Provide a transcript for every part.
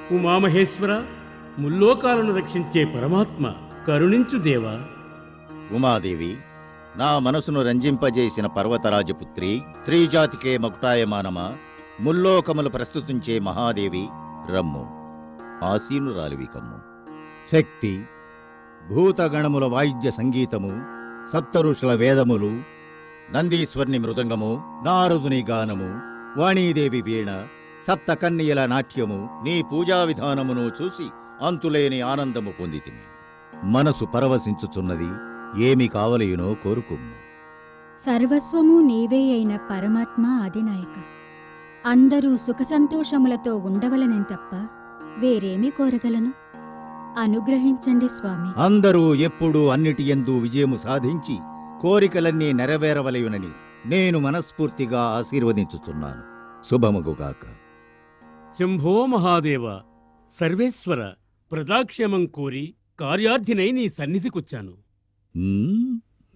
ఉమామహేశ్వర ముల్లోకాలను రక్షించే పరమాత్మ కరుణించు దేవా ఉమాదేవి నా మనసును రంజింపజేసిన పర్వతరాజపుత్రి త్రిజాతికే మకుటాయమానమా ముల్లోకములు ప్రస్తుతించే మహాదేవి రమ్ము ఆసీనురాలివి కమ్ము శక్తి భూతగణముల వాయిద్య సంగీతము సప్తఋషుల వేదములు నందీశ్వర్ని మృదంగము నారదుని గానము వాణీదేవి వీణ సప్త కన్యల నాట్యము నీ పూజా విధానమును చూసి అంతులేని ఆనందము పొందితిమి మనసు పరవశించుచున్నది ఏమి కావలయునో కోరుకుమ్ము సర్వస్వము నీవే అయిన పరమాత్మ అధినాయక అందరూ సుఖ సంతోషములతో ఉండవలనే తప్ప వేరేమి కోరగలను అనుగ్రహించండి స్వామి అందరూ ఎప్పుడూ అన్నిటి యందు విజయము సాధించి కోరికలన్నీ నెరవేరవలయునని నేను మనస్ఫూర్తిగా ఆశీర్వదించుచున్నాను శుభముగుగాక శంభో మహాదేవ సర్వేశ్వర ప్రజాక్షేమం కోరి కార్యార్థినై నీ సన్నిధికొచ్చాను హ్మ్?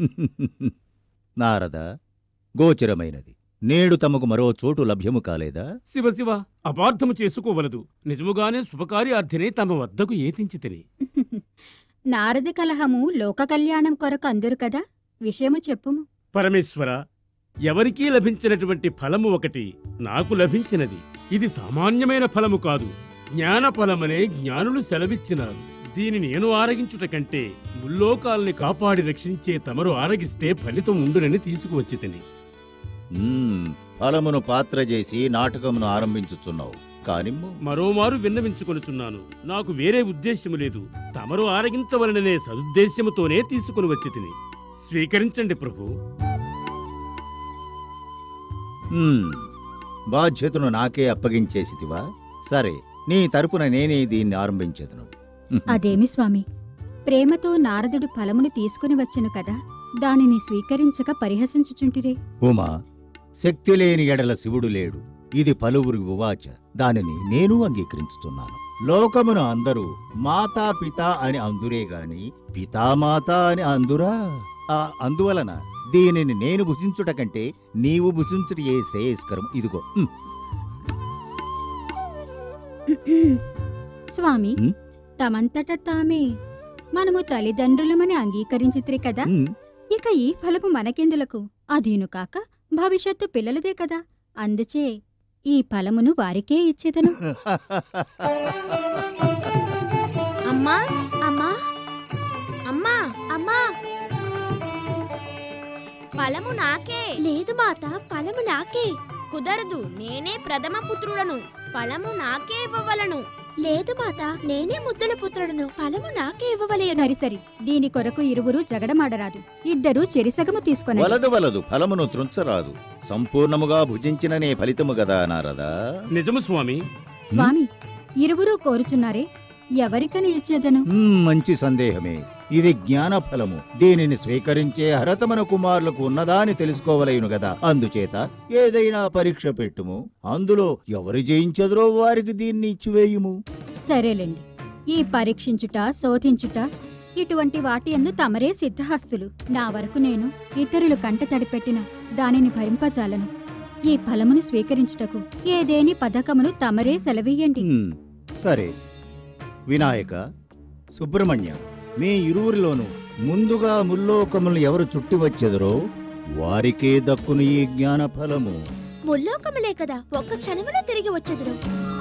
నారద గోచరమైనది నేడు తమకు మరో చోటు లభ్యము కాలేదా శివ శివ అపార్థము చేసుకోవలదు నిజముగానే శుభకార్యార్థినై తమ వద్దకు ఏతించి తిని నారద కలహము లోక కళ్యాణం కొరకు అందురు కదా విషయము చెప్పుము పరమేశ్వర ఎవరికీ లభించినటువంటి ఫలము ఒకటి నాకు లభించినది ఇది సామాన్యమైన ఫలము కాదు జ్ఞాన ఫలమనే జ్ఞానులు సెలవిచ్చినారు దీని నేను ఆరగించుట కంటే ముల్లోకాల్ని కాపాడి రక్షించే తమరు ఆరగిస్తే ఫలితం ఉండునని తీసుకువచ్చి తిని హ్మ్, ఫలమును పాత్ర చేసి నాటకమును ఆరంభించుచున్నావు కానిమ్ము మరోమారు విన్నవించుకొనుచున్నాను నాకు వేరే ఉద్దేశ్యము లేదు తమరు ఆరగించవలననే సదుద్దేశ్యముతోనే తీసుకుని వచ్చి తిని స్వీకరించండి ప్రభు హ్మ్, బాధ్యతను నాకే అప్పగించేసితివా సరే నీ తరపున నేనే దీన్ని ఆరంభించేదను అదేమి స్వామి ప్రేమతో నారదుడు ఫలమును తీసుకుని వచ్చెను కదా దానిని స్వీకరించక పరిహసించుచుంటిరే ఉమా శక్తి లేని ఎడల శివుడు లేడు ఇది పలువురి ఉవాచ దానిని నేను అంగీకరించుతున్నాను లోకమున అందరూ మాతా పిత అని అందురే గాని పితామాత అని అందురా ఆ అందువలన దీనిని నేను భుజించుట కంటే నీవు భుజించుట ఏ శ్రేయస్కరం ఇదిగో ఉమ్, స్వామి ఉమ్. తమంతట తామే మనము తల్లిదండ్రులమని అంగీకరించిత్రి కదా ఉమ్. ఇక ఈ ఫలము మనకెందులకు అదీను కాక భవిష్యత్తు పిల్లలదే కదా అందుచే ఈ ఫలమును వారికే ఇచ్చేదను అమ్మా అమ్మా అమ్మా అమ్మా ఫలము నాకే లేదు మాత ఫలము నాకే కుదరదు నేనే ప్రథమ పుత్రుడను ఫలము నాకే ఇవ్వవలను లేదు మాత నేనే ముద్దుల పుత్రుడను ఫలము నాకే ఇవ్వవలేను సరి సరి దీని కొరకు ఇరువురు జగడమాడరాదు ఇద్దరూ చెరిసగము తీసుకొనండి వలదు వలదు ఫలమును త్రుంచరాదు సంపూర్ణముగా భుజించిననే ఫలితము గదా నారదా నిజము స్వామి స్వామి ఇరువురు కోరుచున్నారే ఎవరికని ఇచ్చేదను మ్మ్, మంచి సందేహమే ఇది జ్ఞాన ఫలము దీనిని స్వీకరించే అర్హత మన కుమారులకు ఉన్నదా అని తెలుసుకోవలేను గదా అందుచేత ఏదైనా పరీక్ష పెట్టుము అందులో ఎవరు జయించదురో వారికి దీన్ని ఇచ్చివేయుము సరేలేండి ఈ పరీక్షించుట శోధించుట ఇటువంటి వాటి ఎందు తమరే సిద్ధహస్తులు నా వరకు నేను ఇతరులు కంట తడిపెట్టిన దానిని భరింపజాలను ఈ ఫలమును స్వీకరించుటకు ఏదేని పథకమును తమరే సెలవీయండి మ్మ్, సరే వినాయక సుబ్రహ్మణ్య మీ ఇరువురిలోను ముందుగా ముల్లోకములను ఎవరు చుట్టి వచ్చెదరో వారికే దక్కును ఈ జ్ఞాన ఫలము ముల్లోకములే కదా ఒక్క క్షణములో తిరిగి వచ్చెదరు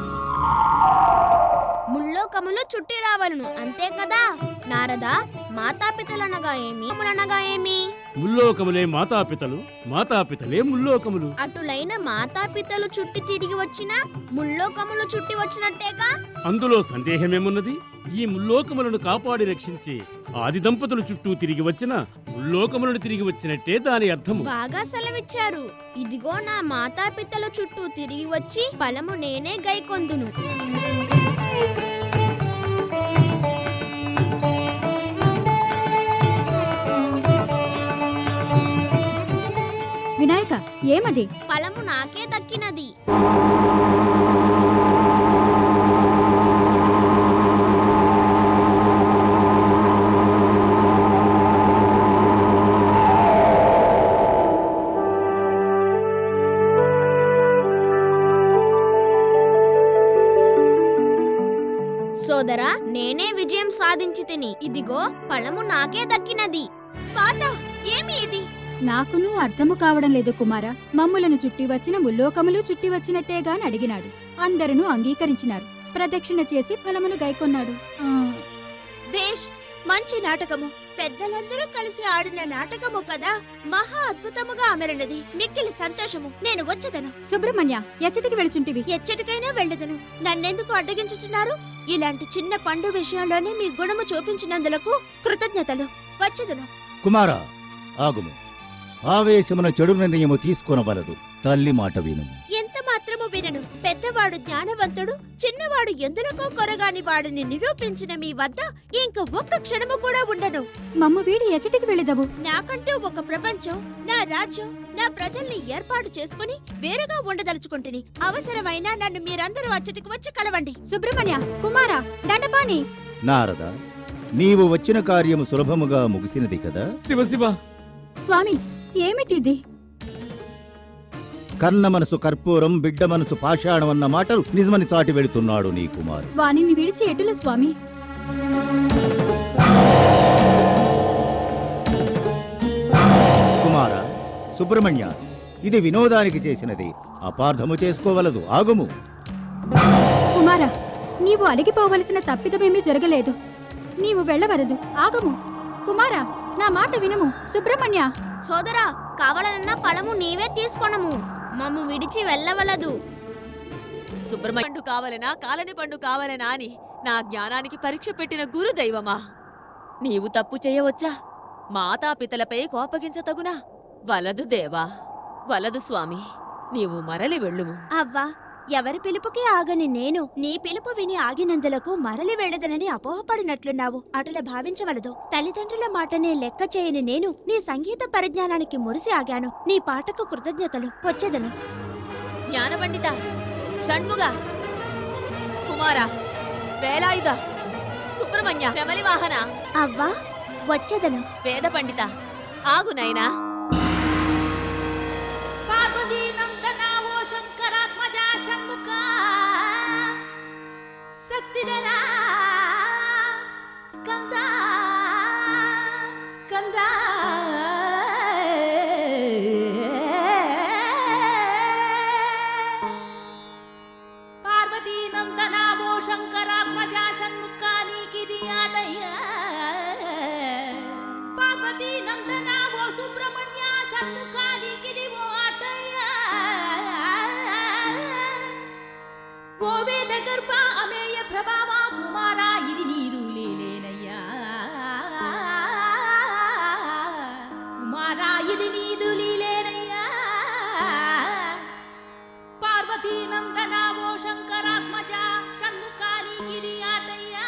ముల్లోకములో చుట్టి రావలను అంతే కదా నారదా మాతాపితలనగా ఏమి అనగా ఏమి ముల్లోకములే మాతాపితలు మాతాపితలే ముల్లోకములు అటులైన మాతాపితలు చుట్టి తిరిగి వచ్చినా ముల్లోకములు చుట్టి వచ్చినట్టేగా అందులో సందేహమేమున్నది ఈ ముల్లోకములను కాపాడి రక్షించే ఆది దంపతులు చుట్టూ తిరిగి వచ్చిన ముల్లోకములను తిరిగి వచ్చినట్టే దాని అర్థము బాగా సెలవిచ్చారు ఇదిగో నా మాతాపితల చుట్టూ తిరిగి వచ్చి ఫలము నేనే గైకొందును వినాయక ఏమది ఫలము నాకే దక్కినది సోదరా నేనే విజయం సాధించి తిని ఇదిగో ఫలము నాకే దక్కినది మాత ఏమి ఇది నాకును అర్థము కావడం లేదు కుమార మమ్ములను చుట్టి వచ్చిన ముల్లోకములు చుట్టి వచ్చినట్టేగాని అడిగినాడు అందరూ అంగీకరించినారు ప్రదక్షిణ చేసి ఫలమును గైకొన్నాడు ఆ, బేష్ మంచి నాటకము పెద్దలందరూ కలిసి ఆడిన నాటకము కదా మహా అద్భుతముగా అమరినది మిక్కిలి సంతోషము నేను వచ్చదను సుబ్రహ్మణ్య ఎచ్చటికి వెళుచుంటివి ఎచ్చటికైనా వెళ్ళదను నన్నెందుకు అడ్డగించుచున్నారు ఇలాంటి చిన్న పండు విషయంలోనే మీ గుణము చూపించినందులకు కృతజ్ఞతలు వచ్చదను కుమార ఆగుము ఆవేశమున చెడు నిర్ణయము తీసుకొనవలదు తల్లి మాట విను ఎంత మాత్రము వినను పెద్దవాడు జ్ఞానవంతుడు చిన్నవాడు ఎందులకో కొరగాని వాడిని నిరూపించిన మీ వద్ద ఇంక ఒక్క క్షణము కూడా ఉండను మమ్ము వీడి ఎచ్చటికి వెళ్ళదవు నాకంటూ ఒక ప్రపంచం నా రాజ్యం నా ప్రజల్ని ఏర్పాటు చేసుకుని వేరుగా ఉండదలుచుకుంటుని అవసరమైన నన్ను మీరందరూ అచ్చటికి వచ్చి కలవండి సుబ్రహ్మణ్య కుమార దండపాణి నారద నీవు వచ్చిన కార్యము సులభముగా ముగిసినది కదా శివ శివ స్వామి ఏమిటిది కన్న మనసు కర్పూరం బిడ్డ మనసు పాషాణం అన్న మాటలు నిజమని చాటి వెళుతున్నాడు నీ కుమారు వానిని విడిచి ఎటుల స్వామి కుమార సుబ్రహ్మణ్య ఇది వినోదానికి చేసినది అపార్థము చేసుకోవలదు ఆగుము కుమార నీవు అలిగిపోవలసిన తప్పిదమేమీ జరగలేదు నీవు వెళ్ళవరదు ఆగము కుమార నా మాట వినము సుబ్రహ్మణ్య సోదరా కావాలన్న ఫలము నీవే తీసుకొనము మమ్ము విడిచి వెళ్ళవలదు సుబ్రహ్మణ్య పండు కావాలనా కాలని పండు కావాలనా అని నా జ్ఞానానికి పరీక్ష పెట్టిన గురుదైవమా నీవు తప్పు చేయవచ్చా మాతాపితలపై కోపగించతగునా వలదు దేవా వలదు స్వామి నీవు మరలి వెళ్ళుము అవ్వా ఎవరి పిలుపుకి ఆగని నేను నీ పిలుపు విని ఆగినందులకు మరలి వెళ్ళదనని అపోహపడినట్లున్నావు అటుల భావించవలదు తల్లిదండ్రుల మాటనే లెక్క చేయని నేను నీ సంగీత పరిజ్ఞానానికి మురిసి ఆగాను నీ పాటకు కృతజ్ఞతలు వచ్చేదను జ్ఞానపండిత షణ్ముగ కుమార వేలాయుధ సుబ్రహ్మణ్య నెమలి వాహన అవ్వా వచ్చేదను వేద పండిత ఆగు నైనా పార్వతీనందనావో శంకరాత్మజా షణ్ముఖ శక్తిధరా స్కంద స్కంద పార్వతీనందనావో శంకరాత్మజా షణ్ముఖ నీకిది ఆటయ్యా పార్వతీ నందనావో సుబ్రహ్మణ్య షణ్ముఖానికిది ఓ ఆటయ్యా ఓ వేద గర్భ అమేయ ప్రభావ కుమారా ఇది నీదు లేలేనయ్యా కుమారా ఇది నీదు లీలేనయ్యా పార్వతీ నందనావో శంకరాత్మజ షణ్ముఖానికిది ఆటయ్యా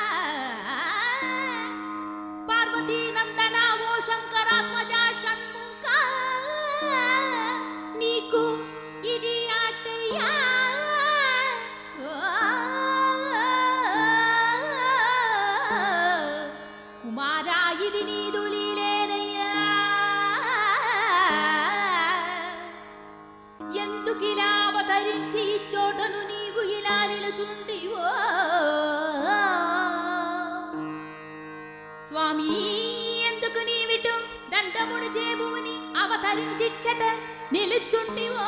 పార్వతీ నందనావో శంకరాత్మజ షణ్ముఖ నీకు ఇది ఆటయ్యా ఓ, కుమారా ఇది నీదు లీలేనయ్యా ఎందుకిలా అవతరించి ఈ చోటను నీవు ఇలా నిలుచుంటివో స్వామి ఎందుకు నీవిటు దండముడు చేబుని అవతరించిచ్చట నిలుచుంటివో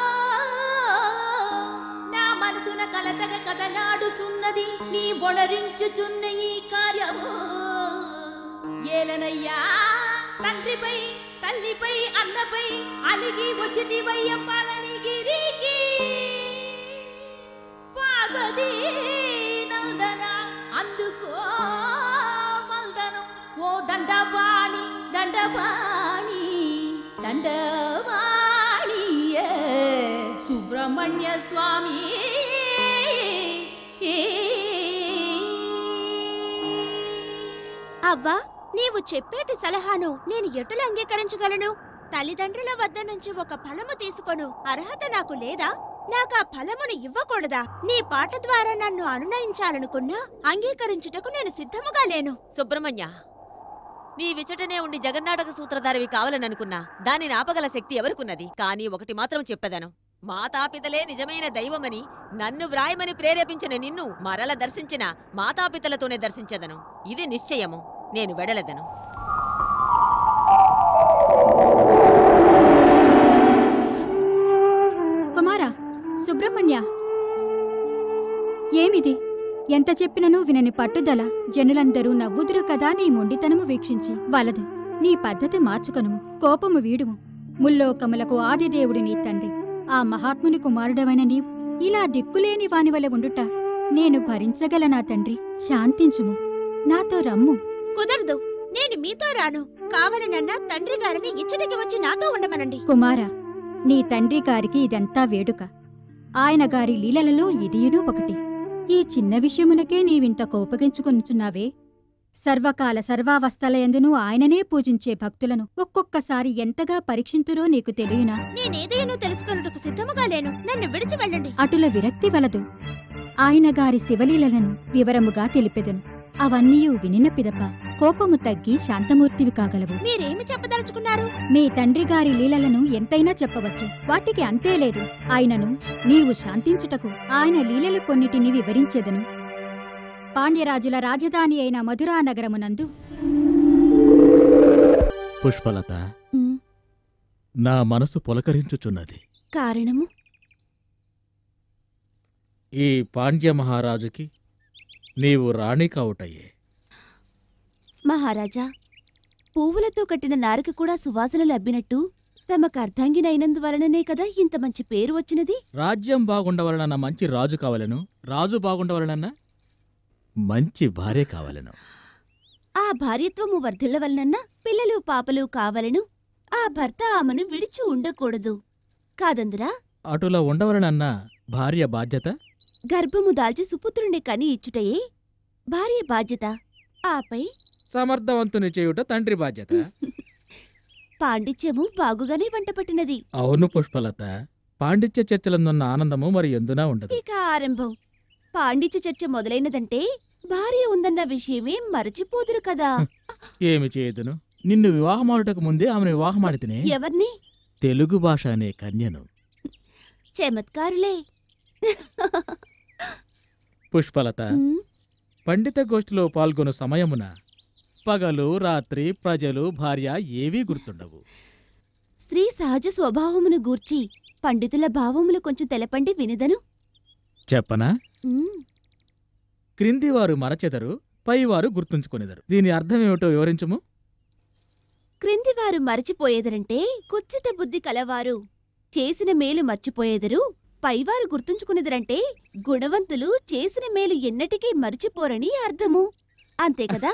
నా మనసున కలతగ కదలాడుచున్నది నీ బొడరించుచున్న ఈ కార్యము ఏలనయ్యా తండ్రిపై తల్లిపై అన్నపై అలిగి వచ్చిదివయ్య పళనిగిరికి పార్వతీ నందన అందుకో వందనం ఓ దండపాణి దండపాణి దండవాణి సుబ్రహ్మణ్య స్వామి అవ్వా నీవు చెప్పేటి సలహాను నేను ఎటుల అంగీకరించగలను తల్లిదండ్రుల వద్ద నుంచి ఒక ఫలము తీసుకొను అర్హత నాకు లేదా నాకు ఆ ఫలమును ఇవ్వకూడదా నీ పాట ద్వారా నన్ను అనునయించాలనుకున్నా అంగీకరించుటకు నేను సిద్ధముగా లేను సుబ్రహ్మణ్య నీ విచటనే ఉండి జగన్నాటక సూత్రధారివి కావాలని అనుకున్నా దానిని ఆపగల శక్తి ఎవరికున్నది కానీ ఒకటి మాత్రం చెప్పేదను మాతాపితలే నిజమైన దైవమని నన్ను వ్రాయమని ప్రేరేపించిన నిన్ను మరల దర్శించిన మాతాపితలతోనే దర్శించదను ఇది నిశ్చయము నేను వెడలదను కుమారా సుబ్రహ్మణ్య ఏమిది ఎంత చెప్పినను వినని పట్టుదల జనులందరూ నవ్వుదురు కదా నీ మొండితనము వీక్షించి వలదు నీ పద్ధతి మార్చుకొనుము కోపము వీడుము ముల్లోకములకు ఆదిదేవుడి నీ తండ్రి ఆ మహాత్ముని కుమారుడవైన నీవు ఇలా దిక్కులేని వాని వలె ఉండుట నేను భరించగలనా తండ్రి శాంతించుము నాతో రమ్ము కుదరదు నేను మీతో రాను కావాలనన్నా తండ్రి గారిని ఇచ్చటికి వచ్చి నాతో ఉండమనండి కుమారా నీ తండ్రి గారికి ఇదంతా వేడుక ఆయన గారి లీలలలో ఇదియును ఒకటి ఈ చిన్న విషయమునకే నీవింత కోపగించుకొనుచున్నావే సర్వకాల సర్వావస్థలయందును ఆయననే పూజించే భక్తులను ఒక్కొక్కసారి ఎంతగా పరీక్షింతురో నీకు తెలియనా నేనేదైనా తెలుసుకొనుటకు సిద్ధముగా లేను నన్ను విడిచి వెళ్ళండి అటుల విరక్తి వలదు ఆయన గారి శివలీలలను వివరముగా తెలిపెదను అవన్నీయు వినిన పిదప కోపము తగ్గి శాంతమూర్తివి కాగలవు మీరేమి చెప్పదలుచుకున్నారు మీ తండ్రి గారి లీలలను ఎంతైనా చెప్పవచ్చు వాటికి అంతే లేదు ఆయనను నీవు శాంతించుటకు ఆయన లీలలు కొన్నిటిని వివరించెదను పాండ్యరాజుల రాజధాని అయిన మధురా నగరమునందు పుష్పలత నా మనసు పులకరించుచున్నది కారణము ఈ పాండ్య మహారాజుకి నీవు రాణి కావుటయ్యే మహారాజా పువ్వులతో కట్టిన నారకి కూడా సువాసనలు అబ్బినట్టు తమకు అర్ధాంగినైనందువలననే కదా ఇంత మంచి పేరు వచ్చినది రాజ్యం బాగుండవలనన్న మంచి రాజు కావలను రాజు బాగుండవలనన్న మంచి భార్య కావలను ఆ భార్యత్వము వర్ధిల్లవలనన్నా పిల్లలు పాపలు కావలను ఆ భర్త ఆమెను విడిచి ఉండకూడదు కాదందురా అటులా ఉండవలనన్న భార్య బాధ్యత గర్భము దాల్చి సుపుత్రుని కని ఇచ్చుటయే భార్య బాధ్యత ఆపై సమర్థవంతుని చేయుట తండ్రి బాధ్యత పాండిత్యము బాగుగానే వంటపట్టినది అవును పుష్పలత పాండిత్య చర్చలందున్న ఆనందము మరి ఎందునా ఉండదు ఇక ఆరంభం పాండిత్య చర్చ మొదలైనదంటే భార్య ఉందన్న విషయమే మరచిపోదురు కదా ఏమి చేయదును నిన్ను వివాహమాడుటకు ముందే ఆమెను వివాహమాడితేనే ఎవర్ని తెలుగు భాష అనే కన్యను చమత్కారులే పుష్పలత ఉమ్, పండిత గోష్ఠిలో పాల్గొను సమయమున పగలు రాత్రి ప్రజలు భార్య ఏవీ గుర్తుండవు స్త్రీ సహజ స్వభావమును గూర్చి పండితుల భావములు కొంచెం తెలపండి వినిదను చెప్పనా ఉమ్, క్రిందివారు మరచెదరు పైవారు గుర్తుంచుకొనిదరు దీని అర్థమేమిటో వివరించుము క్రిందివారు మరచిపోయేదరంటే కుచ్చిత బుద్ధి కలవారు చేసిన మేలు మర్చిపోయేదరు పైవారు గుర్తుంచుకునేదరంటే గుణవంతులు చేసిన మేలు ఎన్నటికీ మరిచిపోరని అర్థము అంతే కదా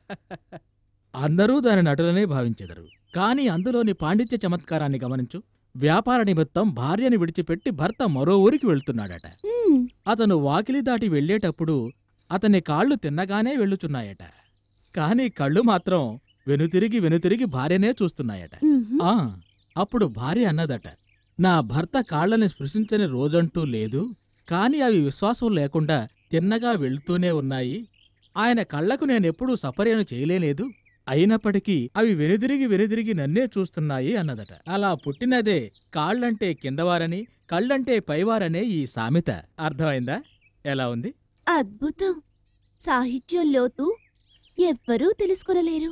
అందరూ దాని నటులనే భావించెదరు కాని అందులోని పాండిత్య చమత్కారాన్ని గమనించు వ్యాపార నిమిత్తం భార్యని విడిచిపెట్టి భర్త మరో ఊరికి వెళ్తున్నాడట ఉమ్, అతను వాకిలి దాటి వెళ్ళేటప్పుడు అతని కాళ్ళు తిన్నగానే వెళ్ళుచున్నాయట కాని కళ్ళు మాత్రం వెనుతిరిగి వెనుతిరిగి భార్యనే చూస్తున్నాయట ఉమ్హు. ఆ అప్పుడు భార్య అన్నదట నా భర్త కాళ్ళని స్పృశించని రోజంటూ లేదు కాని అవి విశ్వాసం లేకుండా తిన్నగా వెళ్తూనే ఉన్నాయి ఆయన కళ్ళకు నేనెప్పుడూ సపర్యను చేయలేలేదు అయినప్పటికీ అవి వెనుదిరిగి వెనుదిరిగి నన్నే చూస్తున్నాయి అన్నదట అలా పుట్టినదే కాళ్ళంటే కిందవారని కళ్ళంటే పైవారనే ఈ సామెత అర్థమైందా ఎలా ఉంది అద్భుతం సాహిత్యం లోతు ఎవ్వరూ తెలుసుకొనలేరు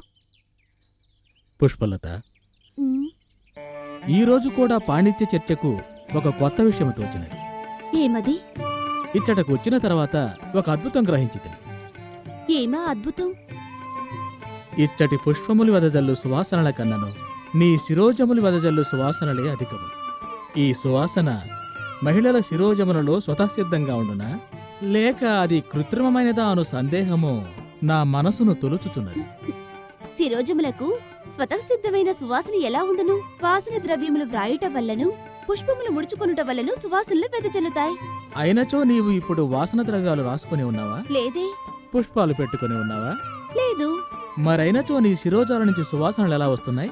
పుష్పలత ఉమ్, ఈ రోజు కూడా పాండిత్య చర్చకు ఒక కొత్త విషయం తోచినది ఏమది ఇచ్చటకు వచ్చిన తర్వాత ఒక అద్భుతం గ్రహించితిని ఏమా అద్భుతం ఇచ్చటి పుష్పములు వెదజల్లు సువాసనల కన్నను నీ శిరోజములు వెదజల్లు సువాసనలే అధికము ఈ సువాసన మహిళల శిరోజములలో స్వతసిద్ధంగా ఉండునా లేక అది కృత్రిమమైనదా అను సందేహము నా మనసును తొలుచుచున్నది శిరోజములకు స్వతసిద్ధమైన సువాసన ఎలా ఉండును వాసన ద్రవ్యములు వ్రాయుట వల్లను పుష్పములు ముడుచుకొనుట వల్లను సువాసనలు వెదజల్లుతాయి అయినచో నీవు ఇప్పుడు వాసన ద్రవ్యాలు రాసుకొని ఉన్నావా లేదే పుష్పాలు పెట్టుకొని ఉన్నావా లేదు మరైనచో నీ శిరోజాల నుంచి సువాసనలు ఎలా వస్తున్నాయి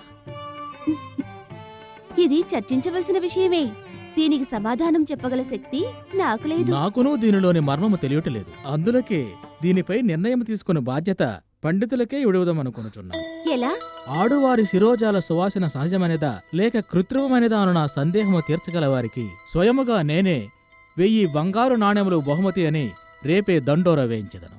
ఇది చర్చించవలసిన విషయమే దీనికి సమాధానం చెప్పగల శక్తి నాకు లేదు నాకును దీనిలోని మర్మము తెలియటలేదు అందులకే దీనిపై నిర్ణయం తీసుకునే బాధ్యత పండితులకే విడువదమనుకొనుచున్నాను ఎలా ఆడువారి శిరోజాల సువాసన సహజమైనదా లేక కృత్రిమమైనదా అను నా సందేహము తీర్చగల వారికి స్వయముగా నేనే వెయ్యి బంగారు నాణెములు బహుమతి అని రేపే దండోర వేయించెదను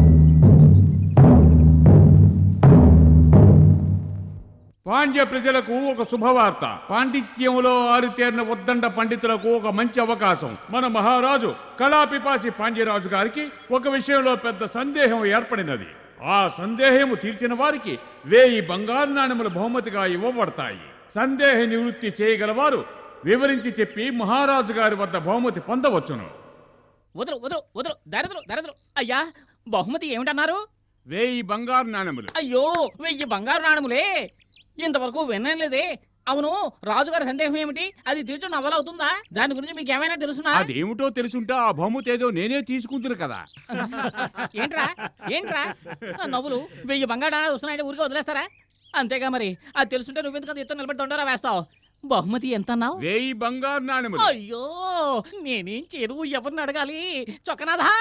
పాండ్య ప్రజలకు ఒక శుభవార్త పాండిత్యంలో ఆరితేరిన ఉద్దండ పండితులకు ఒక మంచి అవకాశం మన మహారాజు కళాపిపాసి పాండ్యరాజు గారికి ఒక విషయంలో పెద్ద సందేహం ఏర్పడినది ఆ సందేహము తీర్చిన వారికి వేయి బంగారు నాణెములు బహుమతిగా ఇవ్వబడతాయి సందేహ నివృత్తి చేయగలవారు వివరించి చెప్పి మహారాజు గారి వద్ద బహుమతి పొందవచ్చును వదరు వదరు వదరు దరిద్రు దరిద్రు అయ్యా బహుమతి ఏమిటన్నారు వేయి బంగారు నాణెములు అయ్యో వెయ్యి బంగారు నాణములే ఇంతవరకు వినలేదే అవును రాజుగారి సందేహం ఏమిటి అది తీర్చడం నవ్వలవుతుందా దాని గురించి మీకు ఏమైనా తెలుసునా అదేమిటో తెలుసుంటే ఆ బహుమతి ఏదో నేనే తీసుకుంటున్నా కదా ఏంట్రా ఏంట్రా ఆ నవ్వులు వెయ్యి బంగారు నాణాలు వస్తున్నాయంటే ఊరికే వదిలేస్తారా అంతేగా మరి అది తెలుసుంటే నువ్వెందుకు ఎత్తు నిలబడి దొండరా వేస్తావు బహుమతి ఎంత అన్నావు వేయి బంగారు నాణెములు అయ్యో నేనేం చెరువు ఎవరిని అడగాలి చొక్కనాథా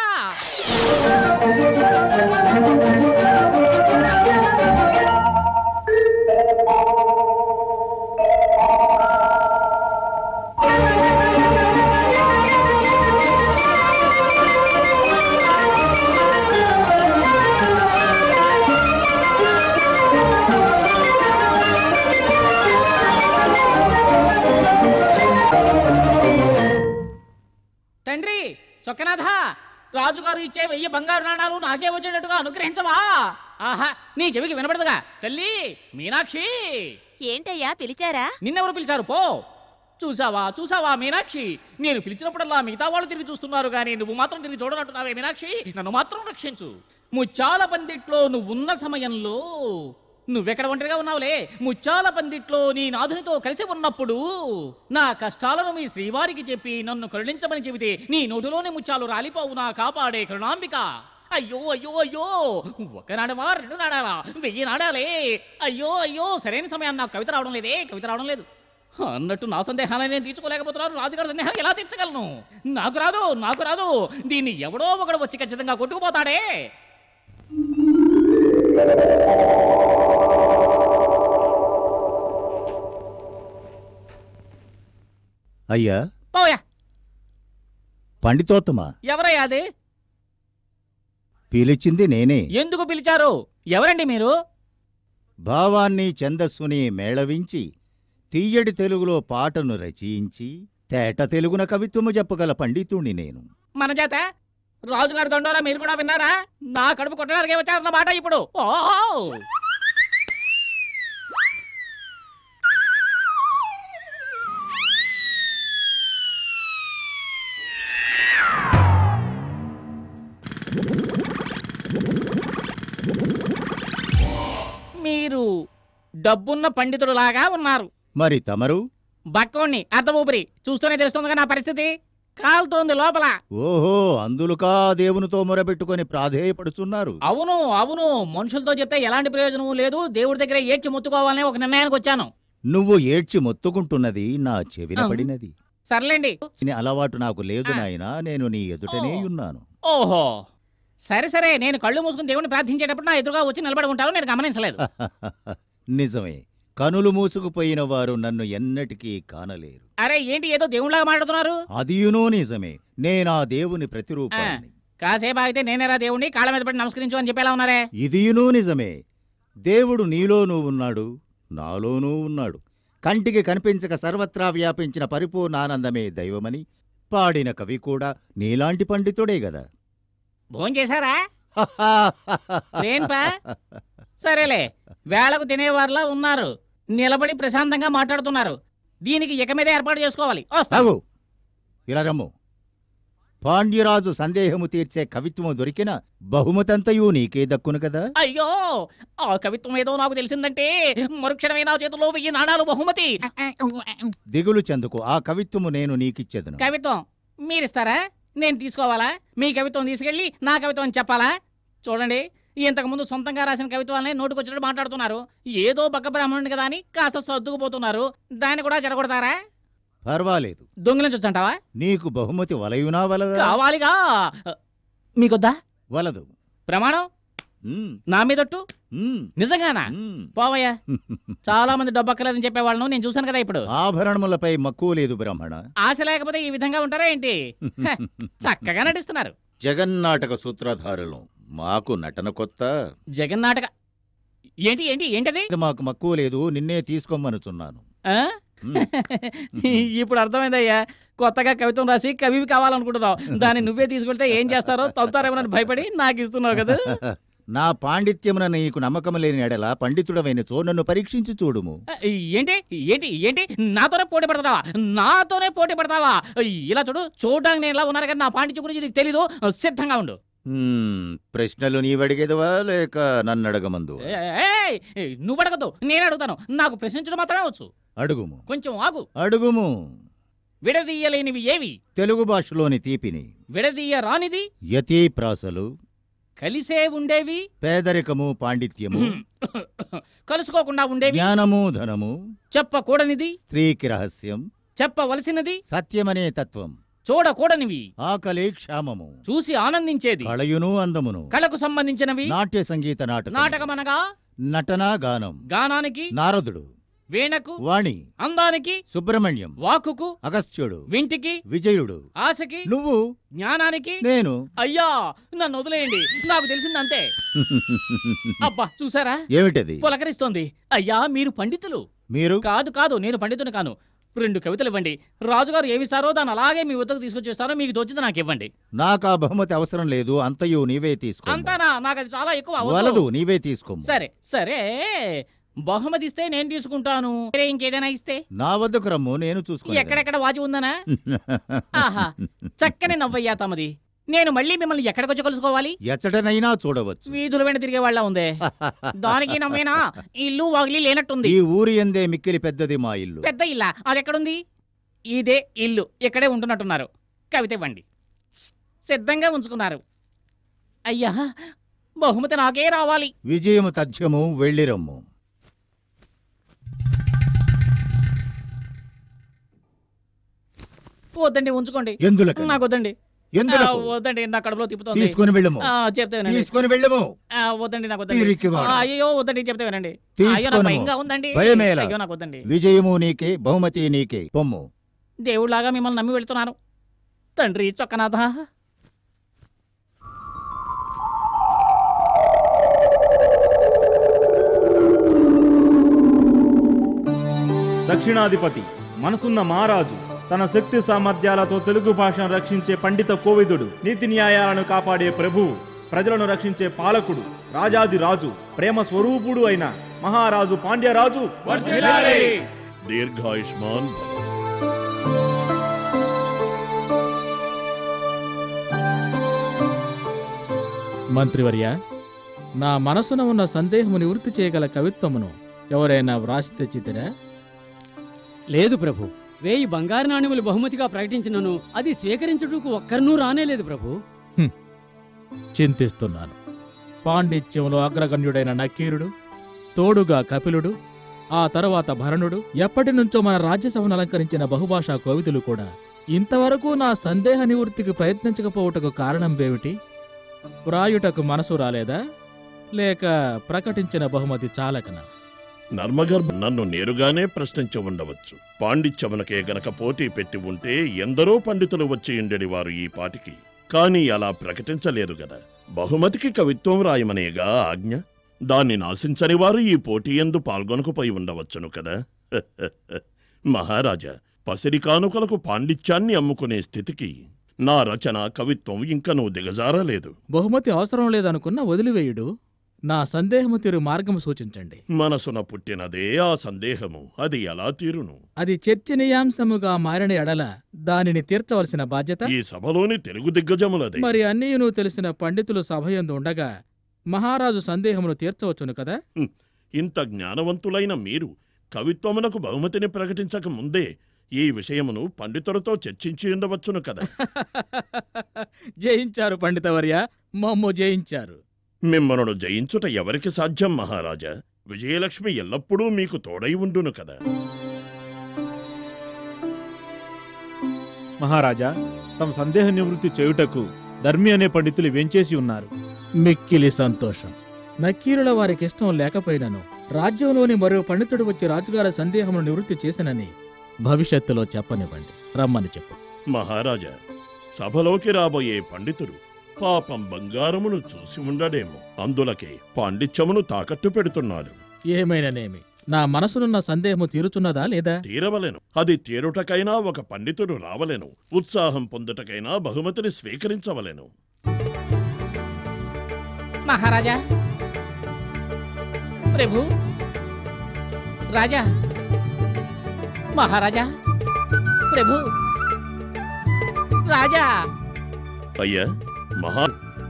తండ్రి చొక్కనాథ రాజుగారు ఇచ్చే వెయ్యి బంగారు నాణాలు నాకే వచ్చేటట్టుగా అనుగ్రహించవా ఆహా నీ చెవికి వినపడదుగా తల్లి మీనాక్షి ఏంటయ్యా పిలిచారా నిన్నెవరు పిలిచారు పో చూసావా చూసావా మీనాక్షి నేను పిలిచినప్పుడల్లా మిగతా వాళ్ళు తిరిగి చూస్తున్నారు కానీ నువ్వు మాత్రం తిరిగి చూడనంటున్నావే మీనాక్షి నన్ను మాత్రం రక్షించు ముచ్చాల పందిట్లో నువ్వున్న సమయంలో నువ్వెక్కడ ఒంటరిగా ఉన్నావులే ముచ్చాల పందిట్లో నీ నాథునితో కలిసి ఉన్నప్పుడు నా కష్టాలను మీ శ్రీవారికి చెప్పి నన్ను కరుణించమని చెబితే నీ నోటిలోని ముచ్చాలు రాలిపోవు నా కాపాడే కరుణాంబిక అయ్యో అయ్యో అయ్యో ఒక నాడమా రెండు నాడాలా వెయ్యి నాడాలే అయ్యో అయ్యో సరైన సమయాన్ని నాకు కవిత రావడం లేదే కవిత రావడం లేదు అన్నట్టు నా సందేహాన్ని నేను తీర్చుకోలేకపోతున్నాను రాజుగారి సందేహాన్ని ఎలా తీర్చగలను నాకు రాదు నాకు రాదు దీన్ని ఎవడో ఒకడు వచ్చి ఖచ్చితంగా కొట్టుకుపోతాడే అయ్యా పోయా పండితోత్తమ ఎవరయ్యా అది పిలిచింది నేనే ఎందుకు పిలిచారు ఎవరండి మీరు భావాన్ని ఛందస్సుని మేళవించి తీయటి తెలుగులో పాటను రచయించి తేట తెలుగున కవిత్వము చెప్పగల పండితుణ్ణి నేను మన చేత రాజుగారి దండోరా మీరు కూడా విన్నారా నా కడుపు కొట్టడానికి వచ్చారన్న మాట ఇప్పుడు ఓహో మీరు డబ్బున్న పండితుడులాగా ఉన్నారు మరి తమరు బక్కోణ్ణి అర్థం ఊపిరి చూస్తూనే తెలుస్తుందిగా నా పరిస్థితి కాలుతోంది లోపల ఓహో అందులుకా దేవునితో మొరబెట్టుకొని ప్రాధేయపడుచున్నారు అవును అవును మనుషులతో చెప్తే ఎలాంటి ప్రయోజనం లేదు దేవుడి దగ్గర ఏడ్చి ముత్తుకోవాలని ఒక నిర్ణయానికి వచ్చాను నువ్వు ఏడ్చి మొత్తుకుంటున్నది నా చెవిన ఆ. పడినది సర్లేండి నీ అలవాటు నాకు లేదు ఆ. నాయనా నేను నీ ఎదుటనే ఓ. ఉన్నాను ఓహో సరే సరే నేను కళ్ళు మూసుకుని దేవుని ప్రార్థించేటప్పుడు నా ఎదురుగా వచ్చి నిలబడి ఉంటాను నేను గమనించలేదు నిజమే కనులు మూసుకుపోయిన వారు నన్ను ఎన్నటికీ కానలేరు అరే ఏంటి ఏదో దేవుళ్ళగా మాట్లాడుతున్నారు అదియునూ నిజమే నేనా దేవుని ప్రతిరూపాన్ని కాసేపు ఆగితే నేనేరా దేవుణ్ణి కాళ్ళ మీద పడి నమస్కరించు అని చెప్పేలా ఉన్నారే ఇదియునూ నిజమే దేవుడు నీలోనూ ఉన్నాడు నాలోనూ ఉన్నాడు కంటికి కనిపించక సర్వత్రా వ్యాపించిన పరిపూర్ణ ఆనందమే దైవమని పాడిన కవి కూడా నీలాంటి పండితుడే గదా భోజనం చేశారా లేన్పా సరేలే వేళకు తినేవారిలా ఉన్నారు నిలబడి ప్రశాంతంగా మాట్లాడుతున్నారు దీనికి ఇక మీదే ఏర్పాటు చేసుకోవాలి వస్తావు తాగు ఇలా రమ్ము పాండ్యరాజు సందేహము తీర్చే కవిత్వము దొరికిన బహుమతంతయు నీకే దక్కును కదా అయ్యో ఆ కవిత్వం ఏదో నాకు తెలిసిందంటే మరుక్షణమే నా చేతిలో వెయ్యి నాణాలు బహుమతి దిగులు చెందుకు ఆ కవిత్వము నేను నీకిచ్చేదను కవిత్వం మీరిస్తారా నేను తీసుకోవాలా మీ కవిత్వం తీసుకెళ్ళి నా కవిత్వం చెప్పాలా చూడండి ఇంతకుముందు సొంతంగా రాసిన కవిత్వాలనే నోటుకొచ్చినట్టు మాట్లాడుతున్నారు ఏదో బక్క బ్రాహ్మణుని కదా అని కాస్త సర్దుకుపోతున్నారు దాన్ని కూడా చెడగొడతారా పర్వాలేదు దొంగిలించొచ్చంటావా నీకు బహుమతి వలయునా వలదా కావాలిగా మీకొద్దా వలదు ప్రమాణం మ్మ్, నా మీదొట్టు మ్మ్, నిజంగానా మ్మ్. పోవయ్యా చాలా మంది డబ్బు అక్కర్లేదని చెప్పేవాళ్ళను నేను చూశాను కదా ఇప్పుడు ఆభరణములపై మక్కువ లేదు బ్రాహ్మణ ఆశ లేకపోతే ఈ విధంగా ఉంటారా ఏంటి హ, చక్కగా నటిస్తున్నారు జగన్నాటక సూత్రధారులు మాకు నటన కొత్త జగన్నాటక ఏంటి ఏంటి ఏంటది ఇది మాకు మక్కువ లేదు నిన్నే తీసుకోమనుచున్నాను ఆ? మ్మ్. ఇప్పుడు అర్థమైందయ్యా కొత్తగా కవిత్వం రాసి కవివి కావాలనుకుంటున్నావు దాన్ని నువ్వే తీసుకెళ్తే ఏం చేస్తారో తొంతారేమోనని భయపడి నాకు ఇస్తున్నావు కదా నా పాండిత్యమున నీకు నమ్మకం లేని ఎడల పండితుడవైన చో నన్ను పరీక్షించి చూడుము ఆ, ఏంటి ఏంటి ఏంటి నాతోనే పోటీ పడతావా నాతోనే పోటీ పడతావా ఇలా చూడు చూడడానికి నేను ఇలా ఉన్నాను కానీ నా పాండిత్యం గురించి నీకు తెలీదు సిద్ధంగా ఉండు మ్మ్, ప్రశ్నలు నీవడిగేదవా లేక నన్ను అడగమందు ఏయ్, ఏయ్, నువ్వు అడగద్దు నేను అడుగుతాను నాకు ప్రశ్నించడం మాత్రమే వచ్చు అడుగుము కొంచెం ఆగు అడుగుము విడదీయలేనివి ఏవి తెలుగు భాషలోని తీపిని విడదీయ రానిది యతీ ప్రాసలు కలిసే ఉండేవి పేదరికము పాండిత్యము కలుసుకోకుండా ఉండేవి జ్ఞానము ధనము చెప్పకూడనిది స్త్రీకి రహస్యం చెప్పవలసినది సత్యమనే తత్వం చూడకూడనివి ఆకలి క్షామము చూసి ఆనందించేది కళయును అందమును కళకు సంబంధించినవి నాట్య సంగీత నాటకం నాటకమనగా నటన గానం గానానికి నారదుడు వీణకు వాణి అందానికి సుబ్రహ్మణ్యం వాక్కుకు అగస్త్యుడు వింటికి విజయుడు ఆశకి నువ్వు జ్ఞానానికి నేను అయ్యా నన్ను వదిలేయండి నాకు తెలిసిందంతే అబ్బా చూసారా ఏమిటది పులకరిస్తోంది అయ్యా మీరు పండితులు మీరు కాదు కాదు నేను పండితుని కాను రెండు కవితలు ఇవ్వండి రాజుగారు ఏమిస్తారో దాన్ని అలాగే మీ వద్దకు తీసుకొచ్చేస్తారో మీకు తోచింది నాకు ఇవ్వండి నాకు ఆ బహుమతి అవసరం లేదు అంతయు నీవే తీసుకో అంతానా నాకు అది చాలా ఎక్కువ వద్దు. వలదు నీవే తీసుకో సరే సరే బహుమతి ఇస్తే నేను తీసుకుంటాను వేరే ఇంకేదైనా ఇస్తే నా వద్దకు రమ్ము నేను చూసుకో ఎక్కడెక్కడ వాచి ఉందనా ఆహా చక్కని నవ్వయ్యా తమది నేను మళ్ళీ మిమ్మల్ని ఎక్కడికొచ్చి కలుసుకోవాలి ఎచ్చటనైనా చూడవచ్చు వీధుల వెంట తిరిగే వాళ్ళ ఉందే దానికి నవ్వేనా ఇల్లు వాగిలి లేనట్టుంది ఈ ఊరి ఎందే మిక్కిలి పెద్దది మా ఇల్లు పెద్ద ఇల్లా అది ఎక్కడుంది ఇదే ఇల్లు ఇక్కడే ఉంటున్నట్టున్నారు కవిత ఇవ్వండి సిద్ధంగా ఉంచుకున్నారు అయ్యా బహుమతి నాకే రావాలి విజయము తథ్యము వెళ్ళిరమ్ము వద్దండి ఉంచుకోండి ఎందులకు నాకు వద్దండి ఎందులకు ఆ, వద్దండి నా కడుపులో తిప్పుతోంది తీసుకొని వెళ్ళము ఆ, చెప్తే వినండి తీసుకొని వెళ్ళము ఆ, వద్దండి నాకు వద్దండి పిరికివాడు. ఆ, అయ్యో వద్దండి చెప్తే వినండి అయ్యో నాకు తీసుకొనుము. భయంగా ఉందండి భయమేలా? అయ్యో నాకు వద్దండి విజయము నీకే బహుమతి నీకే పొమ్ము దేవుళ్ళలాగా మిమ్మల్ని నమ్మి వెళ్తున్నాను తండ్రి చొక్కనాథ దక్షిణాధిపతి మనసున్న మహారాజు తన శక్తి సామర్థ్యాలతో తెలుగు భాషను రక్షించే పండిత కోవిదుడు నీతి న్యాయాలను కాపాడే ప్రభువు ప్రజలను రక్షించే పాలకుడు రాజాది రాజు ప్రేమ స్వరూపుడు అయిన మహారాజు పాండ్యరాజు దీర్ఘాయుష్మాన్ భవ. మంత్రివర్య నా మనసున ఉన్న సందేహము నివృత్తి చేయగల కవిత్వమును ఎవరైనా వ్రాసి తెచ్చితిరా లేదు ప్రభు వేయి బంగారు నాణెములు బహుమతిగా ప్రకటించినను అది స్వీకరించుటకు ఒక్కరినూ రానేలేదు ప్రభు చింతిస్తున్నాను పాండిత్యంలో అగ్రగణ్యుడైన నక్కీరుడు తోడుగా కపిలుడు ఆ తరువాత భరణుడు ఎప్పటి నుంచో మన రాజ్యసభను అలంకరించిన బహుభాషా కోవిదులు కూడా ఇంతవరకు నా సందేహ నివృత్తికి ప్రయత్నించకపోవుటకు కారణం ఏమిటి వ్రాయుటకు మనసు రాలేదా లేక ప్రకటించిన బహుమతి చాలకనా నర్మగర్భ నన్ను నేరుగానే ప్రశ్నించి ఉండవచ్చు పాండిత్యమునకే గనక పోటీ పెట్టి ఉంటే ఎందరో పండితులు వచ్చి ఉండేది వారు ఈ పాటికి కానీ అలా ప్రకటించలేదు గదా బహుమతికి కవిత్వం రాయమనేగా ఆజ్ఞ దాన్ని నాశించని వారు ఈ పోటీ ఎందు పాల్గొనకపోయి ఉండవచ్చును కదా మహారాజా పసిడి కానుకలకు పాండిత్యాన్ని అమ్ముకునే స్థితికి నా రచన కవిత్వం ఇంకనూ దిగజారలేదు బహుమతి అవసరం లేదనుకున్న వదిలివేయుడు నా సందేహము తీరు మార్గము సూచించండి మనసున పుట్టినదే ఆ సందేహము అది ఎలా తీరును అది చర్చనీయాంశముగా మారిన ఎడల దానిని తీర్చవలసిన బాధ్యత ఈ సభలోని తెలుగు దిగ్గజములదే మరి అన్నీయును తెలిసిన పండితులు సభయందు ఉండగా మహారాజు సందేహమును తీర్చవచ్చును కదా హ్మ్. ఇంత జ్ఞానవంతులైన మీరు కవిత్వమునకు బహుమతిని ప్రకటించక ముందే ఈ విషయమును పండితులతో చర్చించి ఉండవచ్చును కదా జయించారు పండితవర్య మమ్ము జయించారు మిమ్మల్ని జయించుట ఎవరికి సాధ్యం మహారాజా విజయలక్ష్మి ఎల్లప్పుడూ మీకు తోడై ఉండును కదా మహారాజా తమ సందేహ నివృత్తి చేయుటకు ధర్మి అనే పండితులు వెంచేసి ఉన్నారు మిక్కిలి సంతోషం నక్కీరుల వారికిష్టం లేకపోయినను రాజ్యంలోని మరో పండితుడు వచ్చి రాజుగారి సందేహమును నివృత్తి చేసినని భవిష్యత్తులో చెప్పనివ్వండి రమ్మని చెప్పు మహారాజా సభలోకి రాబోయే పండితుడు పాపం బంగారమును చూసి ఉండడేమో అందులకే పాండిత్యమును తాకట్టు పెడుతున్నాడు ఏమైననేమి నా మనసునున్న సందేహము తీరుచున్నదా లేదా తీరవలెను అది తీరుటకైనా ఒక పండితుడు రావలెను ఉత్సాహం పొందుటకైనా బహుమతిని స్వీకరించవలెను మహారాజా ప్రభు రాజా మహారాజా ప్రభు రాజా అయ్యా మహా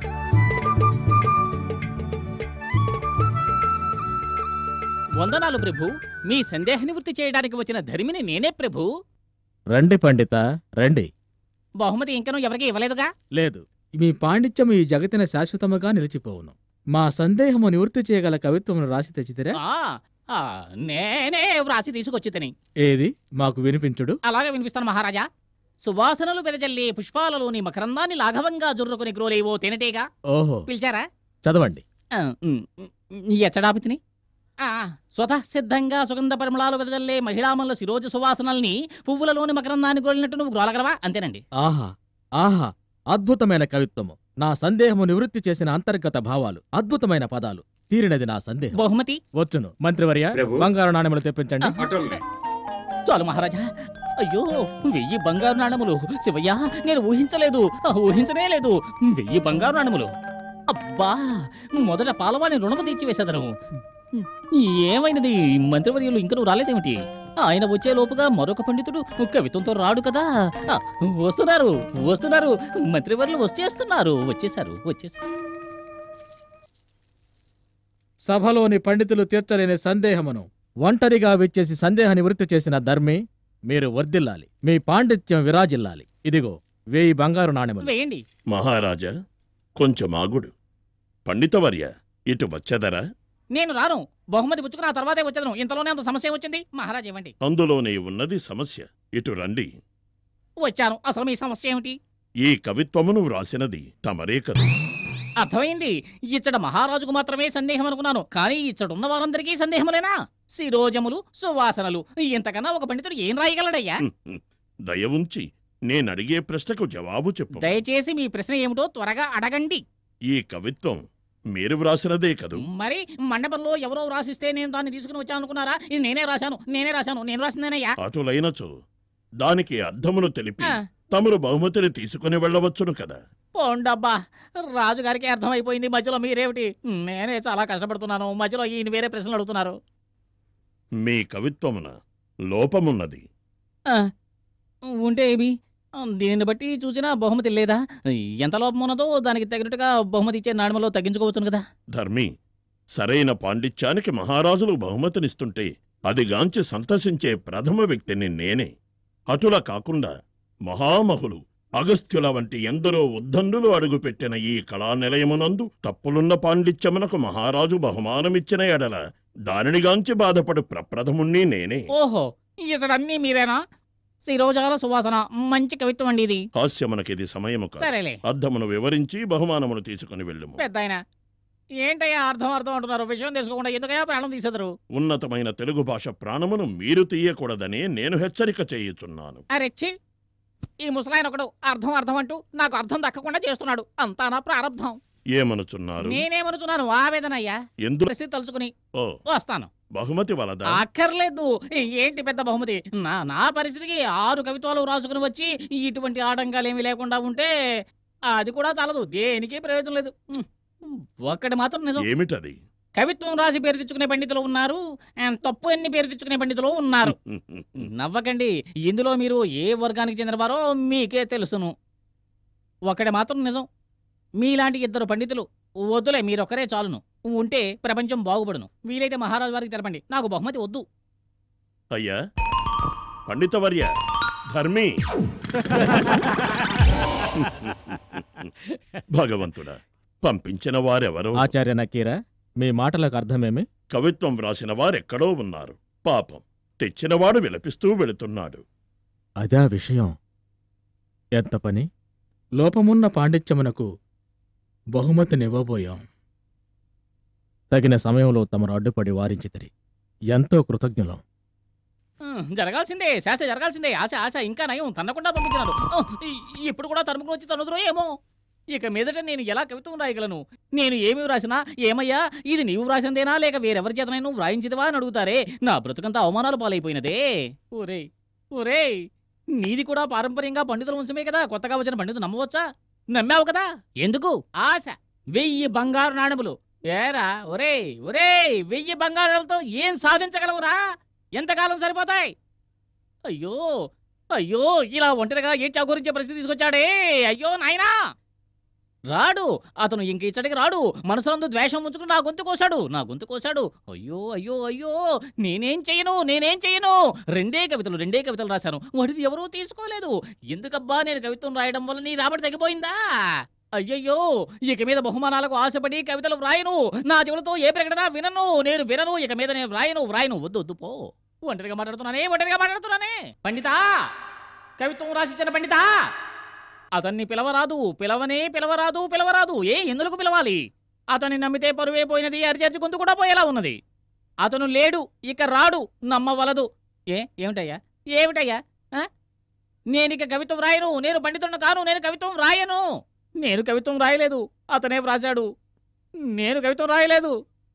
వందనాలు ప్రభు మీ సందేహ నివృత్తి చేయడానికి వచ్చిన ధర్మిని నేనే ప్రభు రండి పండిత రండి బహుమతి ఇంకనూ ఎవరికి ఇవ్వలేదుగా లేదు మీ పాండిత్యము ఈ జగతిన శాశ్వతముగా నిలిచిపోవును మా సందేహము నివృత్తి చేయగల కవిత్వమును రాసి తెచ్చితిరా ఆ, ఆ, నేనే వ్రాసి తీసుకొచ్చి తిని ఏది మాకు వినిపించుడు అలాగే వినిపిస్తాను మహారాజా సువాసనలు వెదజల్లి పుష్పాలలోని మకరందాన్ని లాఘవంగా జుర్రుకుని గ్రోలేవో తేనెటేగా ఓహో పిలిచారా చదవండి ఆ, ఉమ్, ఉమ్, ఎచ్చడాపితిని ఆ, స్వతః సిద్ధంగా సుగంధ పరిమళాలు వెదజల్లే మహిళామల్ల శిరోజ సువాసనల్ని పువ్వులలోని మకరందాన్ని గ్రోలినట్టు నువ్వు గ్రోలగలవా అంతేనండి ఆహా ఆహా అద్భుతమైన కవిత్వము నా సందేహము నివృత్తి చేసిన అంతర్గత భావాలు అద్భుతమైన పదాలు తీరినది నా సందేహం బహుమతి వచ్చును మంత్రివర్య ప్రభు. బంగారు నాణెములు తెప్పించండి చాలు మహారాజా అయ్యో వెయ్యి బంగారు నాణములు శివయ్య నేను ఊహించలేదు ఆ, ఊహించనే లేదు వెయ్యి బంగారు నాణములు అబ్బా మొదట పాలవాణి రుణము తీర్చివేసేదను ఏమైనది మంత్రివర్యులు ఇంకనూ రాలేదేమిటి ఆయన వచ్చే లోపుగా మరొక పండితుడు కవిత్వంతో రాడు కదా ఆ, వస్తున్నారు వస్తున్నారు మంత్రివర్యులు వచ్చేస్తున్నారు వచ్చేసారు వచ్చేసారు సభలోని పండితులు తీర్చలేని సందేహమును ఒంటరిగా విచ్చేసి సందేహ నివృత్తి చేసిన ధర్మి మీరు వర్ధిల్లాలి మీ పాండిత్యం విరాజిల్లాలి ఇదిగో వేయి బంగారు నాణెములు వేయండి మహారాజా కొంచెం ఆగుడు పండితవర్య ఇటు వచ్చెదరా నేను రాను బహుమతి పుచ్చుకున్న తర్వాతే వచ్చేదను ఇంతలోనే అంత సమస్య వచ్చింది మహారాజ్ ఇవ్వండి అందులోనే ఉన్నది సమస్య ఇటు రండి వచ్చాను అసలు మీ సమస్య ఏమిటి ఈ కవిత్వమును వ్రాసినది తమరే కదా అర్థమైంది ఇచ్చట మహారాజుకు మాత్రమే సందేహం అనుకున్నాను కానీ ఇచ్చడున్న వారందరికీ సందేహములేనా శిరోజములు సువాసనలు ఇంతకన్నా ఒక పండితుడు ఏం రాయగలడయ్యా దయ ఉంచి నేనడిగే ప్రశ్నకు జవాబు చెప్పు దయచేసి మీ ప్రశ్న ఏమిటో త్వరగా అడగండి ఈ కవిత్వం మీరు వ్రాసినదే కదూ మరి మండపంలో ఎవరో రాసిస్తే నేను దాన్ని తీసుకుని వచ్చాను అనుకున్నారా ఇది నేనే రాశాను నేనే రాశాను నేను రాసిందేనయ్యా అటులైనచో దానికి అర్థమును తెలిపి ఆ. తమరు బహుమతిని తీసుకుని వెళ్ళవచ్చును కదా పోండబ్బా రాజుగారికి అర్థమైపోయింది మధ్యలో మీరేమిటి నేనే చాలా కష్టపడుతున్నాను మధ్యలో ఈయన వేరే ప్రశ్నలు అడుగుతున్నారు మీ కవిత్వమున లోపమున్నది ఆ, ఉంటే ఏమి దీనిని బట్టి చూసినా బహుమతి లేదా ఎంత లోపం ఉన్నదో దానికి తగినట్టుగా బహుమతి ఇచ్చే నాణ్యమలో తగ్గించుకోవచ్చును కదా ధర్మి సరైన పాండిత్యానికి మహారాజులు బహుమతినిస్తుంటే అదిగాంచి సంతసించే ప్రథమ వ్యక్తిని నేనే అటుల కాకుండా మహామహులు అగస్త్యుల వంటి ఎందరో ఉద్దండులు అడుగుపెట్టిన ఈ కళా నిలయమునందు తప్పులున్న పాండిత్యమునకు మహారాజు బహుమానమిచ్చిన ఎడల దానినిగాంచి బాధపడు ప్రప్రథముణ్ణి నేనే ఓహో ఇతడన్నీ మీరేనా శిరోజాల సువాసన మంచి కవిత్వం అండి ఇది హాస్యమునకిది సమయము కాదు సరేలే. అర్థమును వివరించి బహుమానమును తీసుకుని వెళ్ళుము పెద్ద ఆయన ఏంటయ్యా అర్థం అర్థం అంటున్నారు విషయం తెలుసుకోకుండా ఎందుకయ్యా ప్రాణం తీసేదరు ఉన్నతమైన తెలుగు భాష ప్రాణమును మీరు తీయకూడదని నేను హెచ్చరిక చేయుచున్నాను అరే ఛీ ఈ ముసలాయన ఒకడు అర్థం అర్థం అంటూ నాకు అర్థం దక్కకుండా చేస్తున్నాడు అంతా నా ప్రారంభం ఏమనుచున్నారు నేనేమనుచున్నాను ఆవేదన అయ్యా ఎందు పరిస్థితి తలుచుకుని ఓ వస్తాను బహుమతి వలదా అక్కర్లేదు ఏంటి పెద్ద బహుమతి నా నా పరిస్థితికి ఆరు కవిత్వాలు రాసుకుని వచ్చి ఇటువంటి ఆటంకాలు ఏమీ లేకుండా ఉంటే అది కూడా చాలదు దేనికి ప్రయోజనం లేదు ఉమ్, ఒక్కటి మాత్రం నిజం ఏమిటది కవిత్వం రాసి పేరు తెచ్చుకునే పండితులు ఉన్నారు ఆ, తప్పు ఎన్ని పేరు తెచ్చుకునే పండితులు ఉన్నారు నవ్వకండి ఇందులో మీరు ఏ వర్గానికి చెందినవారో మీకే తెలుసును ఒకటి మాత్రం నిజం మీలాంటి ఇద్దరు పండితులు వద్దులే మీరొక్కరే చాలును ఉంటే ప్రపంచం బాగుపడును వీలైతే మహారాజు వారికి తెలపండి నాకు బహుమతి వద్దు అయ్యా పండితవర్య ధర్మి భగవంతుడా పంపించిన వారెవరో ఆచార్య నకీరా మీ మాటలకు అర్థమేమి కవిత్వం వ్రాసిన వారెక్కడో ఉన్నారు పాపం తెచ్చినవాడు విలపిస్తూ వెళుతున్నాడు అదా విషయం ఎంత పని లోపమున్న పాండిత్యమునకు బహుమతినివ్వబోయాం తగిన సమయంలో తమరు అడ్డుపడి వారించితిరి ఎంతో కృతజ్ఞులం ఉమ్, జరగాల్సిందే శాస్త్ర జరగాల్సిందే ఆశ ఆశ ఇంకా నయం తన్నకుండా పంపించినారు ఉ, ఈ- ఇప్పుడు కూడా తరుముకు వచ్చి తనుదురో ఏమో ఇక మీదట నేను ఎలా కవిత్వం రాయగలను నేను ఏమి వ్రాసినా ఏమయ్యా ఇది నీవు వ్రాసిందేనా లేక వేరెవరి చేతనై నువ్వు వ్రాయించిదివా అని అడుగుతారే నా బ్రతుకంతా అవమానాలు పాలైపోయినదే ఒరే ఒరే నీది కూడా పారంపర్యంగా పండితుల వంశమే కదా కొత్తగా వచ్చిన పండితులు నమ్మవచ్చా నమ్మావు కదా ఎందుకు ఆశ వెయ్యి బంగారు నాణములు ఏరా ఒరే ఒరే వెయ్యి బంగారు నాణములతో ఏం సాధించగలవురా ఎంతకాలం సరిపోతాయి అయ్యో అయ్యో ఇలా ఒంటరిగా ఏడ్చా గురించే పరిస్థితి తీసుకొచ్చాడే అయ్యో నాయనా రాడు అతను ఇంక ఇచ్చడికి రాడు మనసులందు ద్వేషం ఉంచుకుని నా గొంతు కోశాడు నా గొంతు కోశాడు అయ్యో అయ్యో అయ్యో నేనేం చెయ్యను నేనేం చెయ్యను రెండే కవితలు రెండే కవితలు రాశాను వాటిని ఎవరూ తీసుకోలేదు ఎందుకబ్బా నేను కవిత్వం రాయడం వల్ల నీ రాబడి తగ్గిపోయిందా అయ్యయ్యో ఇక మీద బహుమానాలకు ఆశపడి కవితలు వ్రాయను నా చెవులతో ఏ ప్రకటన వినను నేను వినను ఇక మీద నేను వ్రాయను వ్రాయను వద్దు వద్దు పో ఒంటరిగా మాట్లాడుతున్నానే ఒంటరిగా మాట్లాడుతున్నానే పండితా కవిత్వం రాసిచ్చిన పండితా అతన్ని పిలవరాదు పిలవనే పిలవరాదు పిలవరాదు ఏ ఎందుకు పిలవాలి అతన్ని నమ్మితే పరువే పోయినది అరిచేర్చి గొంతు కూడా పోయేలా ఉన్నది అతను లేడు ఇక రాడు నమ్మవలదు ఏ ఏమిటయ్యా ఏమిటయ్యా ఆ? నేనిక కవిత్వం రాయను నేను పండితుడిని కాను నేను కవిత్వం రాయను నేను కవిత్వం రాయలేదు అతనే వ్రాశాడు నేను కవిత్వం రాయలేదు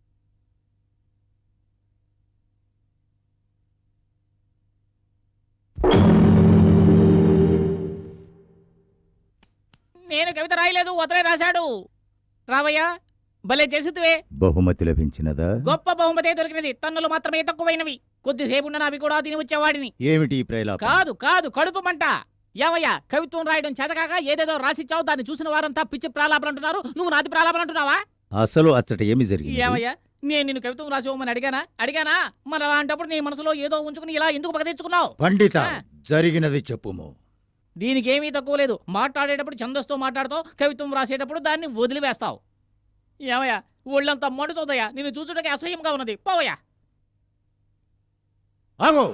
నేను కవిత రాయలేదు అతనే రాశాడు రావయ్యా భలే చేసిద్దువే బహుమతి లభించినదా గొప్ప బహుమతే దొరికినది తన్నులు మాత్రమే తక్కువైనవి కొద్దిసేపు ఉన్న అవి కూడా తిని వచ్చేవాడిని ఏమిటి ఈ ప్రేలాపన కాదు కాదు కడుపు మంట ఏవయ్యా కవిత్వం రాయడం చేతకాక ఏదేదో రాసిచ్చావు దాన్ని చూసిన వారంతా పిచ్చి ప్రాలాపలు అంటున్నారు నువ్వు నాది ప్రాలాపలు అంటున్నావా అసలు అచ్చట ఏమి జరిగింది ఏవయ్యా నేను నిన్ను కవిత్వం రాసివ్వమని అడిగానా అడిగానా మరి అలాంటప్పుడు నీ మనసులో ఏదో ఉంచుకుని ఇలా ఎందుకు పగ తెచ్చుకున్నావు పండిత జరిగినది చెప్పుము దీనికి ఏమీ తక్కువ లేదు మాట్లాడేటప్పుడు ఛందస్తో మాట్లాడుతావు కవిత్వం రాసేటప్పుడు దాన్ని వదిలివేస్తావు ఏమయ్యా ఒళ్ళంతా మండుతోందయ్యా నిన్ను చూచుటకి అసహ్యంగా ఉన్నది పోవయ్యా ఆగో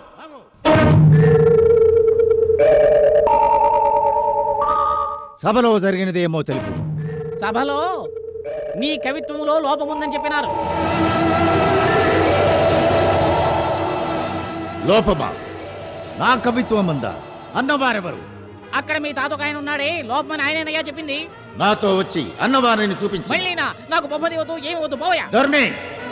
సభలో జరిగినది ఏమో తెలుపు సభలో నీ కవిత్వంలో లోపముందని చెప్పినారు లోపమా నా కవిత్వం ఉందా అన్నవారెవరు అక్కడ మీ తాతొక ఆయన ఉన్నాడే లోపమని ఆయనయ్యా చెప్పింది నాతో వచ్చి అన్నవారిని చూపించు మళ్ళీనా నాకు బొమ్మది వద్దు ఏమి వద్దు పోవయ్యా ధర్మే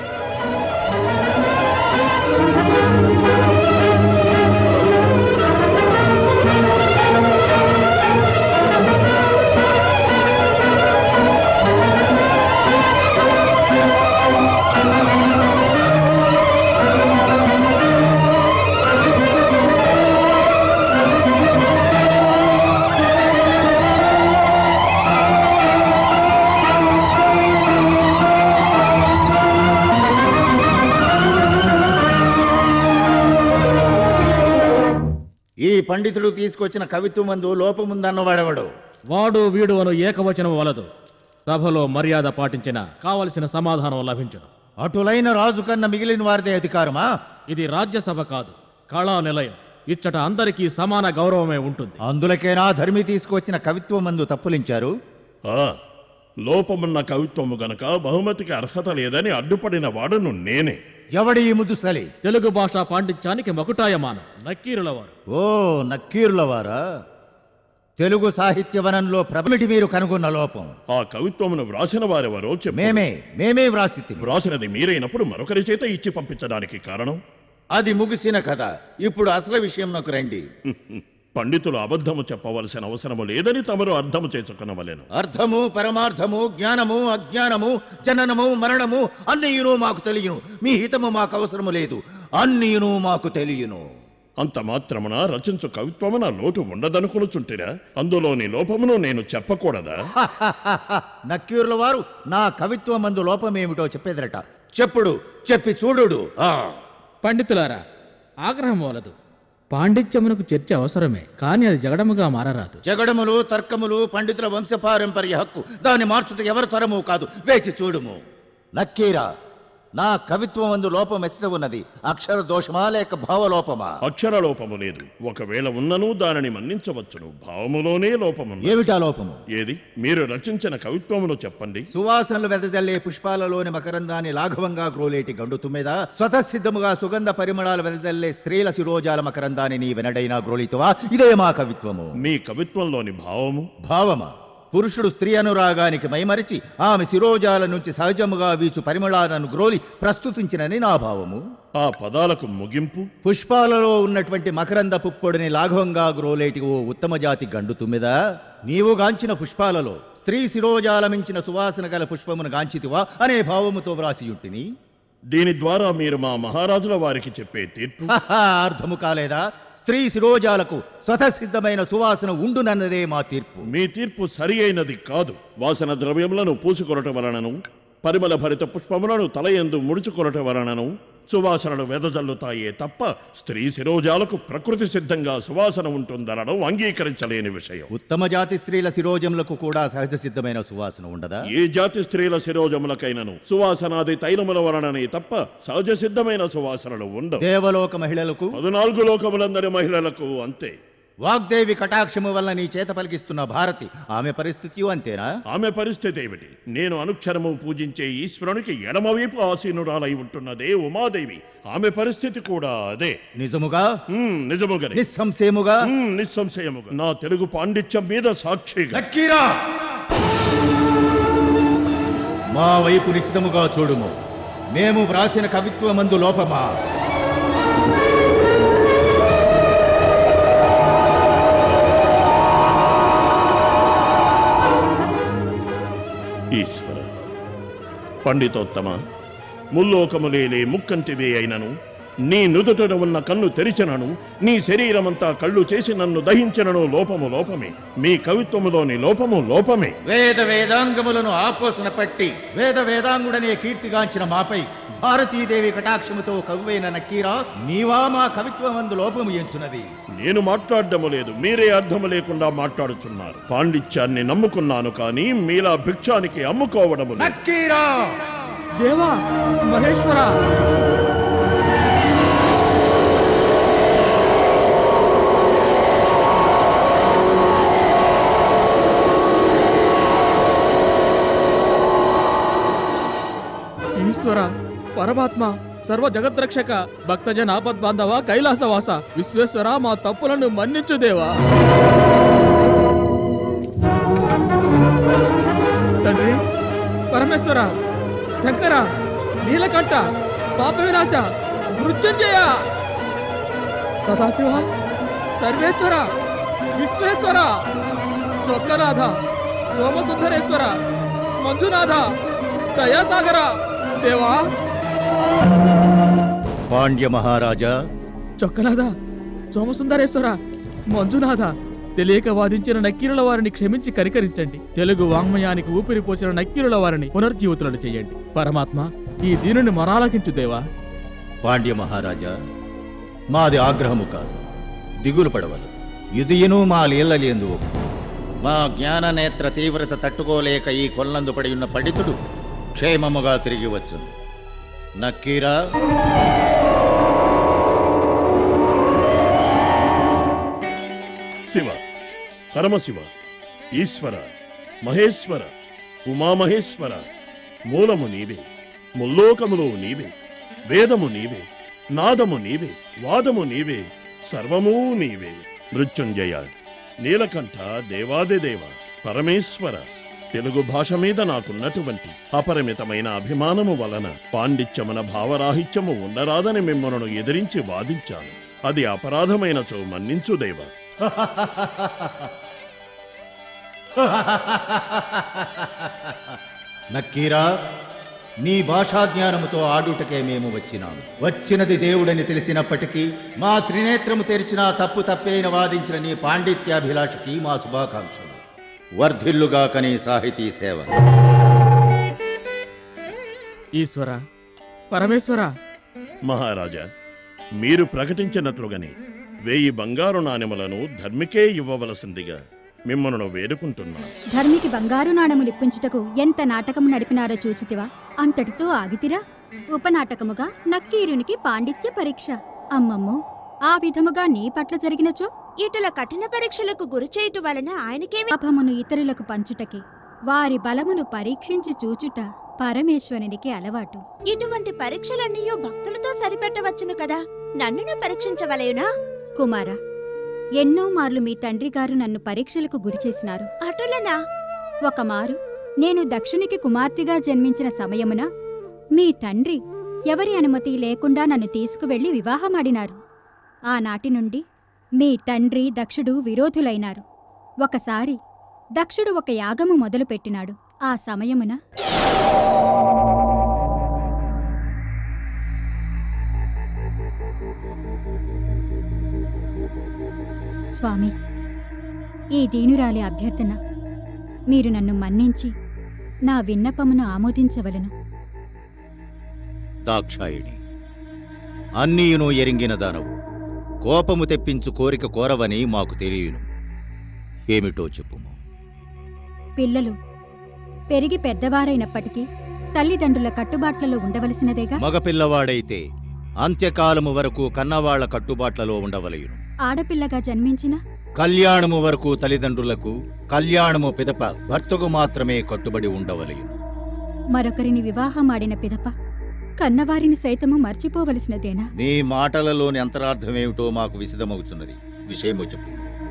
ఈ పండితుడు తీసుకొచ్చిన కవిత్వం మందు లోపముందన్నవాడెవడు వాడు వీడు అను ఏకవచనం వలదు సభలో మర్యాద పాటించిన కావలసిన సమాధానం లభించను అటులైన రాజు కన్నా మిగిలిన వారిదే అధికారమా ఇది రాజ్యసభ కాదు కళా నిలయం ఇచ్చట అందరికీ సమాన గౌరవమే ఉంటుంది అందులకేనా ధర్మి తీసుకువచ్చిన కవిత్వం మందు తప్పులించారు ఆ, లోపమున్న కవిత్వము గనక బహుమతికి అర్హత లేదని అడ్డుపడిన వాడును నేనే ఎవడి ఈ ముదుసలి తెలుగు భాషా పాండిత్యానికి మకుటాయమానం నక్కీరుల వారు ఓ నక్కీరుల వారా తెలుగు సాహిత్య వనంలో ప్రబలిటి మీరు కనుగొన్న లోపం ఆ కవిత్వమును వ్రాసిన వారెవరో చెప్పు మేమే మేమే వ్రాసి వ్రాసినది మీరైనప్పుడు మరొకరి చేత ఇచ్చి పంపించడానికి కారణం అది ముగిసిన కథ ఇప్పుడు అసలు విషయం నాకు రండి పండితులు అబద్ధము చెప్పవలసిన అవసరము లేదని తమరు అర్థము చేసుకునవలెను అర్థము పరమార్థము జ్ఞానము అజ్ఞానము జననము మరణము అన్నీయును మాకు తెలియను మీ హితము మాకు అవసరము లేదు అన్నీయును మాకు తెలియను అంత మాత్రమున రచించు కవిత్వమున లోటు ఉండదనుకునుచుంటిరా అందులోని లోపమును నేను చెప్పకూడదా నక్కీరుల వారు నా కవిత్వం మందు లోపమేమిటో చెప్పేదరట చెప్పుడు చెప్పి చూడుడు ఆ పండితులారా ఆగ్రహం వలదు పాండిత్యమునకు చర్చ అవసరమే కానీ అది జగడముగా మారరాదు జగడములు తర్కములు పండితుల వంశపారంపర్య హక్కు దాన్ని మార్చుట ఎవరి తరము కాదు వేచి చూడుము నక్కీరా నా కవిత్వం అందు లోపం ఎచ్చట ఉన్నది అక్షర దోషమా లేక భావలోపమా అక్షర లోపము లేదు ఒకవేళ ఉన్నను దానిని మన్నించవచ్చును భావములోనే లోపమున్న ఏమిటా లోపము ఏది మీరు రచించిన కవిత్వమును చెప్పండి సువాసనలు వెదజల్లే పుష్పాలలోని మకరందాన్ని లాఘవంగా గ్రోలేటి గండు తుమ్మెద స్వతసిద్ధముగా సుగంధ పరిమళాలు వెదజల్లే స్త్రీల శిరోజాల మకరందాన్ని నీ వెనడైనా గ్రోలితువా ఇదే మా కవిత్వము మీ కవిత్వంలోని భావము భావమా పురుషుడు స్త్రీ అనురాగానికి మైమరిచి ఆమె శిరోజాల నుంచి సహజముగా వీచు పరిమళాలను గ్రోలి ప్రస్తుతించినని నా భావము ఆ పదాలకు ముగింపు పుష్పాలలో ఉన్నటువంటి మకరంద పుప్పొడిని లాఘవంగా గ్రోలేటి ఓ ఉత్తమ జాతి గండు తుమ్మిదా నీవు గాంచిన పుష్పాలలో స్త్రీ శిరోజాలమించిన సువాసన గల పుష్పమును గాంచితివా అనే భావముతో వ్రాసియుంటిని దీని ద్వారా మీరు మా మహారాజుల వారికి చెప్పే తీర్పు హహా, అర్థము కాలేదా స్త్రీ శిరోజాలకు స్వతసిద్ధమైన సువాసన ఉండునన్నదే మా తీర్పు మీ తీర్పు సరి అయినది కాదు వాసన ద్రవ్యములను పూసుకొనట వలనను పరిమళ భరిత పుష్పములను తలయందు ముడుచుకొనట వలనను సువాసనలు వెదజల్లుతాయే తప్ప స్త్రీ శిరోజాలకు ప్రకృతి సిద్ధంగా సువాసన ఉంటుందనడం అంగీకరించలేని విషయం ఉత్తమ జాతి స్త్రీల శిరోజములకు కూడా సహజ సిద్ధమైన సువాసన ఉండదా ఏ జాతి స్త్రీల శిరోజములకైనను సువాసనాది తైలముల వలననే తప్ప సహజ సిద్ధమైన సువాసనలు ఉండవు దేవలోక మహిళలకు పద్నాలుగు లోకములందరి మహిళలకు అంతే వాగ్దేవి కటాక్షము వల్ల నీ చేత పలికిస్తున్న భారతి ఆమె పరిస్థితి అంతేనా ఆమె పరిస్థితి ఏమిటి నేను అనుక్షరము పూజించే ఈశ్వరునికి ఎడమవైపు ఆసీనురాలై ఉంటున్నదే ఉమాదేవి ఆమె పరిస్థితి కూడా అదే నిజముగా ఉమ్, నిజముగానే నిస్సంశయముగా ఉమ్, నిస్సంశయముగా నా తెలుగు పాండిత్యం మీద సాక్షిగా నక్కీరా మా వైపు నిశ్చితముగా చూడుము మేము వ్రాసిన కవిత్వమందు లోపమా ఈశ్వర పండితోత్తమ ముల్లోకములేలే ముక్కంటివే అయినను నీ నుదుటన ఉన్న కన్ను తెరిచినను నీ శరీరమంతా కళ్ళు చేసి నన్ను దహించినను లోపము లోపమే మీ కవిత్వములోని లోపము లోపమే వేద వేదాంగములను ఆపోసన పట్టి వేద వేదాంగుడనే కీర్తిగాంచిన మాపై భారతీదేవి కటాక్షముతో కవ్వైన నక్కీరా నీవా మా కవిత్వమందు లోపము ఎంచున్నది నేను మాట్లాడడము లేదు మీరే అర్థము లేకుండా మాట్లాడుచున్నారు పాండిత్యాన్ని నమ్ముకున్నాను కానీ మీలా భిక్షానికి అమ్ముకోవడము లేదు నక్కీరా దేవా మహేశ్వర ఈశ్వర పరమాత్మ సర్వ జగద్రక్షక భక్తజన ఆపద్బాంధవ కైలాసవాస విశ్వేశ్వర మా తప్పులను మన్నించు దేవా తండ్రి పరమేశ్వర శంకర నీలకంఠ పాప వినాశ మృత్యుంజయ సదాశివ సర్వేశ్వర విశ్వేశ్వర చొక్కనాథ సోమసుందరేశ్వర మంజునాథ దయాసాగర దేవా పాండ్య మహారాజా చొక్కనాథ సోమసుందరేశ్వర మంజునాథ తెలియక వాదించిన నక్కీరుల వారిని క్షమించి కరికరించండి తెలుగు వాంగ్మయానికి ఊపిరి పోసిన నక్కీరుల వారిని పునర్జీవితులను చేయండి పరమాత్మ ఈ దీనుని మొరాలకించు దేవా పాండ్య మహారాజా మాది ఆగ్రహము కాదు దిగులు పడవలు ఇదియును మా లీలలేందు మా జ్ఞాన నేత్ర తీవ్రత తట్టుకోలేక ఈ కొల్లందు పడి ఉన్న పండితుడు క్షేమముగా తిరిగి వచ్చును నక్కీరా శివ పరమశివ ఈశ్వర మహేశ్వర ఉమామహేశ్వర మూలము నీవే ముల్లోకములో నీవే వేదము నీవే నాదము నీవే వాదము నీవే సర్వమూ నీవే మృత్యుంజయ నీలకంఠ దేవాదిదేవ పరమేశ్వర తెలుగు భాష మీద నాకున్నటువంటి అపరిమితమైన అభిమానము వలన పాండిత్యమున భావరాహిత్యము ఉండరాదని మిమ్మలను ఎదిరించి వాదించాను అది అపరాధమైనచో మన్నించు దేవా నక్కీరా నీ భాషా జ్ఞానముతో ఆడుటకే మేము వచ్చినాము వచ్చినది దేవుడని తెలిసినప్పటికీ మా త్రినేత్రము తెరిచిన తప్పు తప్పైన వాదించిన నీ పాండిత్యాభిలాషకి మా శుభాకాంక్షలు వర్ధిల్లుగాక నీ సాహితీ సేవ ఈశ్వర పరమేశ్వర మహారాజా మీరు ప్రకటించినట్లుగానే వేయి బంగారు నాణెములను ధర్మికే ఇవ్వవలసిందిగా మిమ్మల్ని వేడుకుంటున్నాను ధర్మికి బంగారు నాణములిప్పించుటకు ఎంత నాటకము నడిపినారో చూచితివా అంతటితో ఆగితిరా ఉపనాటకముగా నక్కీరునికి పాండిత్య పరీక్ష అమ్మమ్మో ఆ విధముగా నీ పట్ల జరిగినచో ఇటుల కఠిన పరీక్షలకు గురి చేయుట వలన ఆయనకేమి లాభమును ఇతరులకు పంచుటకి వారి బలమును పరీక్షించి చూచుట పరమేశ్వరునికి అలవాటు ఇటువంటి పరీక్షలన్నీ భక్తులతో సరిపెట్టవచ్చును కదా నన్నును పరీక్షించవలయునా కుమార ఎన్నో మార్లు మీ తండ్రి గారు నన్ను పరీక్షలకు గురిచేసినారు అటులనా ఒకమారు నేను దక్షునికి కుమార్తెగా జన్మించిన సమయమున మీ తండ్రి ఎవరి అనుమతి లేకుండా నన్ను తీసుకువెళ్లి వివాహమాడినారు ఆనాటి నుండి మీ తండ్రి దక్షుడు విరోధులైనారు ఒకసారి దక్షుడు ఒక యాగము మొదలుపెట్టినాడు ఆ సమయమున స్వామి ఈ దీనురాలి అభ్యర్థన మీరు నన్ను మన్నించి నా విన్నపమును ఆమోదించవలను దాక్షాయిణి అన్నీయును ఎరింగిన దానవు కోపము తెప్పించు కోరిక కోరవని మాకు తెలియను ఏమిటో చెప్పుము పిల్లలు పెరిగి పెద్దవారైనప్పటికీ తల్లిదండ్రుల కట్టుబాట్లలో ఉండవలసినదేగా మగపిల్లవాడైతే అంత్యకాలము వరకు కన్నవాళ్ల కట్టుబాట్లలో ఉండవలయును ఆడపిల్లగా జన్మించిన కళ్యాణము వరకు తల్లిదండ్రులకు కళ్యాణము పిదప భర్తకు మాత్రమే కట్టుబడి ఉండవలయును మరొకరిని వివాహమాడిన పిదప కన్నవారిని సైతము మర్చిపోవలసినదేనా నీ మాటలలోని అంతరార్థమేమిటో మాకు విశదమవుతున్నది విషయము చెప్పు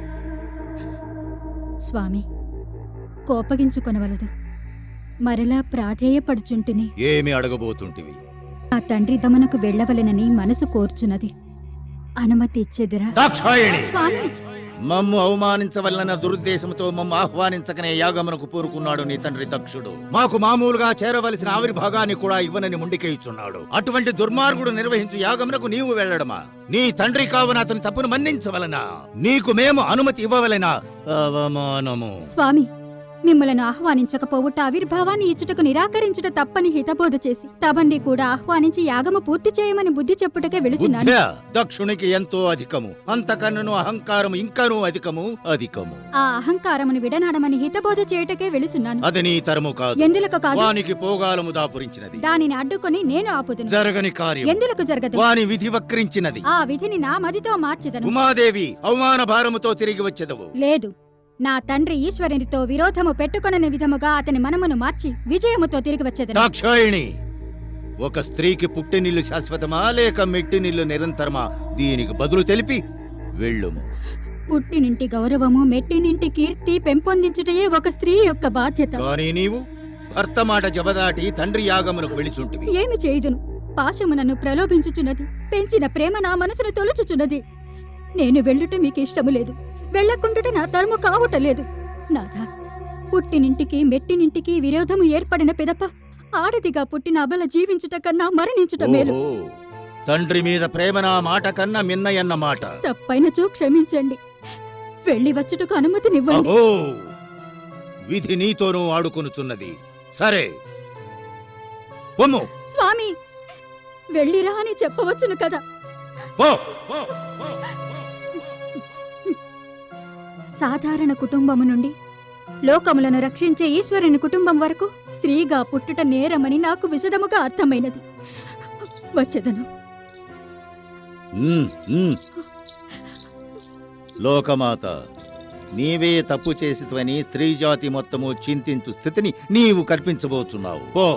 స్వామి కోపగించుకొనవలదు మరలా ప్రాధేయపడుచుంటిని ఏమి అడగబోతుంటివి ఆ తండ్రి దమనకు వెళ్ళవలెనని మనసు కోర్చున్నది అనుమతి ఇచ్చేదిరా దాక్షాయణి! స్వామి మమ్ము అవమానించవలన దురుద్దేశంతో మమ్ము ఆహ్వానించకనే యాగమునకు పూరుకున్నాడు నీ తండ్రి దక్షుడు మాకు మామూలుగా చేరవలసిన ఆవిర్భాగాన్ని కూడా ఇవ్వనని ముండికేయుచున్నాడు అటువంటి దుర్మార్గుడు నిర్వహించు యాగమునకు నీవు వెళ్ళడమా నీ తండ్రి కావున అతని తప్పును మన్నించవలనా నీకు మేము అనుమతి ఇవ్వవలెనా అవమానము స్వామి మిమ్మలను ఆహ్వానించకపోవుట ఆవిర్భావాన్ని ఇచ్చుటకు నిరాకరించుట తప్పని హితబోధ చేసి తబండి కూడా ఆహ్వానించి యాగము పూర్తి చేయమని బుద్ధి చెప్పుటకే వెళుచున్నాను బుద్ధ్యా దక్షునికి ఎంతో అధికము అంతకన్నును అహంకారము ఇంకనూ అధికము అధికము ఆ అహంకారమును విడనాడమని హితబోధ చేయుటకే వెళుచున్నాను అది నీ తరము కాదు ఎందులకు కాదు వానికి పోగాలము దాపురించినది దానిని అడ్డుకొని నేను ఆపుదును జరగని కార్యం ఎందులకు జరగదు వాని విధి వక్రించినది ఆ విధిని నా మదితో మార్చెదను ఉమాదేవి అవమాన భారముతో తిరిగి వచ్చెదవు లేదు నా తండ్రి ఈశ్వరునితో విరోధము పెట్టుకొనని విధముగా అతని మనమును మార్చి విజయముతో తిరిగి వచ్చేదను దాక్షాయిణి ఒక స్త్రీకి పుట్టినిల్లు శాశ్వతమా లేక మెట్టినిల్లు నిరంతరమా దీనికి బదులు తెలిపి వెళ్ళుము పుట్టినింటి గౌరవము మెట్టినింటి కీర్తి పెంపొందించుటయే ఒక స్త్రీ యొక్క బాధ్యత కానీ నీవు భర్త మాట జబదాటి తండ్రి యాగమునకు వెళుచుంటివి ఏమి చేయుదును పాశము నన్ను ప్రలోభించుచున్నది పెంచిన ప్రేమ నా మనసును తొలుచుచున్నది నేను వెళ్ళుట మీకు ఇష్టము లేదు వెళ్ళకుండుట నా తరము కావుట లేదు నాథ పుట్టినింటికి మెట్టినింటికి విరోధము ఏర్పడిన పిదప ఆడదిగా పుట్టిన అబల జీవించుట కన్నా మరణించుట మేలు ఓహో తండ్రి మీద ప్రేమ నా మాట కన్నా మిన్నయన్న మాట తప్పైనచో క్షమించండి వెళ్ళి వచ్చుటకు అనుమతినివ్వండి అహో విధి నీతోనూ ఆడుకొనుచున్నది సరే పొమ్ము స్వామి వెళ్ళిరా అని చెప్పవచ్చును కదా పో సాధారణ కుటుంబము నుండి లోకములను రక్షించే ఈశ్వరుని కుటుంబం వరకు స్త్రీగా పుట్టుట నేరమని నాకు విశదముగా అర్థమైనది వచ్చెదను ఉమ్, ఉమ్. లోకమాత నీవే తప్పు చేసిత్వని స్త్రీ జాతి మొత్తము చింతించు స్థితిని నీవు కల్పించబోచున్నావు పో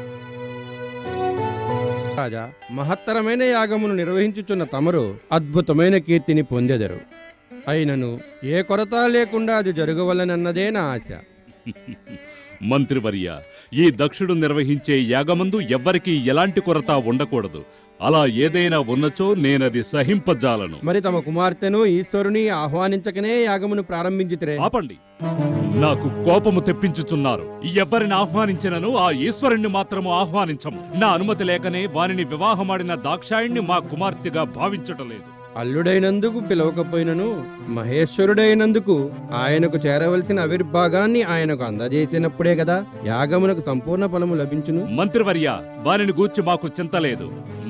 రాజా మహత్తరమైన యాగమును నిర్వహించుచున్న తమరు అద్భుతమైన కీర్తిని పొందెదరు అయినను ఏ కొరత లేకుండా అది జరగవలనన్నదే నా ఆశ మంత్రివర్య ఈ దక్షుడు నిర్వహించే యాగమందు ఎవ్వరికీ ఎలాంటి కొరత ఉండకూడదు అలా ఏదైనా ఉన్నచో నేనది సహింపజాలను మరి తమ కుమార్తెను ఈశ్వరుని ఆహ్వానించకనే యాగమును ప్రారంభించితిరే ఆపండి నాకు కోపము తెప్పించుచున్నారు ఎవ్వరిని ఆహ్వానించినను ఆ ఈశ్వరుణ్ణి మాత్రము ఆహ్వానించము నా అనుమతి లేకనే వారిని వివాహమాడిన దాక్షాయిణ్ణి మా కుమార్తెగా భావించటలేదు అల్లుడైనందుకు పిలవకపోయినను మహేశ్వరుడైనందుకు ఆయనకు చేరవలసిన ఆవిర్భాగాన్ని ఆయనకు అందజేసినప్పుడే కదా యాగమునకు సంపూర్ణ ఫలము లభించును మంత్రివర్య వారిని గూర్చి మాకు చింత లేదు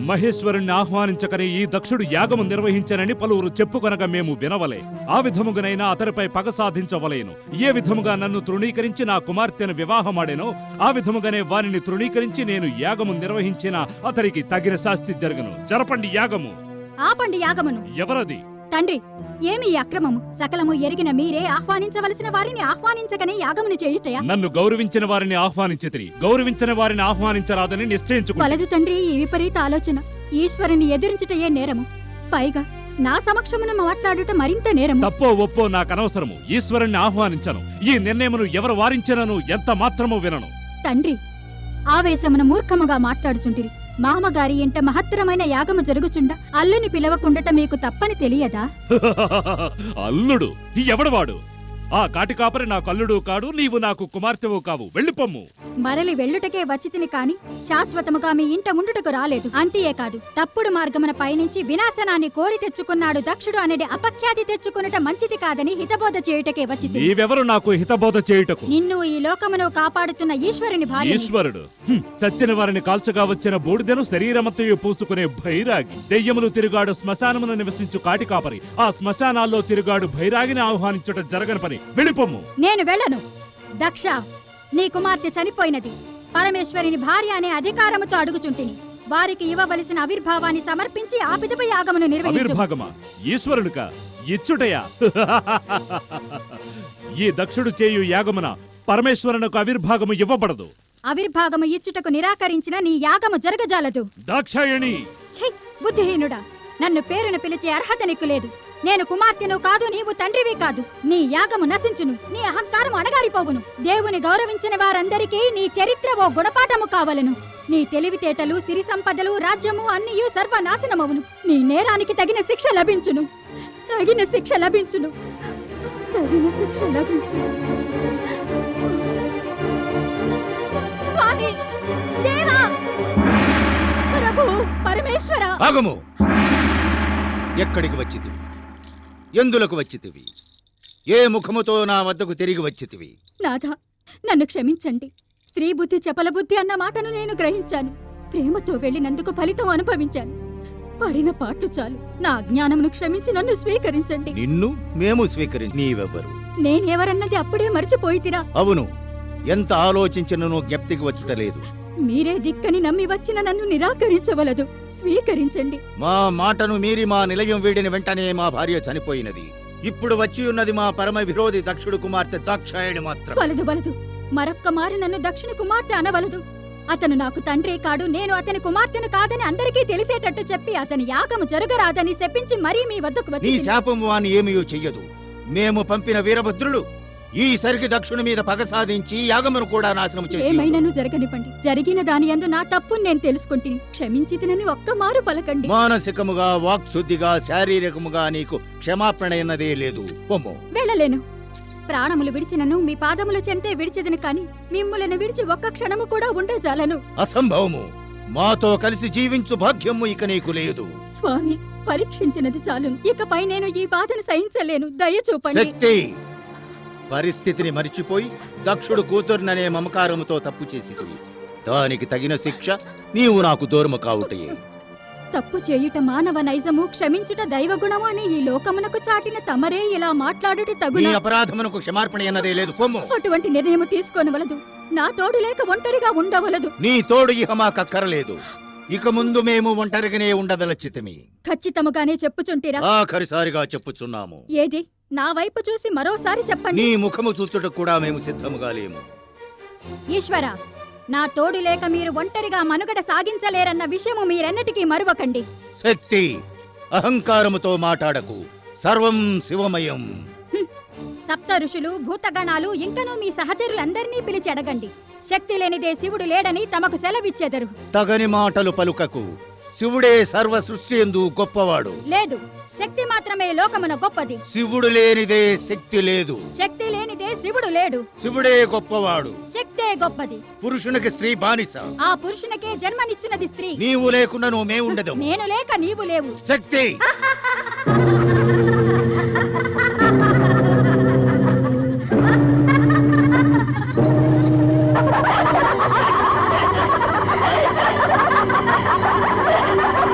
మహేశ్వరుణ్ణి ఆహ్వానించకనే ఈ దక్షుడు యాగము నిర్వహించనని పలువురు చెప్పుకొనగా మేము వినవలే ఆ విధముగానైనా అతనిపై పగ సాధించవలేను ఏ విధముగా నన్ను తృణీకరించి నా కుమార్తెను వివాహమాడెనో ఆ విధముగానే వారిని తృణీకరించి నేను యాగము నిర్వహించిన అతనికి తగిన శాస్తి జరగను జరపండి యాగము ఆపండి యాగమును ఎవరది తండ్రి ఏమి ఈ అక్రమము సకలము ఎరిగిన మీరే ఆహ్వానించవలసిన వారిని ఆహ్వానించకనే యాగమును చేయుటయా నన్ను గౌరవించిన వారిని ఆహ్వానించితిరి గౌరవించిన వారిని ఆహ్వానించరాదని నిశ్చయించుకో వలదు తండ్రి ఈ విపరీత ఆలోచన ఈశ్వరుని ఎదిరించుటయే నేరము పైగా నా సమక్షమున మాట్లాడుట మరింత నేరము తప్పో ఒప్పో నాకు అనవసరము ఈశ్వరుణ్ణి ఆహ్వానించను ఈ నిర్ణయమును ఎవరు వారించినను ఎంత మాత్రమూ వినను తండ్రి ఆవేశమున మూర్ఖముగా మాట్లాడుచుంటిరి మామగారి ఇంట మహత్తరమైన యాగము జరుగుచుండ అల్లుని పిలవకుండట మీకు తప్పని తెలియదా అల్లుడు ఎవడవాడు ఆ కాటి కాపరి నా కల్లుడు కాడు నీవు నాకు కుమార్తెవు కావు వెళ్ళిపోమ్ము మరలి వెళ్ళుటకే వచ్చి తిని కాని శాశ్వతముగా మీ ఇంట ఉండుటకు రాలేదు అంతియే కాదు తప్పుడు మార్గమున పయనించి వినాశనాన్ని కోరి తెచ్చుకున్నాడు దక్షుడు అనేది అపఖ్యాతి తెచ్చుకునుట మంచిది కాదని హితబోధ చేయుటకే వచ్చి తిని. నీవెవరు నాకు హితబోధ చేయుటకు నిన్ను ఈ లోకమును కాపాడుతున్న ఈశ్వరుని భార్య ఈశ్వరుడు హ్మ్, చచ్చిన వారిని కాల్చగా వచ్చిన బూడిదను శరీరమంతయు పూసుకునే భైరాగి దెయ్యములు తిరుగాడు శ్మశానమును నివసించు కాటి కాపరి ఆ శ్మశానాల్లో తిరుగాడు భైరాగిని ఆహ్వానించుట జరగని పని వెళ్ళిపోమ్ము నేను వెళ్ళను దక్ష నీ కుమార్తె చనిపోయినది పరమేశ్వరిని భార్య అనే అధికారముతో అడుగుచుంటిని వారికి ఇవ్వవలసిన ఆవిర్భావాన్ని సమర్పించి ఆ పిదప యాగమును నిర్వహించు ఆవిర్భాగమా ఈశ్వరుడుక ఇచ్చుటయా ఈ దక్షుడు చేయు యాగమున పరమేశ్వరునకు ఆవిర్భాగము ఇవ్వబడదు ఆవిర్భాగము ఇచ్చుటకు నిరాకరించిన నీ యాగము జరగజాలదు దాక్షాయణి ఛై బుద్ధిహీనుడా నన్ను పేరును పిలిచే అర్హత నీకు లేదు నేను కుమార్తెను కాదు నీవు తండ్రివి కాదు నీ యాగము నశించును నీ అహంకారం అడగారిపోవును దేవుని గౌరవించిన వారందరికీ నీ చరిత్ర ఓ గుణపాఠము కావలను నీ తెలివితేటలు సిరి సంపదలు రాజ్యము అన్నియు సర్వనాశనమవును నీ నేరానికి తగిన శిక్ష లభించును తగిన శిక్ష లభించును తగిన శిక్ష లభించును స్వామి దేవా ప్రభు పరమేశ్వర ఆగము ఎక్కడికి వచ్చితివి ఎందులకు వచ్చితివి ఏ ముఖముతో నా వద్దకు తిరిగి వచ్చితివి నాథ నన్ను క్షమించండి స్త్రీ బుద్ధి చపల బుద్ధి అన్న మాటను నేను గ్రహించాను ప్రేమతో వెళ్ళినందుకు ఫలితం అనుభవించాను పడిన పాటు చాలు నా అజ్ఞానమును క్షమించి నన్ను స్వీకరించండి నిన్ను మేము స్వీకరించి నీవెవ్వరు నేనెవరన్నది అప్పుడే మర్చిపోయితిరా అవును ఎంత ఆలోచించినను జ్ఞప్తికి వచ్చుటలేదు మీరే దిక్కని నమ్మి వచ్చిన నన్ను నిరాకరించవలదు స్వీకరించండి మా మాటను మీరి మా నిలయం వీడిన వెంటనే మా భార్య చనిపోయినది ఇప్పుడు వచ్చి ఉన్నది మా పరమ విరోధి దక్షుడు కుమార్తె దాక్షాయణి మాత్రం వలదు వలదు మరొక్క మారు నన్ను దక్షిణ కుమార్తె అనవలదు అతను నాకు తండ్రి కాడు నేను అతని కుమార్తెను కాదని అందరికీ తెలిసేటట్టు చెప్పి అతని యాగము జరగరాదని శపించి మరీ మీ వద్దకు నీ వచ్చి శాపం వాని ఏమీయో చెయ్యదు మేము పంపిన వీరభద్రుడు ఈ సరికి దక్షుని మీద పగ సాధించి యాగమును కూడా నాశనం చేసి ఏమైనాను జరగనివ్వండి జరిగిన దాని యందు నా తప్పు నేను తెలుసుకుంటుని క్షమించి తినని ఒక్క మారు పలకండి మానసికముగా వాక్శుద్ధిగా శారీరకముగా నీకు క్షమాపణ అన్నదే లేదు పొమ్ము వెళ్ళలేను ప్రాణములు విడిచినను మీ పాదముల చెంతే విడిచెదను కాని మిమ్ములను విడిచి ఒక్క క్షణము కూడా ఉండజాలను అసంభవము మాతో కలిసి జీవించు భాగ్యము ఇక నీకు లేదు స్వామి పరీక్షించినది చాలును ఇకపై నేను ఈ బాధను సహించలేను దయ చూపండి శక్తి పరిస్థితిని మరిచిపోయి దక్షుడు కూతురుననే మమకారముతో తప్పు చేసితివి దానికి తగిన శిక్ష నీవు నాకు దూరము కావుటయే తప్పు చేయుట మానవ నైజము క్షమించుట దైవగుణము అని ఈ లోకమునకు చాటిన తమరే ఇలా మాట్లాడుట నీ తగున అపరాధమునకు క్షమార్పణ అన్నదే లేదు పొమ్ము అటువంటి నిర్ణయం తీసుకోనవలదు నా తోడు లేక ఒంటరిగా ఉండవలదు నీ తోడు ఇహ మాకక్కరలేదు ఇక ముందు మేము ఒంటరిగానే ఉండదలచితమి ఖచ్చితముగానే చెప్పుచుంటిరా ఆఖరిసారిగా చెప్పుచున్నాము ఏది నా వైపు చూసి మరోసారి చెప్పండి నీ ముఖము చూచుటకు కూడా మేము సిద్ధముగా లేము ఈశ్వర నా తోడు లేక మీరు ఒంటరిగా మనుగడ సాగించలేరన్న విషయము మీరెన్నటికీ మరువకండి శక్తి అహంకారముతో మాటాడకు సర్వం శివమయం సప్త ఋషులు భూతగణాలు ఇంకనూ మీ సహచరులందరినీ పిలిచి అడగండి శక్తి లేనిదే శివుడు లేడని తమకు సెలవిచ్చెదరు తగని మాటలు పలుకకు శివుడే సర్వ సృష్టి ఎందు గొప్పవాడు లేదు శక్తి మాత్రమే లోకమున గొప్పది శివుడు లేనిదే శక్తి లేదు శక్తి లేనిదే శివుడు లేడు శివుడే గొప్పవాడు శక్తే గొప్పది పురుషునికి స్త్రీ బానిస ఆ పురుషునికే జన్మనిచ్చినది స్త్రీ నీవు లేకుండా నువ్వు మే ఉండదు నేను లేక నీవు లేవు శక్తి ఆ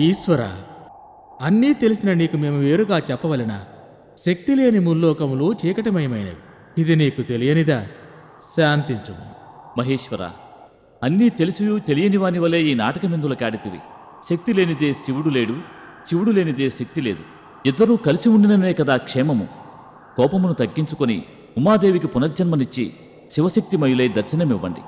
ఈశ్వర అన్నీ తెలిసిన నీకు మేము వేరుగా చెప్పవలెనా శక్తి లేని ముల్లోకములు చీకటిమయమైనవి ఇది నీకు తెలియనిదా శాంతించుము మహేశ్వర అన్నీ తెలిసియు తెలియని వాని వలె ఈ నాటకమెందుల కాడితివి శక్తి లేనిదే శివుడు లేడు శివుడు లేనిదే శక్తి లేదు ఇద్దరూ కలిసి ఉండిననే కదా క్షేమము కోపమును తగ్గించుకొని ఉమాదేవికి పునర్జన్మనిచ్చి శివశక్తిమయులై దర్శనమివ్వండి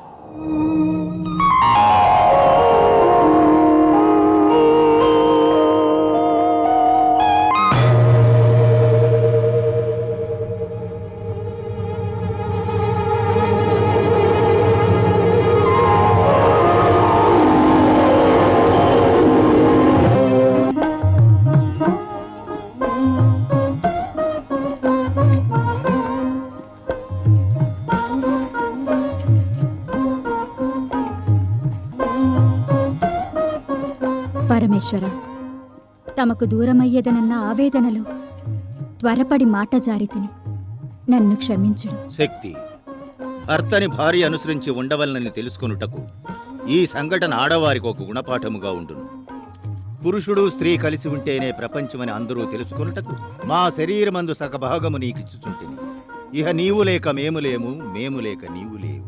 పరమేశ్వర తమకు దూరమయ్యేదనన్న ఆవేదనలో త్వరపడి మాట జారితిని నన్ను క్షమించుడు శక్తి భర్తని భార్య అనుసరించి ఉండవలనని తెలుసుకొనుటకు ఈ సంఘటన ఆడవారికి ఒక గుణపాఠముగా ఉండును పురుషుడు స్త్రీ కలిసి ఉంటేనే ప్రపంచమని అందరూ తెలుసుకొనుటకు మా శరీరమందు సగభాగము నీకిచ్చుచుంటిని ఇహ నీవు లేక మేము లేము మేము లేక నీవు లేవు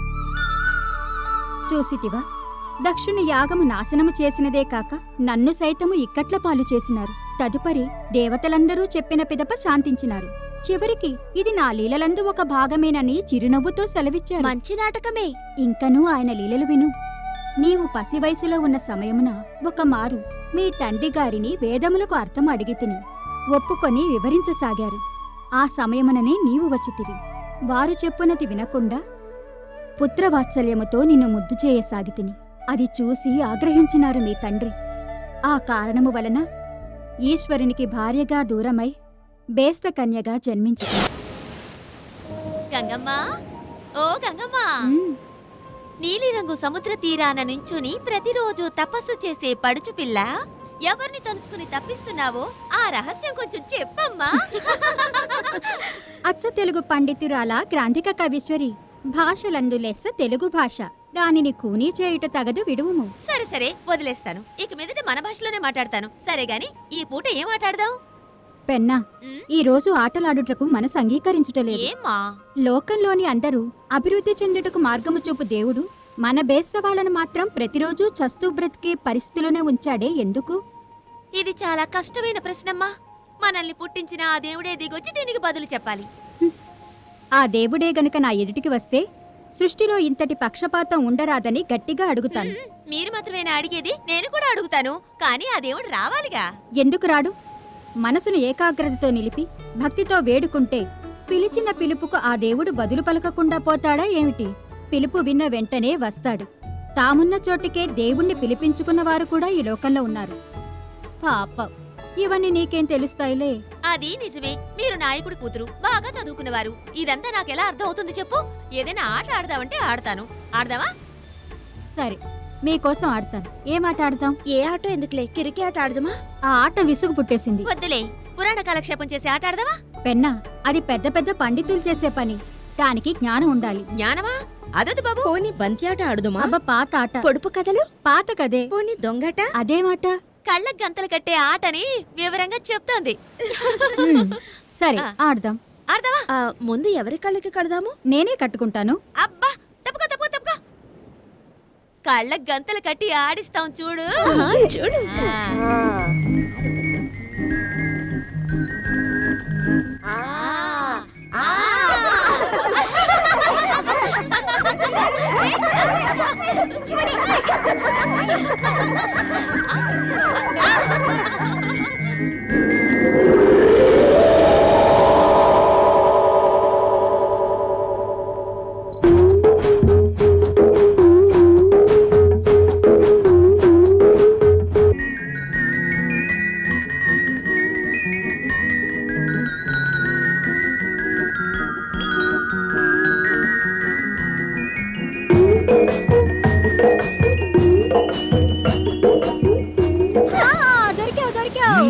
చూసితివా దక్షుని యాగము నాశనము చేసినదే కాక నన్ను సైతము ఇక్కట్ల పాలు చేసినారు తదుపరి దేవతలందరూ చెప్పిన పిదప శాంతించినారు చివరికి ఇది నా లీలలందు ఒక భాగమేనని చిరునవ్వుతో సెలవిచ్చారు మంచి నాటకమే ఇంకనూ ఆయన లీలలు విను నీవు పసి వయసులో ఉన్న సమయమున ఒక మారు మీ తండ్రి గారిని వేదములకు అర్థం అడిగితిని ఒప్పుకొని వివరించసాగారు ఆ సమయముననే నీవు వచ్చితివి వారు చెప్పునది వినకుండా పుత్రవాత్సల్యముతో నిన్ను ముద్దు చేయసాగితిని అది చూసి ఆగ్రహించినారు మీ తండ్రి ఆ కారణము వలన ఈశ్వరునికి భార్యగా దూరమై బేస్త కన్యగా జన్మించింది గంగమ్మ ఓ గంగమ్మ నీలిరంగు సముద్ర తీరాన నించుని ప్రతిరోజు తపస్సు చేసే పడుచు పిల్ల ఎవరిని తలుచుకుని తప్పిస్తున్నావో ఆ రహస్యం కొంచెం చెప్పమ్మా అచ్చ తెలుగు పండితురాల గ్రాంధిక కవీశ్వరి భాషలందు లెస్స తెలుగు భాష దానిని కూనీ చేయుట తగదు విడువుము సరే సరే వదిలేస్తాను ఇక మీదట మన భాషలోనే మాట్లాడతాను సరే గాని ఈ పూట ఏం మాట్లాడదాం పెన్నా ఈ రోజు ఆటలాడుటకు మనసు అంగీకరించుటలేదు ఏమ్మా లోకంలోని అందరూ అభివృద్ధి చెందుటకు మార్గము చూపు దేవుడు మన బేస్తవాళ్ళను మాత్రం ప్రతిరోజు చస్తూ బ్రతికే పరిస్థితిలోనే ఉంచాడే ఎందుకు ఇది చాలా కష్టమైన ప్రశ్నమ్మా మనల్ని పుట్టించిన ఆ దేవుడే దిగొచ్చి దీనికి బదులు చెప్పాలి ఆ దేవుడే గనుక నా ఎదుటికి వస్తే సృష్టిలో ఇంతటి పక్షపాతం ఉండరాదని గట్టిగా అడుగుతాను మీరు మాత్రమేనా అడిగేది నేను కూడా అడుగుతాను కానీ ఆ దేవుడు రావాలిగా ఎందుకు రాడు మనసును ఏకాగ్రతతో నిలిపి భక్తితో వేడుకుంటే పిలిచిన పిలుపుకు ఆ దేవుడు బదులు పలకకుండా పోతాడా ఏమిటి పిలుపు విన్న వెంటనే వస్తాడు తామున్న చోటికే దేవుణ్ణి పిలిపించుకున్న వారు కూడా ఈ లోకంలో ఉన్నారు పాపం ఇవన్నీ నీకేం తెలుస్తాయిలే అది నిజమే మీరు నాయకుడి కూతురు బాగా చదువుకున్నవారు ఇదంతా నాకెలా అర్థం అవుతుంది చెప్పు ఏదైనా ఆట ఆడదామంటే ఆడతాను ఆడదావా సరే మీకోసం ఆడతాను ఏం ఆట ఆడతాం ఏ ఆట ఎందుకులే కిరికి ఆట ఆడదామా ఆ ఆట విసుగు పుట్టేసింది వద్దులే పురాణ కాలక్షేపం చేసి ఆట ఆడదావా పెన్నా అది పెద్ద పెద్ద పండితులు చేసే పని దానికి జ్ఞానం ఉండాలి జ్ఞానమా అదొద్దు బాబు పోనీ బంతి ఆట ఆడుదుమా అబ్బ పాత ఆట పొడుపు కథలు పాత కదే పోనీ దొంగట అదేమాట కళ్ళకు గంతలు కట్టే ఆటని వివరంగా చెప్తోంది ఉమ్, సరే ఆడదాం ఆడదావా ఆ, ముందు ఎవరి కళ్ళకి కడదాము నేనే కట్టుకుంటాను అబ్బా తప్పుకో తప్పుకో తప్పుకో కళ్ళకు గంతలు కట్టి ఆడిస్తాం చూడు ఆహా, చూడు. ఆ, దొరికావు దొరికావు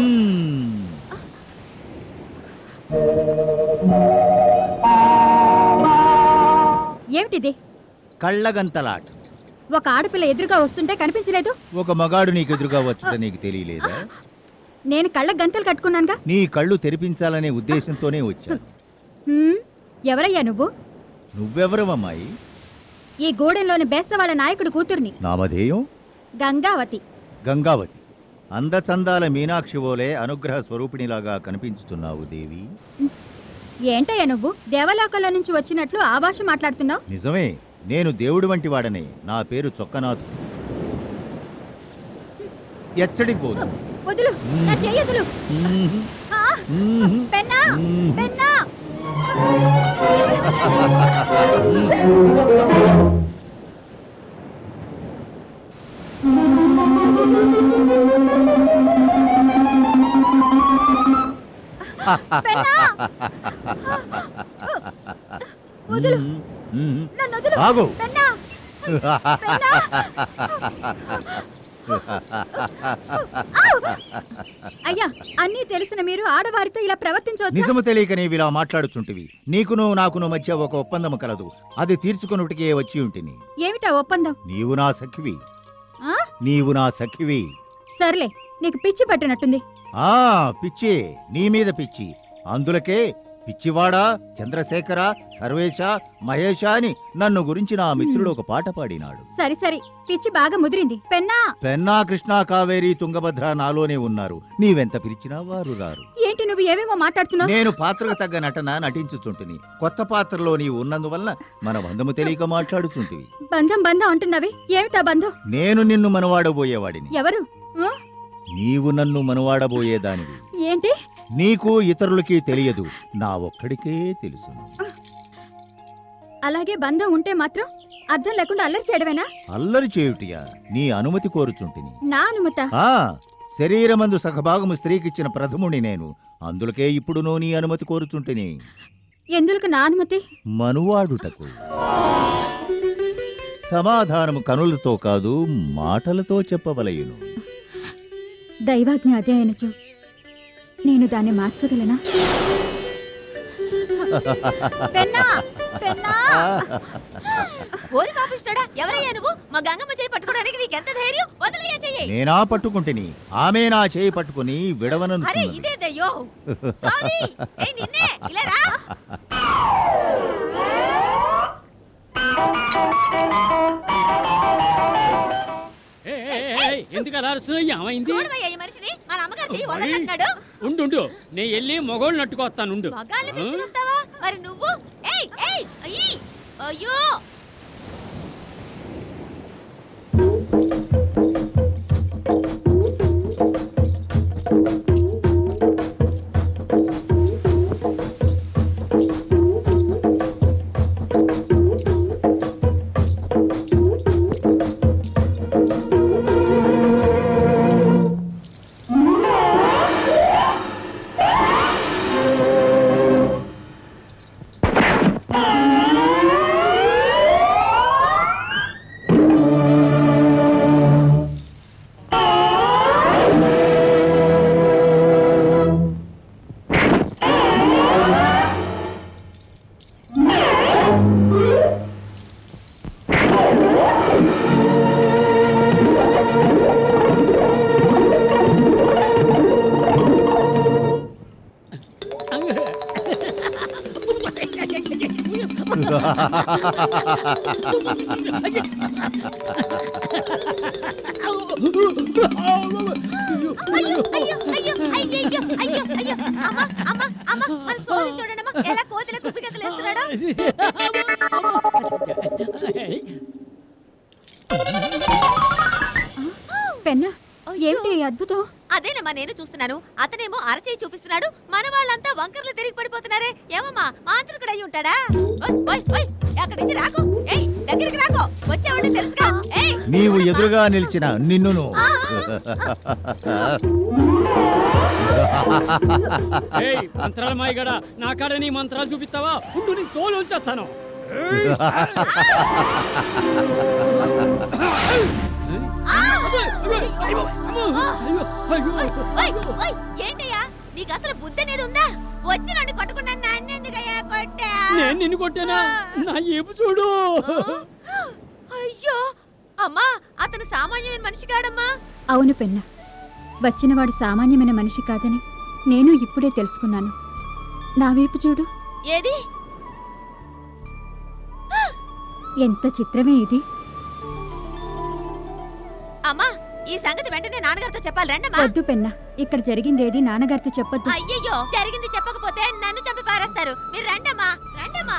ఏమిటిది కళ్ళగంతలాట ఒక ఆడపిల్ల ఎదురుగా వస్తుంటే కనిపించలేదు ఒక మగాడు నీకు ఎదురుగా వచ్చుట నీకు తెలియలేదా నేను కళ్ళ గంతలు కట్టుకున్నానుగా నీ కళ్ళు తెరిపించాలనే ఉద్దేశంతోనే వచ్చాను హ్మ్, ఎవరయ్యా నువ్వు నువ్వెవరవమ్మాయి ఈ గూడెంలోని బేస్తవాళ్ళ నాయకుడు కూతుర్ని నామధేయం గంగావతి గంగావతి అందచందాల మీనాక్షి ఓలే అనుగ్రహ స్వరూపిణిలాగా కనిపించుతున్నావు దేవి ఏంటయ్యా నువ్వు దేవలోకంలో నుంచి వచ్చినట్లు ఆ భాష మాట్లాడుతున్నావు నిజమే నేను దేవుడి వంటి వాడనే నా పేరు చొక్కనాథు ఎచ్చడికి పోదు వదులు నా చెయ్యదులు ఆ, పెన్నా పెన్నా వదులు నన్ను వదులు ఆగు పెన్నా అయ్యా అన్నీ తెలిసిన మీరు ఆడవారితో ఇలా ప్రవర్తించవచ్చు నిజము తెలియక నీవు ఇలా మాట్లాడుచుంటివి నీకును నాకును మధ్య ఒక ఒప్పందము కలదు అది తీర్చుకొనుటికే వచ్చి ఉంటిని ఏమిటా ఒప్పందం నీవు నా సఖివి ఆ? నీవు నా సఖివి సర్లే నీకు పిచ్చి పట్టినట్టుంది ఆ పిచ్చి నీ మీద పిచ్చి అందులకే పిచ్చివాడా చంద్రశేఖర సర్వేశ మహేష అని నన్ను గురించి నా మిత్రుడు ఒక పాట పాడినాడు సరి సరి పిచ్చి బాగా ముదిరింది పెన్నా పెన్నా కృష్ణా కావేరి తుంగభద్ర నాలోనే ఉన్నారు నీవెంత పిలిచినా వారు రారు ఏంటి నువ్వు ఏమేమో మాట్లాడుతున్నావు నేను పాత్రకు తగ్గ నటన నటించుచుంటిని కొత్త పాత్రలో నీవు ఉన్నందువల్ల మన బంధము తెలియక మాట్లాడుచుంటివి బంధం బంధం అంటున్నావే ఏమిటా బంధం నేను నిన్ను మనవాడబోయేవాడిని ఎవరు ఆ? నీవు నన్ను మనవాడబోయేదానివి ఏంటి నీకు ఇతరులకి తెలియదు నా ఒక్కడికే తెలుసు అలాగే బంధం ఉంటే మాత్రం అర్థం లేకుండా అల్లరి చేయడమేనా అల్లరి చేయుటియా నీ అనుమతి కోరుచుంటిని నా అనుమత ఆ శరీరమందు సగభాగము స్త్రీకిచ్చిన ప్రథముని నేను అందులకే ఇప్పుడునూ నీ అనుమతి కోరుచుంటిని ఎందుకు నా అనుమతి మనువాడుటకు సమాధానము కనులతో కాదు మాటలతో చెప్పవలయును దైవాజ్ఞ అదే అయినచు నేను దాన్ని మార్చగలనా పెన్నా పెన్నా ఓరి పాపిస్తాడా ఎవరయ్యా నువ్వు మా గంగమ్మ చేయి పట్టుకోవడానికి నీకెంత ధైర్యం వదిలయ్యా చెయ్యి నేనా పట్టుకుంటిని ఆమె నా చేయి పట్టుకుని అరే విడవననుకున్నది ఇదే దయ్యో సారీ ఏయ్ నిన్నే ఇలా రా ఎందుకు అలా అరుస్తున్నావు ఏమైంది చూడవయ్యా ఈ మనిషిని మా అమ్మగారు చెయ్యి వదలంటున్నాడు ఉండు ఉండు నేను వెళ్ళి మగోళ్ళు నట్టుకొస్తాను ఉండు మగాళ్ళని పిలుచుకొస్తావా మరి నువ్వు ఏయ్ ఏయ్ అయ్యి అయ్యో అయ్యో అయ్యో అయ్యో అయ్యో అయ్యో అయ్యో అయ్యో అమ్మ అమ్మ అమ్మ మన సోది చూడండి అమ్మ ఎలా కోతిల కుప్పిగతలు వేస్తున్నాడో పెన్నా ఏమిటి ఈ అద్భుతం అదేనమ్మా నేను చూస్తున్నాను అతనేమో అరచేయి చూపిస్తున్నాడు మన వాళ్ళంతా వంకర్లు తిరిగి పడిపోతున్నారే ఏమమ్మా మాంత్రికుడు అయి ఉంటాడా ఓయ్, ఓయ్, ఓయ్, అక్కడి నుంచి రాకు ఏయ్ దగ్గరికి రాకు వచ్చేవాళ్ళు తెలుసుగా ఏయ్ నీవు ఎదురుగా నిలిచిన నిన్నును ఏయ్ మంత్రాల మాయగడ నా కాడ నీ మంత్రాలు చూపిస్తావా ఉండు నీ తోలు ఉంచేస్తాను ఓయ్, ఓయ్, ఏంటయ్యా నీకు అసలు బుద్ధి అనేది ఉందా వచ్చి నన్ను కొట్టకుండా నన్నెందుకయ్యా కొట్టా నేను నిన్ను కొట్టానా నా ఏపు చూడు అయ్యో అమ్మా అతను సామాన్యమైన మనిషి కాడమ్మా అవును పెన్న వచ్చినవాడు సామాన్యమైన మనిషి కాదని నేను ఇప్పుడే తెలుసుకున్నాను నా వైపు చూడు ఏది ఎంత చిత్రమే ఇది అమ్మా ఈ సంగతి వెంటనే నాన్నగారితో చెప్పాలి రండమ్మా వద్దు పెన్న ఇక్కడ జరిగిందేది నాన్నగారితో చెప్పొద్దు అయ్యయ్యో జరిగింది చెప్పకపోతే నన్ను చంపి పారేస్తారు మీరు రండమ్మా రండమ్మా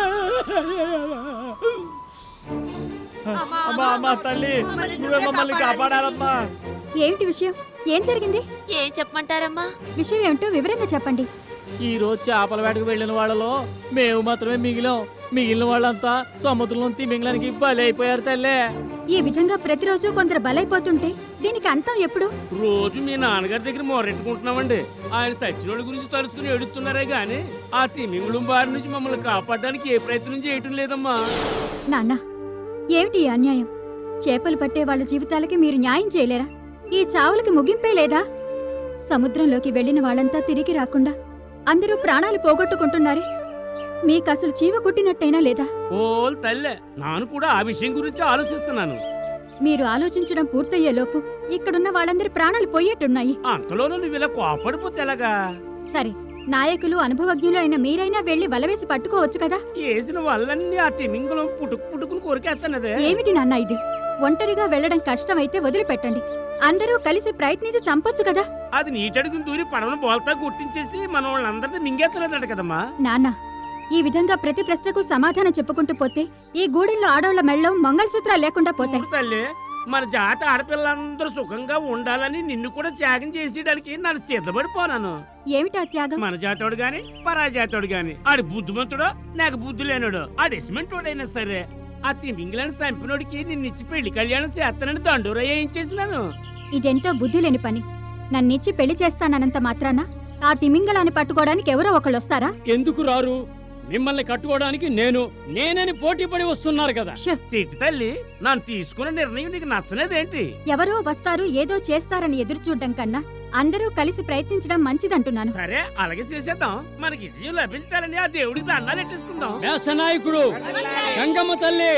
అమ్మా అమ్మా తల్లి నువ్వే మమ్మల్ని కాపాడాలమ్మా ఏమిటి విషయం ఏం జరిగింది ఏం చెప్పమంటారమ్మా విషయం ఏమిటో వివరంగా చెప్పండి ఈ రోజు చేపల వేటకు వెళ్ళిన వాళ్ళలో మేము మాత్రమే మిగిలాం మిగిలిన వాళ్ళంతా సముద్రంలో తిమింగలానికి బలైపోయారు తల్లే ఈ విధంగా ప్రతిరోజు కొందరు బలైపోతుంటే దీనికి అంతం ఎప్పుడు రోజు మీ నాన్నగారి దగ్గర మొరెట్టుకుంటున్నామండి ఆయన సచ్చినోళ్ళ గురించి తలుచుకుని ఎడుతున్నారే గాని ఆ తిమింగుళం బారి నుంచి మమ్మల్ని కాపాడడానికి ఏ ప్రయత్నం చేయటం లేదమ్మా నాన్న ఏమిటి ఈ అన్యాయం చేపలు పట్టే వాళ్ళ జీవితాలకి మీరు న్యాయం చేయలేరా ఈ చావులకి ముగింపే లేదా సముద్రంలోకి వెళ్ళిన వాళ్ళంతా తిరిగి రాకుండా అందరూ ప్రాణాలు పోగొట్టుకుంటున్నారే మీకు అసలు చీవ కుట్టినట్టయినా లేదా ఓల్ తల్లే నాను కూడా ఆ విషయం గురించి ఆలోచిస్తున్నాను మీరు ఆలోచించడం పూర్తయ్యేలోపు ఇక్కడున్న వాళ్ళందరి ప్రాణాలు పోయేట్టున్నాయి అంతలోనూ నువ్వు ఇలా కోపడిపోతే ఎలాగా సరే నాయకులు అనుభవజ్ఞులు అయిన మీరైనా వెళ్లి వలవేసి పట్టుకోవచ్చు కదా వేసిన వాళ్ళన్నీ ఆ తిమింగలం పుట్టుకు పుట్టుకుని కొరికేస్తున్నదే ఏమిటి నాన్న ఇది ఒంటరిగా వెళ్లడం కష్టమైతే వదిలిపెట్టండి అందరూ కలిసి ప్రయత్నించి చంపొచ్చు కదా అది నీటడుగుని దూరి పడవను బోల్తా గుర్తించేసి మన వాళ్ళందరినీ మింగేస్తున్నదట కదమ్మా నాన్న ఈ విధంగా ప్రతి ప్రశ్నకు సమాధానం చెప్పుకుంటూ పోతే ఈ గూడెల్లో ఆడవాళ్ల మెళ్ళం మంగళసూత్రాలు లేకుండా పోతాయి చూడు తల్లి మన జాతి ఆడపిల్లలందరూ సుఖంగా ఉండాలని నిన్ను కూడా త్యాగం చేసేయడానికి నన్ను సిద్ధపడిపోనాను ఏమిటా త్యాగం మన జాతోడు గాని పరాజాతోడు గాని ఆడి బుద్ధిమంతుడో లేక బుద్ధి లేనుడో ఆడి ఎస్మెంటోడైనా సరే ఆ తిమింగిలని చంపినోడికి నిన్నిచ్చి పెళ్లి కళ్యాణం చేస్తానని దండోరా ఏం చేసినాను ఇదెంతో బుద్ధి లేని పని నన్నిచ్చి పెళ్లి చేస్తానన్నంత మాత్రాన ఆ తిమింగలాన్ని పట్టుకోవడానికి ఎవరో ఒకళ్ళొస్తారా ఎందుకు రారు మిమ్మల్ని కట్టుకోవడానికి నేను నేనని పోటీ పడి వస్తున్నారు కదా చిట్టి తల్లి నన్ను తీసుకున్న నిర్ణయం నీకు నచ్చలేదేంటి ఎవరో వస్తారు ఏదో చేస్తారని ఎదురు చూడడం కన్నా అందరూ కలిసి ప్రయత్నించడం మంచిదంటున్నాను సరే అలాగే చేసేద్దాం మనకి విజయం లభించాలని ఆ దేవుడికి దండాలు ఎట్టేసుకుందాం వేస్త నాయకుడు గంగమ్మ తల్లి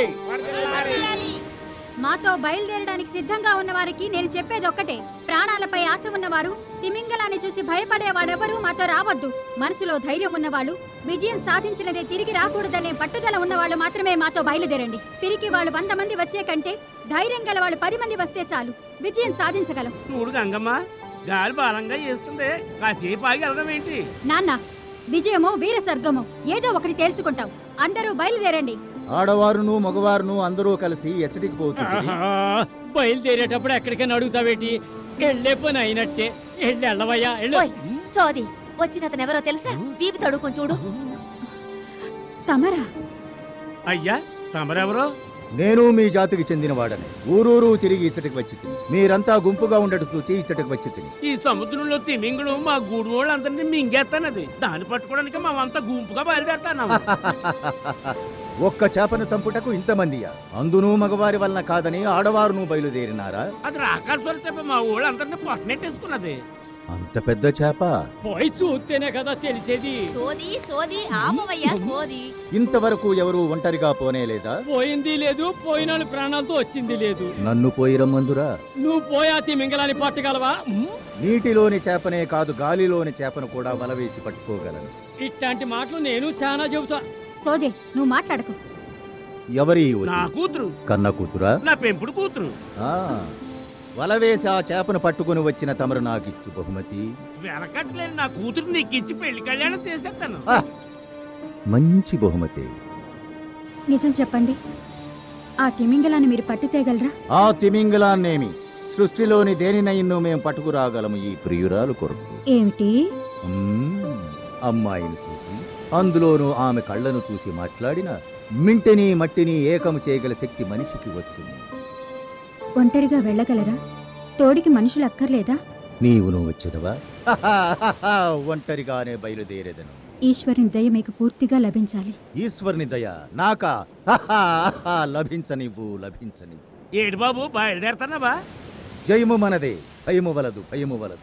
మాతో బయలుదేరడానికి సిద్ధంగా ఉన్న వారికి నేను చెప్పేది ఒక్కటే ప్రాణాలపై ఆశ ఉన్నవారు తిమింగలాన్ని చూసి భయపడేవాడెవరూ మాతో రావద్దు మనసులో ధైర్యం ఉన్నవాళ్ళు విజయం సాధించినదే తిరిగి రాకూడదనే పట్టుదల ఉన్నవాళ్ళు మాత్రమే మాతో బయలుదేరండి తిరిగి వాళ్ళు వంద మంది వచ్చే కంటే ధైర్యం గల వాళ్ళు పది మంది వస్తే చాలు విజయం సాధించగలం చూడు గంగమ్మ గాలి బలంగా వేస్తుంది కాసేపు ఆగి వెళ్దాం ఏంటి నాన్న విజయమో వీర స్వర్గమో ఏదో ఒకటి తేల్చుకుంటాం అందరూ బయలుదేరండి ఆడవారును మగవారును అందరూ కలిసి ఎచ్చటికి పోతుంది ఆహా, బయలుదేరేటప్పుడు ఎక్కడికైనా అడుగుతావేటి వెళ్ళే పని అయినట్టే వెళ్ళి వెళ్ళవయ్యా వెళ్ళు ఓయ్, సోది వచ్చిన అతను ఎవరో తెలుసా బీపి తడుకొని చూడు తమరా అయ్యా తమరెవరో నేను మీ జాతికి చెందినవాడని ఊరూరు తిరిగి ఇచ్చటికి వచ్చి తిని మీరంతా గుంపుగా ఉండడు చూచి ఇచ్చటికి వచ్చి తిని ఈ సముద్రంలో తిమింగులు మా గూడు వాళ్ళందరినీ మింగేస్తానది దాన్ని పట్టుకోవడానికి మేమంతా గుంపుగా బయలుదేరుతాను ఒక్క చేపను చంపుటకు ఇంతమందియా అందును మగవారి వలన కాదని ఆడవారును బయలుదేరినారా అది రాకాశ్వర చెప్ప మా ఊళ్ళందరినీ పొట్టనెట్టేసుకున్నది అంత పెద్ద చేప పోయి చూస్తేనే కదా తెలిసేది సోది సోది ఆపవయ్యా సోది ఇంతవరకు ఎవరు ఒంటరిగా పోనేలేదా పోయింది లేదు పోయిన వాళ్ళ ప్రాణాలతో వచ్చింది లేదు నన్ను పోయి రమ్మందురా నువ్వు పోయా తిమింగలాన్ని పట్టగలవా ఉమ్, నీటిలోని చేపనే కాదు గాలిలోని చేపను కూడా వలవేసి పట్టుకోగలను ఇట్లాంటి మాటలు నేను చాలా చెబుతా సోదే నువ్వు మాట్లాడకు ఎవరి యువతి? నా కూతురు కన్న కూతురా నా పెంపుడు కూతురు ఆ, వలవేసి ఆ చేపను పట్టుకుని వచ్చిన తమరు నాకిచ్చు బహుమతి వెనకట్లేని నా కూతురు నీకు ఇచ్చి పెళ్లి కళ్యాణం చేసేస్తాను ఆ, మంచి బహుమతి నిజం చెప్పండి ఆ తిమింగలాన్ని మీరు పట్టుతేగలరా ఆ తిమింగలాన్నేమి సృష్టిలోని దేనినైన్ను మేము పట్టుకురాగలము ఈ ప్రియురాలు కొరకు ఏమిటి మ్మ్. అమ్మాయిని చూసి అందులోనూ ఆమె కళ్ళను చూసి మాట్లాడిన మింటిని మట్టిని ఏకము చేయగల శక్తి మనిషికి వచ్చును ఒంటరిగా వెళ్ళగలరా తోడికి మనుషులు అక్కర్లేదా నీవును వచ్చేదవా ఒంటరిగానే బయలుదేరేదను ఈశ్వరుని దయ మీకు పూర్తిగా లభించాలి ఈశ్వరుని దయ నాకా లభించనివ్వు లభించనివ్వు ఏడు బాబు బయలుదేరుతున్నావా జయము మనదే భయము వలదు భయము వలదు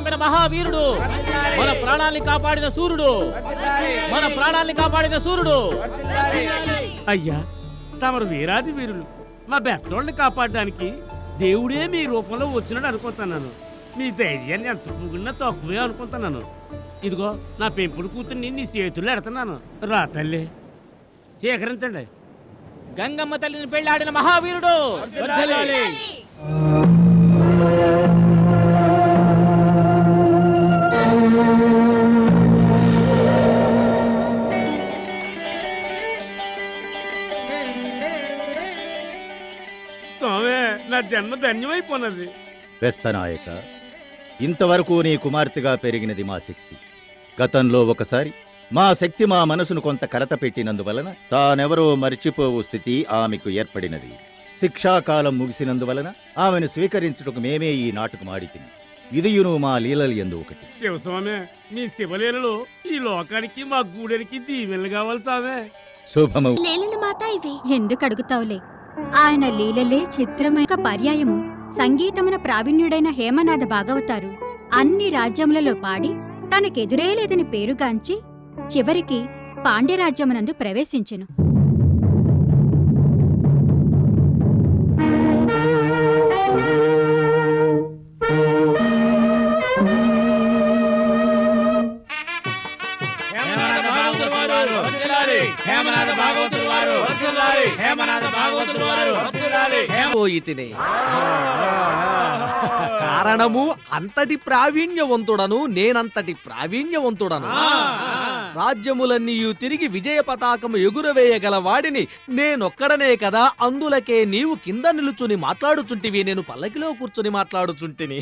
చంపిన మహావీరుడు మన ప్రాణాల్ని కాపాడిన సూర్యుడు మన ప్రాణాల్ని కాపాడిన సూర్యుడు అయ్యా తమరు వీరాది వీరులు మా బెస్తోళ్ళని కాపాడడానికి దేవుడే మీ రూపంలో వచ్చినాడు అనుకుంటున్నాను మీ ధైర్యాన్ని ఎంత పొగిడినా తక్కువే అనుకుంటున్నాను ఇదిగో నా పెంపుడు కూతుర్ని నీ చేతుల్లో ఎడుతున్నాను రా తల్లి సేకరించండి గంగమ్మ తల్లిని పెళ్లాడిన మహావీరుడు వర్ధిల్లాలి. స్వామి నా జన్మ ధన్యమైపోయినది వెస్తనాయక ఇంతవరకు నీ కుమార్తెగా పెరిగినది మా శక్తి గతంలో ఒకసారి మా శక్తి మా మనసును కొంత కరత పెట్టినందువలన తానెవరో మరిచిపోవు స్థితి ఆమెకు ఏర్పడినది శిక్షాకాలం ముగిసినందువలన ఆమెను స్వీకరించుటకు మేమే ఈ నాటుకు మాడితిని ఇదియును మా లీలలు ఎందు ఒకటి శివస్వామి మీ శివలీలలో ఈ లోకానికి మా గూడెనికి దీవెనలు కావాలి స్వామి శుభము మాత ఇవి ఎందుకు అడుగుతావులే ఆయన లీలలే చిత్రమైన పర్యాయము సంగీతమున ప్రావీణ్యుడైన హేమనాథ భాగవతారు అన్ని రాజ్యములలో పాడి తనకెదురే లేదని పేరుగాంచి చివరికి పాండ్యరాజ్యమునందు ప్రవేశించెను హేమనాథ భాగవతులు వారు వర్ధిల్లాలి. హేమనాథ భాగవతులు వారు వర్ధిల్లాలి. హేమనాథ భాగవతులు వారు వర్ధిల్లాలి. పోయితిని కారణము అంతటి ప్రావీణ్యవంతుడను నేనంతటి ప్రావీణ్యవంతుడను రాజ్యములన్నీ తిరిగి విజయ పతాకము ఎగురవేయగల వాడిని నేనొక్కడనే కదా అందులకే నీవు కింద నిలుచుని మాట్లాడుచుంటివి నేను పల్లకిలో కూర్చుని మాట్లాడుచుంటిని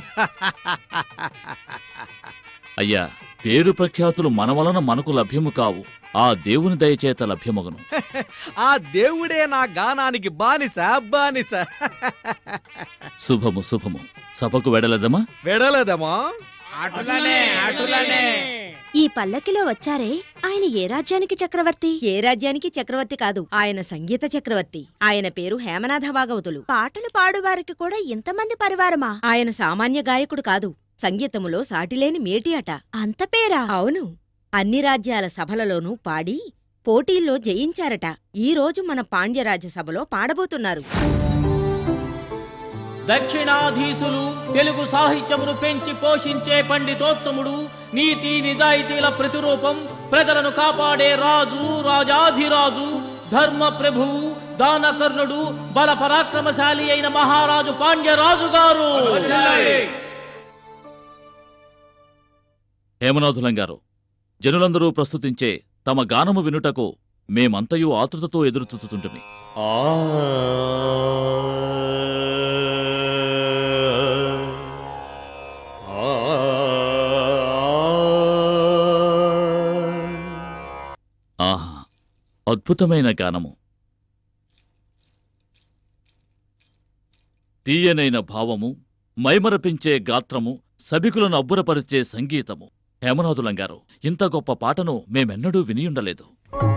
అయ్యా పేరు ప్రఖ్యాతులు మన వలన మనకు లభ్యము కావు ఆ దేవుని దయచేత లభ్యమగును ఆ దేవుడే నా గానానికి బానిస బానిస శుభము శుభము సభకు వెడలదమా వెడలదమా ఈ పల్లకిలో వచ్చారే ఆయన ఏ రాజ్యానికి చక్రవర్తి ఏ రాజ్యానికి చక్రవర్తి కాదు ఆయన సంగీత చక్రవర్తి ఆయన పేరు హేమనాథ భాగవతులు పాటలు పాడువారికి కూడా ఇంతమంది పరివారమా ఆయన సామాన్య గాయకుడు కాదు సంగీతములో సాటిలేని మేటి అట అంత పేరా అవును అన్ని రాజ్యాల సభలలోనూ పాడి పోటీల్లో జయించారట ఈ రోజు మన పాండ్యరాజ్య సభలో పాడబోతున్నారు దక్షిణాధీశులు తెలుగు సాహిత్యమును పెంచి పోషించే పండితోత్తముడు నీతి నిజాయితీల ప్రతిరూపం ప్రజలను కాపాడే రాజు రాజాధిరాజు ధర్మ ప్రభువు దానకర్ణుడు బల పరాక్రమశాలి అయిన మహారాజు పాండ్యరాజు గారు హేమనాథులం గారు జనులందరూ ప్రస్తుతించే తమ గానము వినుటకు మేమంతయు ఆతృతతో ఎదురుచూచుతుంటిమి ఆహా అద్భుతమైన గానము తీయనైన భావము మైమరపించే గాత్రము సభికులను అబ్బురపరిచే సంగీతము హేమనాథులం గారు ఇంత గొప్ప పాటను మేమెన్నడూ వినియుండలేదు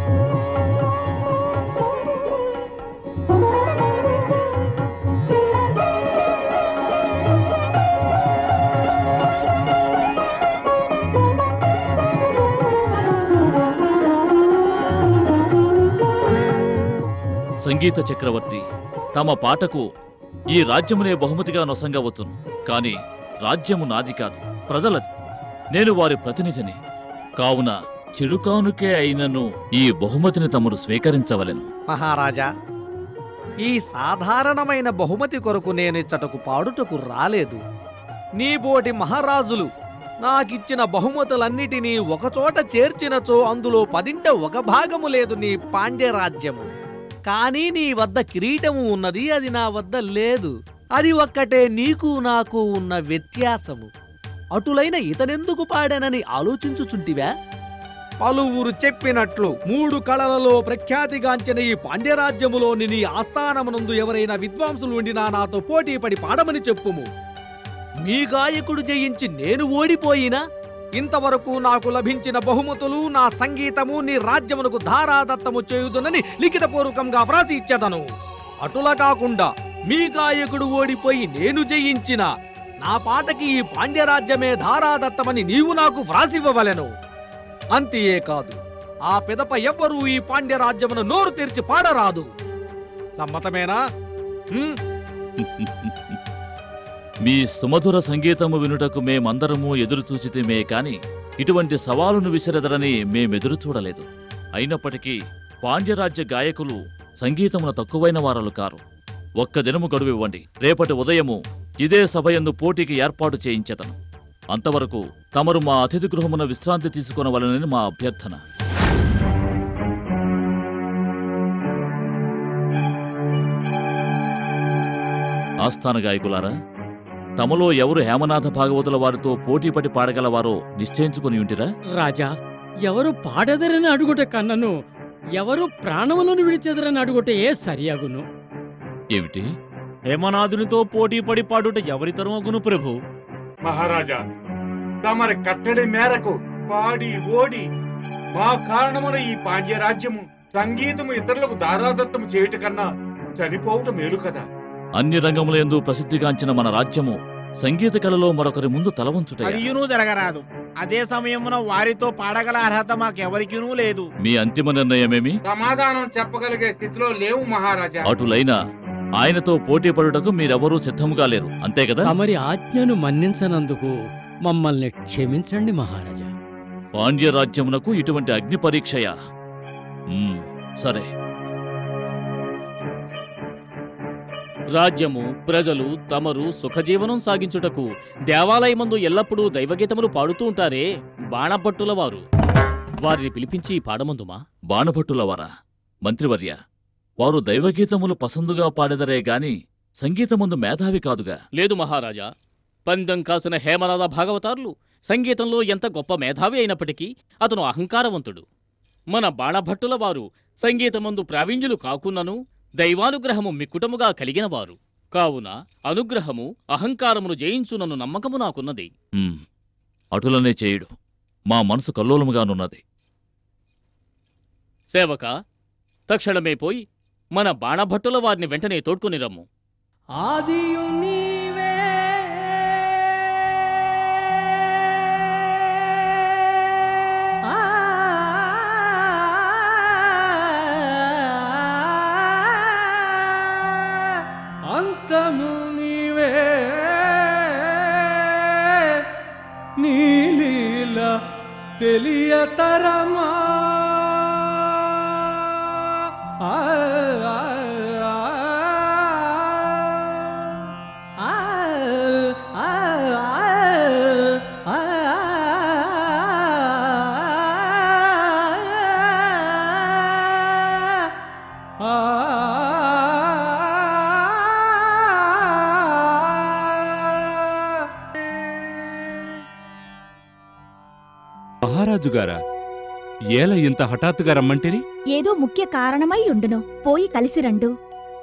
సంగీత చక్రవర్తి తమ పాటకు ఈ రాజ్యమునే బహుమతిగా నొసంగవచ్చును కాని రాజ్యము నాది కాదు ప్రజలది నేను వారి ప్రతినిధిని కావున చిరుకానుకే అయినను ఈ బహుమతిని తమరు స్వీకరించవలెను మహారాజా ఈ సాధారణమైన బహుమతి కొరకు నేనిచ్చటకు పాడుటకు రాలేదు నీ బోటి మహారాజులు నాకిచ్చిన బహుమతులన్నిటినీ ఒకచోట చేర్చినచో అందులో పదింట ఒక భాగము లేదు నీ పాండ్యరాజ్యము కానీ నీ వద్ద కిరీటము ఉన్నది అది నా వద్ద లేదు అది ఒక్కటే నీకు నాకు ఉన్న వ్యత్యాసము అటులైన ఇతనెందుకు పాడానని ఆలోచించుచుంటివా పలువురు చెప్పినట్లు మూడు కళలలో ప్రఖ్యాతిగాంచిన ఈ పాండ్యరాజ్యములోని నీ ఆస్థానమునందు ఎవరైనా విద్వాంసులు ఉండినా నాతో పోటీపడి పాడమని చెప్పుము మీ గాయకుడు జయించి నేను ఓడిపోయినా ఇంతవరకు నాకు లభించిన బహుమతులు నా సంగీతము నీ రాజ్యమునకు ధారాదత్తము చేయుదునని లిఖితపూర్వకంగా వ్రాసి ఇచ్చేదను అటులా కాకుండా మీ గాయకుడు ఓడిపోయి నేను జయించిన నా పాటకి ఈ పాండ్యరాజ్యమే ధారాదత్తమని నీవు నాకు వ్రాసివ్వవలెను అంతియే కాదు ఆ పిదప ఎవ్వరూ ఈ పాండ్యరాజ్యమును నోరు తెరిచి పాడరాదు సమ్మతమేనా హ్మ్? మీ సుమధుర సంగీతము వినుటకు మేమందరము ఎదురు చూచితేమే కాని ఇటువంటి సవాలును విసిరెదరని మేమెదురు చూడలేదు అయినప్పటికీ పాండ్యరాజ్య గాయకులు సంగీతమున తక్కువైన వారలు కారు ఒక్క దినము గడువు ఇవ్వండి రేపటి ఉదయము ఇదే సభయందు పోటీకి ఏర్పాటు చేయించెదను అంతవరకు తమరు మా అతిథి గృహమున విశ్రాంతి తీసుకొనవలనని మా అభ్యర్థన ఆస్థాన గాయకులారా తమలో ఎవరు హేమనాథ భాగవతుల వారితో పోటీపడి పాడగలవారో నిశ్చయించుకుని ఉంటిరా రాజా ఎవరు పాడెదరని అడుగుట కన్నను ఎవరు ప్రాణములను విడిచెదరని అడుగుట ఏ సరియగును ఏమిటి హేమనాథునితో పోటీ పడి పాడుట ఎవరి తరమగును ప్రభు మహారాజా తమరి కట్టడి మేరకు పాడి ఓడి మా కారణమున ఈ పాండ్యరాజ్యము సంగీతము ఇతరులకు దారాదత్తము చేయుట కన్నా చనిపోవుట మేలు కదా అన్ని రంగములందు ప్రసిద్ధిగాంచిన మన రాజ్యము సంగీత కళలో మరొకరి ముందు తలవంచుట అదియును జరగరాదు అదే సమయమున వారితో పాడగల అర్హత మాకెవరికినూ లేదు మీ అంతిమ నిర్ణయమేమి సమాధానం చెప్పగలిగే స్థితిలో లేవు మహారాజా అటులైనా ఆయనతో పోటీ పడుటకు మీరెవరూ సిద్ధముగా లేరు అంతే కదా తమరి ఆజ్ఞను మన్నించనందుకు మమ్మల్ని క్షమించండి మహారాజా పాండ్య రాజ్యమునకు ఇటువంటి అగ్ని పరీక్షయా మ్మ్, సరే రాజ్యము ప్రజలు తమరు సుఖజీవనం సాగించుటకు దేవాలయమందు ఎల్లప్పుడూ దైవగీతములు పాడుతూ ఉంటారే బాణభట్టుల వారు వారిని పిలిపించి పాడమందుమా బాణభట్టులవారా మంత్రివర్య వారు దైవగీతములు పసందుగా పాడెదరే గాని సంగీతమందు మేధావి కాదుగా లేదు మహారాజా పందెం కాసిన హేమనాథ భాగవతారులు సంగీతంలో ఎంత గొప్ప మేధావి అయినప్పటికీ అతను అహంకారవంతుడు మన బాణభట్టుల వారు సంగీతమందు ప్రావీణ్యులు కాకున్నను దైవానుగ్రహము మిక్కుటముగా కలిగినవారు కావున అనుగ్రహము అహంకారమును జయించునను నమ్మకము నాకున్నది మ్మ్, అటులనే చేయుడు మా మనసు కల్లోలముగానున్నది సేవక తక్షణమే పోయి మన బాణభట్టుల వారిని వెంటనే తోడ్కొని రమ్ము ఆదియు నీవే ఆ అంతము నీవే నీలీల తెలియతరమా ఆ ఆ, ఆ, ఆ, ఆ, ఆ, మహారాజు గారా ఏల ఇంత హఠాత్తుగా రమ్మంటిరి ఏదో ముఖ్య కారణమై ఉండును పోయి కలిసి రండు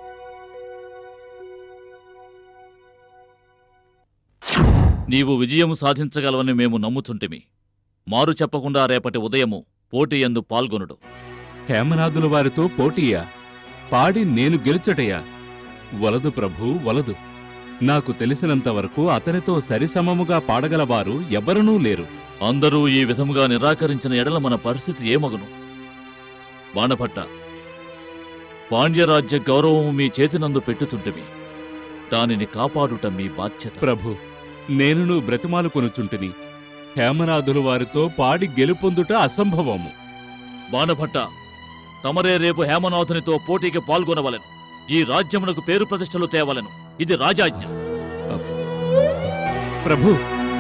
నీవు విజయము సాధించగలవని మేము నమ్ముచుంటిమి మారు చెప్పకుండా రేపటి ఉదయము పోటీ ఎందు పాల్గొనుడు హేమనాథుల వారితో పోటీయా పాడి నేను గెలుచటయా వలదు ప్రభు వలదు నాకు తెలిసినంతవరకు అతనితో సరిసమముగా పాడగలవారు ఎవరనూ లేరు అందరూ ఈ విధముగా నిరాకరించిన ఎడల మన పరిస్థితి ఏమగును బాణభట్ట పాండ్యరాజ్య గౌరవము మీ చేతినందు పెట్టుచుంటిమి దానిని కాపాడుట మీ బాధ్యత ప్రభు నేనును బ్రతిమాలు కొనుచుంటిని హేమనాథుల వారితో పాడి గెలుపొందుట అసంభవము బాణభట్ట తమరే రేపు హేమనాథునితో పోటీకి పాల్గొనవలెను ఈ రాజ్యమునకు పేరు ప్రతిష్టలు తేవలెను ఇది రాజాజ్ఞ ప్రభు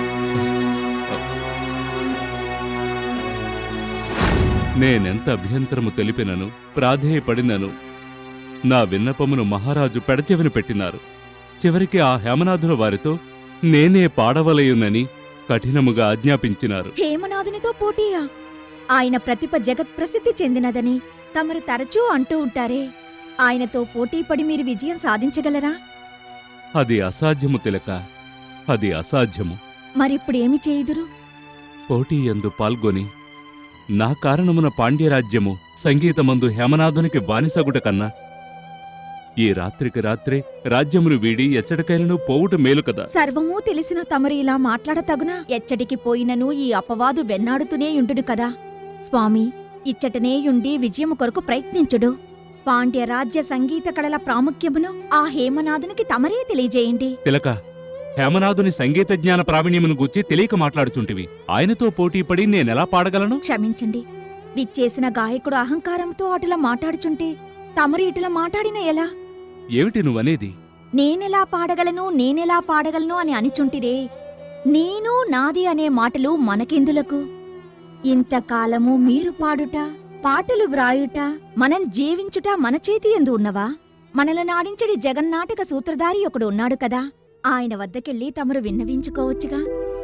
నేనెంత అభ్యంతరము తెలిపినను ప్రాధేయపడినను నా విన్నపమును మహారాజు పెడచెవిన పెట్టినారు చివరికి ఆ హేమనాథుల వారితో నేనే పాడవలయునని కఠినముగా ఆజ్ఞాపించినారు హేమనాథునితో పోటీయా ఆయన ప్రతిభ జగత్ ప్రసిద్ధి చెందినదని తమరు తరచూ అంటూ ఉంటారే ఆయనతో పోటీపడి మీరు విజయం సాధించగలరా అది అసాధ్యము తిలక అది అసాధ్యము మరిప్పుడేమి చేయుదురు పోటీ ఎందు పాల్గొని నా కారణమున పాండ్యరాజ్యము సంగీతమందు హేమనాథునికి బానిసగుట కన్నా ఈ రాత్రికి రాత్రే రాజ్యమును వీడి ఎచ్చటికైలను పోవుట మేలు కదా సర్వమూ తెలిసిన తమరు ఇలా మాట్లాడతగునా ఎచ్చటికి పోయినను ఈ అపవాదు వెన్నాడుతూనే యుండును కదా స్వామి ఇచ్చటనే యుండి విజయము కొరకు ప్రయత్నించుడు పాండ్య రాజ్య సంగీత కళల ప్రాముఖ్యమును ఆ హేమనాథునికి తమరే తెలియజేయండి తిలక హేమనాథుని సంగీత జ్ఞాన ప్రావీణ్యమును గూర్చి తెలియక మాట్లాడుచుంటివి ఆయనతో పోటీపడి నేనెలా పాడగలను క్షమించండి విచ్చేసిన గాయకుడు అహంకారంతో అటులా మాట్లాడుచుంటే తమరు ఇటులా మాట్లాడిన ఎలా ఏమిటి నువ్వనేది నేనెలా పాడగలను నేనెలా పాడగలను అని అనిచుంటిరే నేను నాది అనే మాటలు మనకెందులకు ఇంతకాలము మీరు పాడుట పాటలు వ్రాయుట మనం జీవించుట మన చేతి ఎందు ఉన్నవా మనల నాడించడి జగన్నాటక సూత్రధారి ఒకడు ఉన్నాడు కదా ఆయన వద్దకెళ్ళి తమరు విన్నవించుకోవచ్చుగా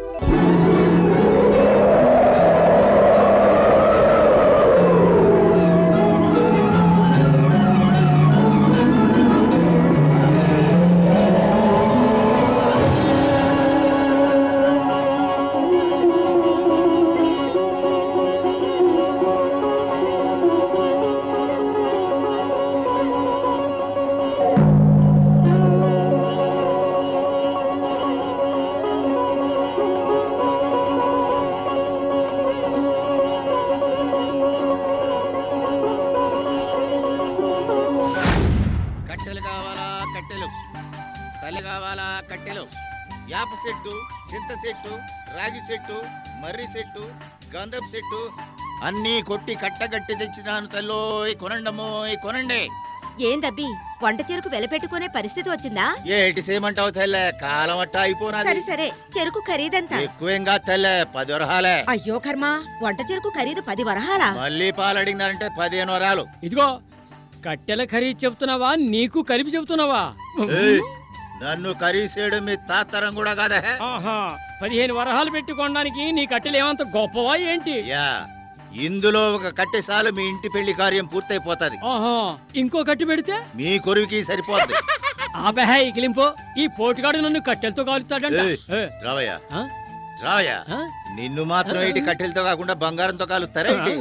కట్టెలు కావాలా కట్టెలు తల్లి కావాలా కట్టెలు యాప చెట్టు చింత చెట్టు రాగి చెట్టు మర్రి చెట్టు గంధపు చెట్టు అన్నీ కొట్టి కట్టగట్టి తెచ్చినాను తల్లో కొనండమ్మో కొనండి ఏందబ్బి వంట చెరుకు వెలపెట్టుకునే పరిస్థితి వచ్చిందా ఏటి చేయమంటావు తెల్లే కాలం అట్టా సరే అయిపోనాది సరే చెరుకు ఖరీదెంత ఎక్కువేం కాదు తెల్లే పది వరహాలే అయ్యో కర్మ వంట చెరుకు ఖరీదు పది వరహాలా మళ్ళీ పాలు అడిగినారంటే పదిహేను వరాలు ఇదిగో కట్టెల ఖరీదు చెప్తున్నావా నీకు కలిపి చెప్తున్నావా ఏయ్, నన్ను కరీసేయడం మీ తాతరం కూడా కాదా ఆహా పదిహేను వరహాలు పెట్టుకోవడానికి నీ కట్టెలు ఏమంత గొప్పవా ఏంటి యా ఇందులో ఒక కట్టె సాలు మీ ఇంటి పెళ్లి కార్యం పూర్తయిపోతది ఆహా ఇంకో కట్టి పెడితే మీ కొరువుకి సరిపోద్ది ఆ బెహ ఇకిలింపు ఈ పోటుగాడు నన్ను కట్టెలతో కాలుస్తాడంట ఏయ్, ఏ, రావయ్యా ఆ? రావయ్యా నిన్ను మాత్రం ఏంటి కట్టెలతో కాకుండా బంగారంతో కాలుస్తారా ఏంటి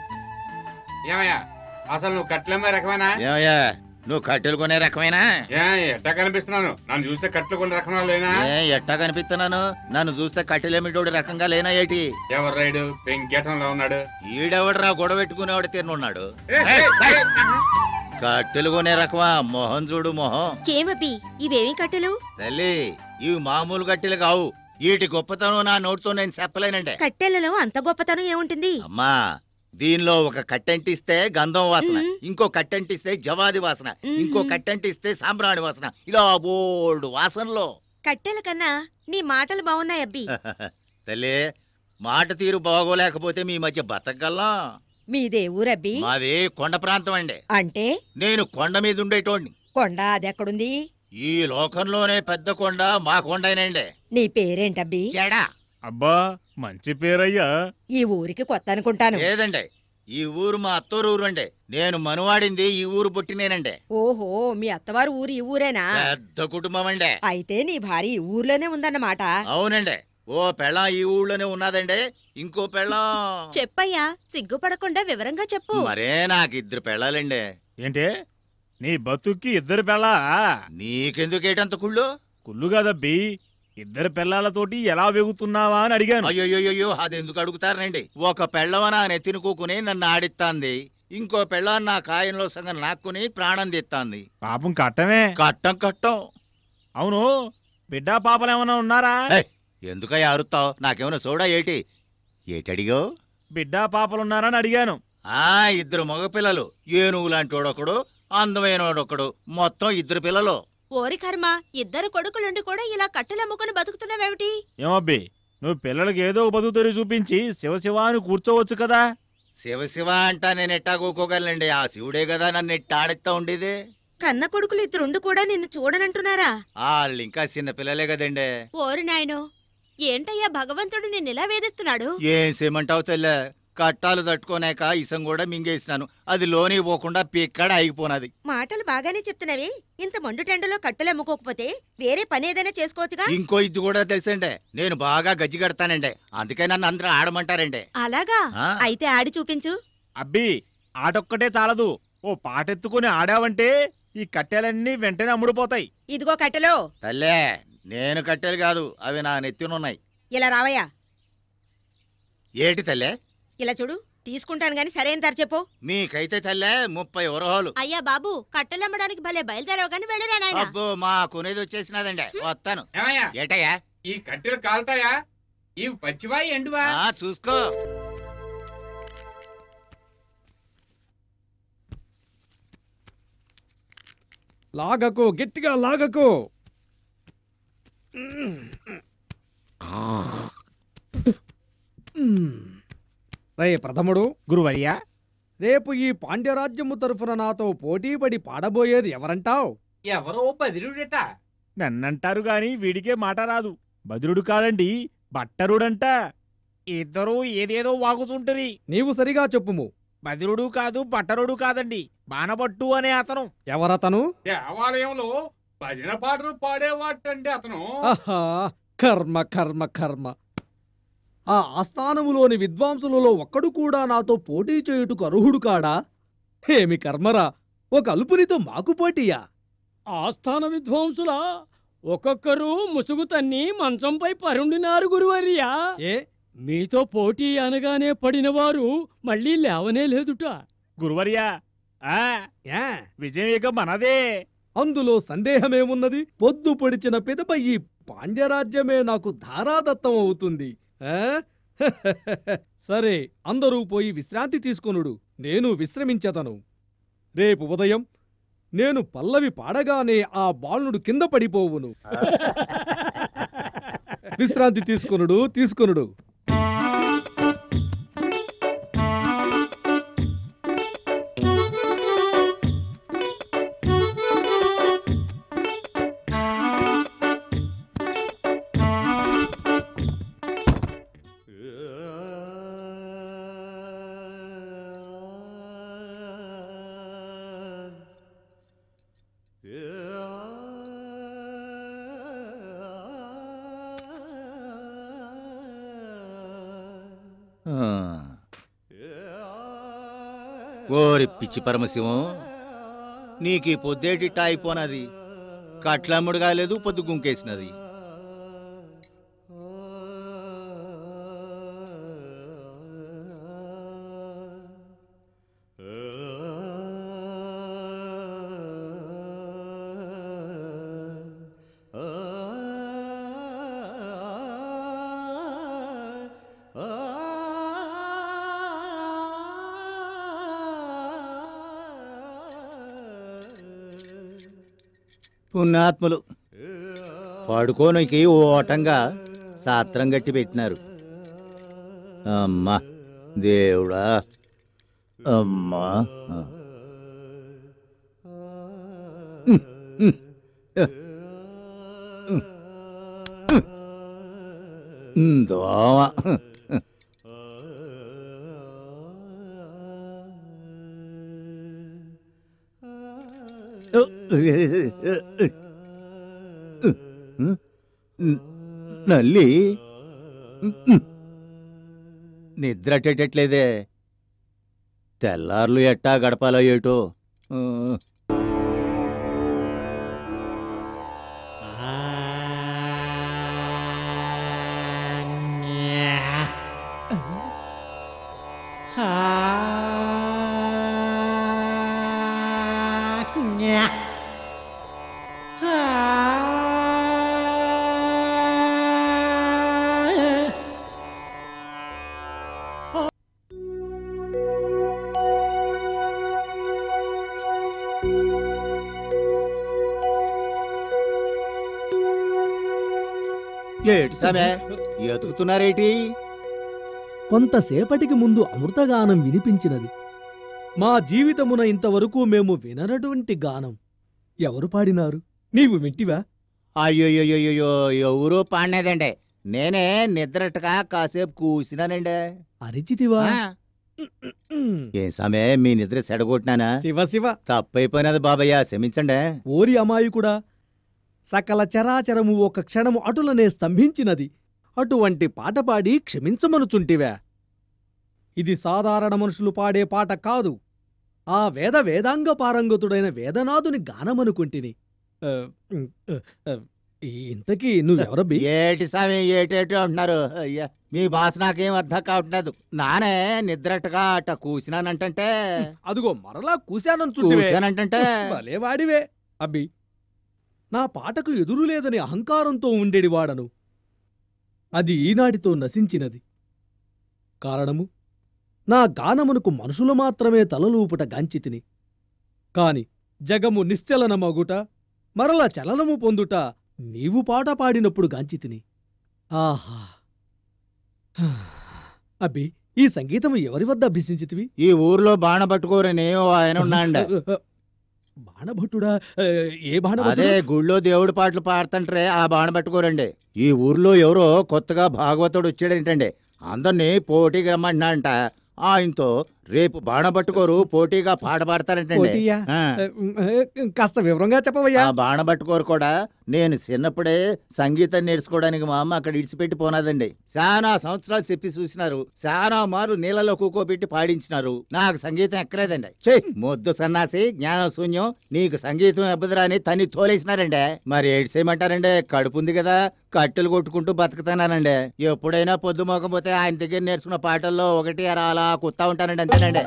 ఏమయ్యా అసలు నువ్వు కట్లమ్మే రకమేనా ఏమయ్యా నువ్వు కట్టెలు కొనే రకమేనా ఏ ఎట్టా కనిపిస్తున్నాను నన్ను చూస్తే కట్లు కొన్ని రకమా లేనా ఏ ఎట్టా కనిపిస్తున్నాను నన్ను చూస్తే కట్టెలేమిటోడు రకంగా లేనా ఏటి ఎవరు రైడు పెంకేటంలో ఉన్నాడు ఈడెవడరా గొడవ పెట్టుకునేవాడు తిన్నున్నాడు ఏ, ఏ, ఏ, కట్టెలు కొనే రకమా మొహం చూడు మొహం కేమబ్బి ఇవేమి కట్టెలు తల్లి ఇవి మామూలు కట్టెలు కావు వీటి గొప్పతనం నా నోటితో నేను చెప్పలేనండి కట్టెలలో అంత గొప్పతనం ఏముంటుంది అమ్మా దీనిలో ఒక కట్టెంటిస్తే గంధం వాసన ఇంకో కట్టెంటిస్తే జవాది వాసన ఇంకో కట్టెంటిస్తే సాంబ్రాణి వాసన ఇలా బోల్డ్ వాసనలో కట్టెల కన్నా నీ మాటలు బాగున్నాయి అబ్బి తల్లి మాట తీరు బాగోలేకపోతే మీ మధ్య బతకగలం మీదే ఊరబ్బి మాది కొండ ప్రాంతం అండి అంటే నేను కొండ మీద ఉండేటోడిని కొండ అదెక్కడుంది ఈ లోకంలోనే పెద్ద కొండ మా కొండేనండి నీ పేరేంటబ్బి చెడా అబ్బా మంచి పేరయ్యా ఈ ఊరికి కొత్త అనుకుంటాను లేదండి ఈ ఊరు మా అత్తూరు ఊరు అండి నేను మనువాడింది ఈ ఊరు పుట్టినేనండి ఓహో మీ అత్తవారు ఊరు ఈ ఊరేనా పెద్ద కుటుంబం అండి అయితే నీ భార్య ఈ ఊర్లోనే ఉందన్నమాట అవునండి ఓ పెళ్ళం ఈ ఊళ్ళోనే ఉన్నదండి ఇంకో పెళ్ళం చెప్పయ్యా సిగ్గుపడకుండా వివరంగా చెప్పు మరే నాకు ఇద్దరు పెళ్ళాలండి ఏంటి నీ బతుక్కి ఇద్దరు పెళ్ళా నీకెందుకేటంత కుళ్ళు కుళ్ళు కదబ్బి ఇద్దరు పిల్లలతోటి ఎలా వెగుతున్నావా అని అడిగాను అయ్యో అది ఎందుకు అడుగుతారనండి ఒక పెళ్ళవ నా నెత్తినుకోకుని నన్ను ఆడిస్తాంది ఇంకో పెళ్ళ నా కాయంలో సగం నాక్కుని ప్రాణం తెత్తాంది పాపం కట్టమే కట్టం కట్టం అవును బిడ్డ పాపలు ఏమైనా ఉన్నారా ఎందుకయ్యా అరుస్తావు నాకేమైనా సోడా ఏటి ఏటడిగో బిడ్డ పాపలున్నారని అడిగాను ఆ ఇద్దరు మగపిల్లలు ఏనుగు లాంటి వాడొకడు అందమైన వాడొకడు మొత్తం ఇద్దరు పిల్లలు ఓరి కర్మ ఇద్దరు కొడుకులుండి కూడా ఇలా కట్టెలమ్ముకొని బతుకుతున్నావేమిటి ఏమబ్బి నువ్వు పిల్లలకి ఏదో ఒక బతుకు తెరి చూపించి శివశివ అని కూర్చోవచ్చు కదా శివ శివ అంటా నేను ఎట్టా కూకోగలండి ఆ శివుడే కదా నన్ను ఎట్టా ఆడిస్తా ఉండేది కన్న కొడుకులు ఇద్దరుండి కూడా నిన్ను చూడనంటున్నారా వాళ్ళు ఇంకా చిన్న పిల్లలే కదండి ఓరి నాయనో ఏంటయ్యా భగవంతుడు నిన్నెలా వేధిస్తున్నాడు ఏం చేయమంటావు తెల్ల కట్టాలు తట్టుకోనాక ఇసం కూడా మింగేసినాను అది లోని పోకుండా పిక్కడ ఆగిపోనాది మాటలు బాగానే చెప్తున్నావి ఇంత మండు టెండలో కట్టెలు అమ్ముకోకపోతే వేరే పని ఏదైనా చేసుకోవచ్చుగా ఇంకో ఇది కూడా తెలుసండి నేను బాగా గజ్జి కడతానండి అందుకే నన్ను అందరూ ఆడమంటారండి అలాగా ఆ. అయితే ఆడి చూపించు అబ్బి ఆటొక్కటే చాలదు ఓ పాటెత్తుకుని ఆడావంటే ఈ కట్టెలన్నీ వెంటనే అమ్ముడుపోతాయి ఇదిగో కట్టెలో తల్లే నేను కట్టెలు కాదు అవి నా నెత్తినున్నాయి ఇలా రావయ్యా ఏటి తల్లే ఇలా చూడు తీసుకుంటాను గాని సరైన ధర చెప్పు మీకైతే తల్లే ముప్పై వరహాలు అయ్యా బాబు కట్టెలమ్మడానికి భలే బయలుదేరావు కానీ వెళ్ళరా నాయనా అబ్బో మా కొనేది వచ్చేసినదండి వస్తాను ఏమయ్యా ఏటయ్యా ఈ కట్టెలు కాలుతాయా ఇవి పచ్చివా ఎండువా ఆ, చూసుకో లాగకు గట్టిగా లాగకు రే ప్రథముడు గురువర్యా రేపు ఈ పాండ్యరాజ్యము తరఫున నాతో పోటీపడి పాడబోయేది ఎవరంటావ్ ఎవరో బదిరుడట నన్నంటారు గాని వీడికే మాట రాదు బదురుడు కాదండి బట్టరుడంట ఇద్దరూ ఏదేదో వాగుతుంటరి నీవు సరిగా చెప్పుము బదిరుడు కాదు బట్టరుడు కాదండి బాణబట్టు అనే అతను ఎవరతను దేవాలయంలో భజన పాటలు పాడేవాటండి అతను ఆహా కర్మ కర్మ కర్మ ఆ ఆస్థానములోని విద్వాంసులలో ఒక్కడు కూడా నాతో పోటీ చేయుటకు అర్హుడు కాడా ఏమి కర్మరా ఒక అల్పునితో మాకు పోటీయా ఆస్థాన విద్వాంసులా ఒక్కొక్కరు ముసుగు తన్ని మంచంపై పరుండినారు గురువర్యా ఏ మీతో పోటీ అనగానే పడినవారు మళ్ళీ లేవనే లేదుట గురువర్యా ఆ విజయం ఇక మనదే అందులో సందేహమేమున్నది పొద్దు పొడిచిన పిదప ఈ పాండ్యరాజ్యమే నాకు ధారాదత్తం అవుతుంది ఆ? సరే అందరూ పోయి విశ్రాంతి తీసుకొనుడు నేను విశ్రమించదను రేపు ఉదయం నేను పల్లవి పాడగానే ఆ బాలుడు కింద పడిపోవును విశ్రాంతి తీసుకొనుడు తీసుకొనుడు ఆ. ఓరి పిచ్చి పరమశివం నీకు ఈ పొద్దేటిట్ట అయిపోనది కట్లమ్ముడు కాలేదు పొద్దు గుంకేసినది పుణ్యాత్ములు పడుకోనికి ఓ ఓటంగా సాత్రం గట్టి పెట్టినారు అమ్మా దేవుడా అమ్మా ఆ. ఉమ్, ఉమ్, ఆ. ఉమ్, ఉమ్, దోమ నల్లి నిద్ర అట్టేటట్లేదే తెల్లార్లు ఎట్టా గడపాలో ఏటో ఆ. ఏటి సమే ఎతుకుతున్నారేటి కొంతసేపటికి ముందు అమృతగానం వినిపించినది మా జీవితమున ఇంతవరకు మేము విననటువంటి గానం ఎవరు పాడినారు నీవు వింటివా అయ్యోయ్యోయ్యో ఎవరో పాడినదండి నేనే నిద్రటగా కాసేపు కూసినానండి అరిచితివా ఆ. ఏం సమే మీ నిద్ర సెడగొట్టినానా శివ శివ తప్పైపోయినది బాబయ్య క్షమించండి ఓరి అమాయకుడా సకల చరాచరము ఒక క్షణము అటులనే స్తంభించినది అటువంటి పాట పాడి క్షమించమనుచుంటివా ఇది సాధారణ మనుషులు పాడే పాట కాదు ఆ వేద వేదాంగ పారంగతుడైన వేదనాథుని గానమనుకుంటిని ఆ, ఉమ్, ఆ, ఆ, ఇంతకీ నువ్వెవరబ్బి ఏటి స్వామి ఏటేటి అంటున్నారు అయ్యా మీ భాష నాకేం అర్థం కావట్లేదు నానే నిద్రట్టుగా అట్ట కూసినానంటే అదిగో మరలా కూశానని కూశానంటే భలే వాడివే అబ్బి నా పాటకు ఎదురు లేదని అహంకారంతో ఉండేడి వాడను అది ఈనాటితో నశించినది కారణము నా గానమునకు మనుషులు మాత్రమే తలలూపుట గాంచితిని కాని జగము నిశ్చలనమగుట మరల చలనము పొందుట నీవు పాట పాడినప్పుడు గాంచితిని ఆహా అబ్బి ఈ సంగీతం ఎవరి వద్ద అభ్యసించితివి ఈ ఊర్లో బాణ పట్టుకోరని ఓ ఆయన ఉన్నాండ బాణభట్టుడా ఆ, ఏ అదే బాణభట్టుడు గుళ్ళో దేవుడి పాటలు పాడుతుంటారే ఆ బాణ పట్టుకోరండి ఈ ఊర్లో ఎవరో కొత్తగా భాగవతుడు వచ్చాడేంటండి అందరినీ పోటీకి రమ్మంటున్నాడంట ఆయనతో రేపు బాణ పట్టుకోరు పోటీగా పాట పాడతారంటండి పోటీయా? ఆ. కాస్త వివరంగా చెప్పవయ్యా ఆ బాణ పట్టుకోరు కూడా నేను చిన్నప్పుడే సంగీతం నేర్చుకోవడానికి మా అమ్మ అక్కడ ఇడిచిపెట్టి పోనాదండి చాలా సంవత్సరాలు చెప్పి చూసినారు చాలా మారు నీళ్ళలో కూకోబెట్టి పాడించినారు నాకు సంగీతం ఎక్కలేదండి చే మొద్దు సన్నాసి జ్ఞానం శూన్యం నీకు సంగీతం ఎబ్బదురా అని తన్ని తోలేసినారండి మరి ఏడు చేయమంటారండి కడుపు ఉంది కదా కట్టెలు కొట్టుకుంటూ బతుకుతానండి ఎప్పుడైనా పొద్దు మోకపోతే ఆయన దగ్గర నేర్చుకున్న పాటల్లో ఒకటి అరా అలా కుత్తా ఉంటానండి అంతేనండి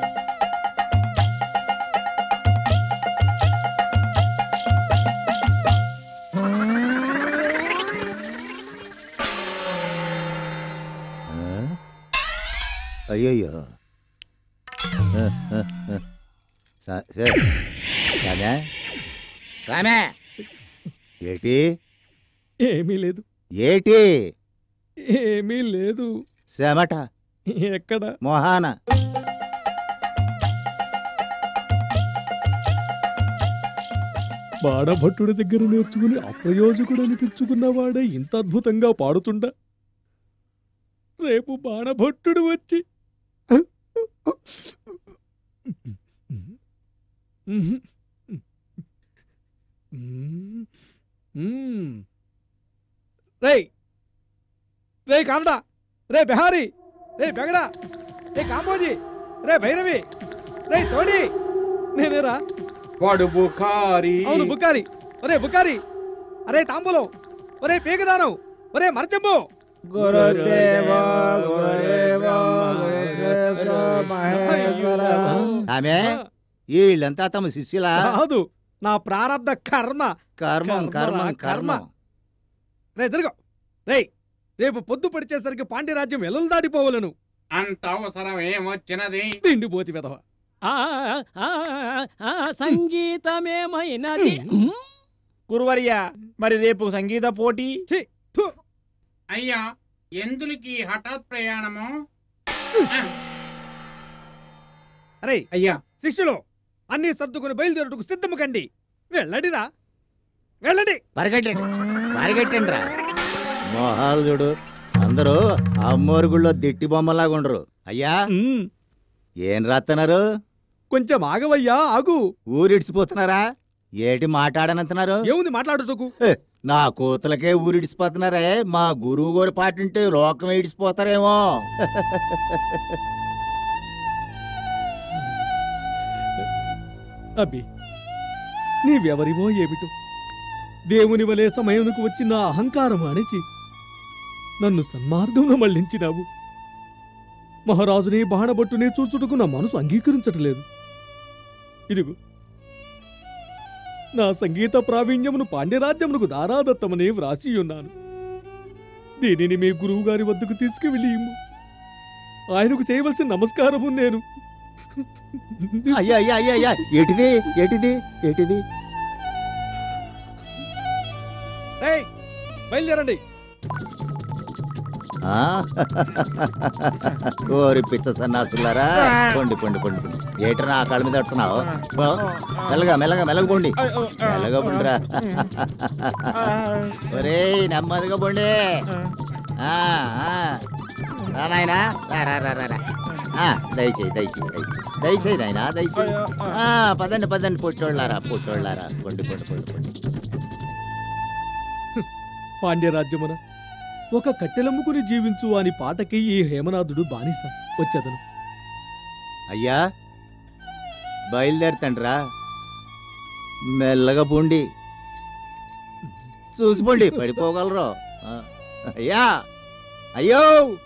అయ్యయ్యో ఆ, ఆ, ఆ. స- స- సామే సామే ఏటి ఏమీ లేదు ఏటి ఏమీ లేదు చెమట ఎక్కడ మొహాన బాణభట్టుడి దగ్గర నేర్చుకుని అప్రయోజకుడు అనిపించుకున్నవాడే ఇంత అద్భుతంగా పాడుతుండా రేపు బాణభట్టుడు వచ్చి రేయ్ రే కాండా రే బిహారీ రే బెగడా రే కాంబోజీ రే భైరవి రే తోడి నేనేరా వాడు బుఖారి అవును బుకారి ఒరే బుకారి అరే తాంబూలం ఒరే పీకదానం ఒరే మరచెంబు ఆమె వీళ్ళంతా తమ శిష్యులా కాదు నా ప్రారంధ కర్మ కర్మం కర్మం కర్మం రే తిరుగు రేయ్ రేపు పొద్దు పడిచేసరికి పాండ్యరాజ్యం ఎల్లలు దాటిపోవలను అంత అవసరం ఏమొచ్చినది తిండి పోతి విధవ ఆ, ఆ, ఆ, సంగీతమేమైనది గురువర్య మరి రేపు సంగీత పోటీ అయ్యా ఎందులకి హఠాత్ ప్రయాణము అరే అయ్యా శిష్యులు అన్ని సర్దుకుని బయలుదేరుటకు సిద్ధము కండి వెళ్ళండిరా వెళ్ళండి పరిగెట్టండి పరిగెట్టండి రా మొహాలు చూడు అందరూ అమ్మోరు గుళ్ళో దిట్టి బొమ్మలాగా ఉండరు అయ్యా ఏం రాస్తున్నారు కొంచెం ఆగవయ్యా ఆగు ఊరిడిచిపోతున్నారా ఏటి మాట్లాడనంటున్నారు ఏముంది మాట్లాడుటకు హే, నా కూతులకే ఊరిడిచిపోతున్నారే మా గురువు గారి పాటింటే లోకం ఇడిచిపోతారేమో అబ్బి నీవెవరివో ఏమిటో దేవుని వలె సమయమునకు వచ్చి నా అహంకారం అణిచి నన్ను సన్మార్గంలో మళ్లించినావు మహారాజుని బాణబట్టుని చూచుటకు నా మనసు అంగీకరించటలేదు ఇదిగో నా సంగీత ప్రావీణ్యమును పాండ్యరాజ్యమునకు దారాదత్తమని వ్రాసియున్నాను దీనిని మీ గురువు గారి వద్దకు తీసుకువెళ్ళి ఇమ్ము. ఆయనకు చేయవలసిన నమస్కారము నేను అయ్యా అయ్యా అయ్యా అయ్యా ఏటిది ఏటిది ఏటిది ఏయ్, బయలుదేరండి ఆ? ఓరి పిచ్చ సన్నాసులారా పొండి పొండి పొండి పొండి ఏటి నా కాళ్ళ మీద పెడుతున్నావు పో. మెల్లగా మెల్లగా మెల్లగా పోండి మెల్లగా పొండిరా ఒరే నెమ్మదిగా పోండి ఆ, ఆ. రా నాయనా రా రా రా రా, రా ఆ, దయచేయి దయచేయి దయచేయి దయచేయి నాయనా దయచేయి ఆ, పదండి పదండి పొట్టోళ్ళారా పొట్టోళ్ళారా పొండి పొండి పొండి పొండి పాండ్యరాజ్యమున ఒక కట్టెలమ్ముకుని జీవించు అని పాటకి ఈ హేమనాథుడు బానిస వచ్చేదను అయ్యా బయలుదేరుతండ్రా మెల్లగా పోండి చూసిపోండి పడిపోగలరు ఆ, అయ్యా అయ్యో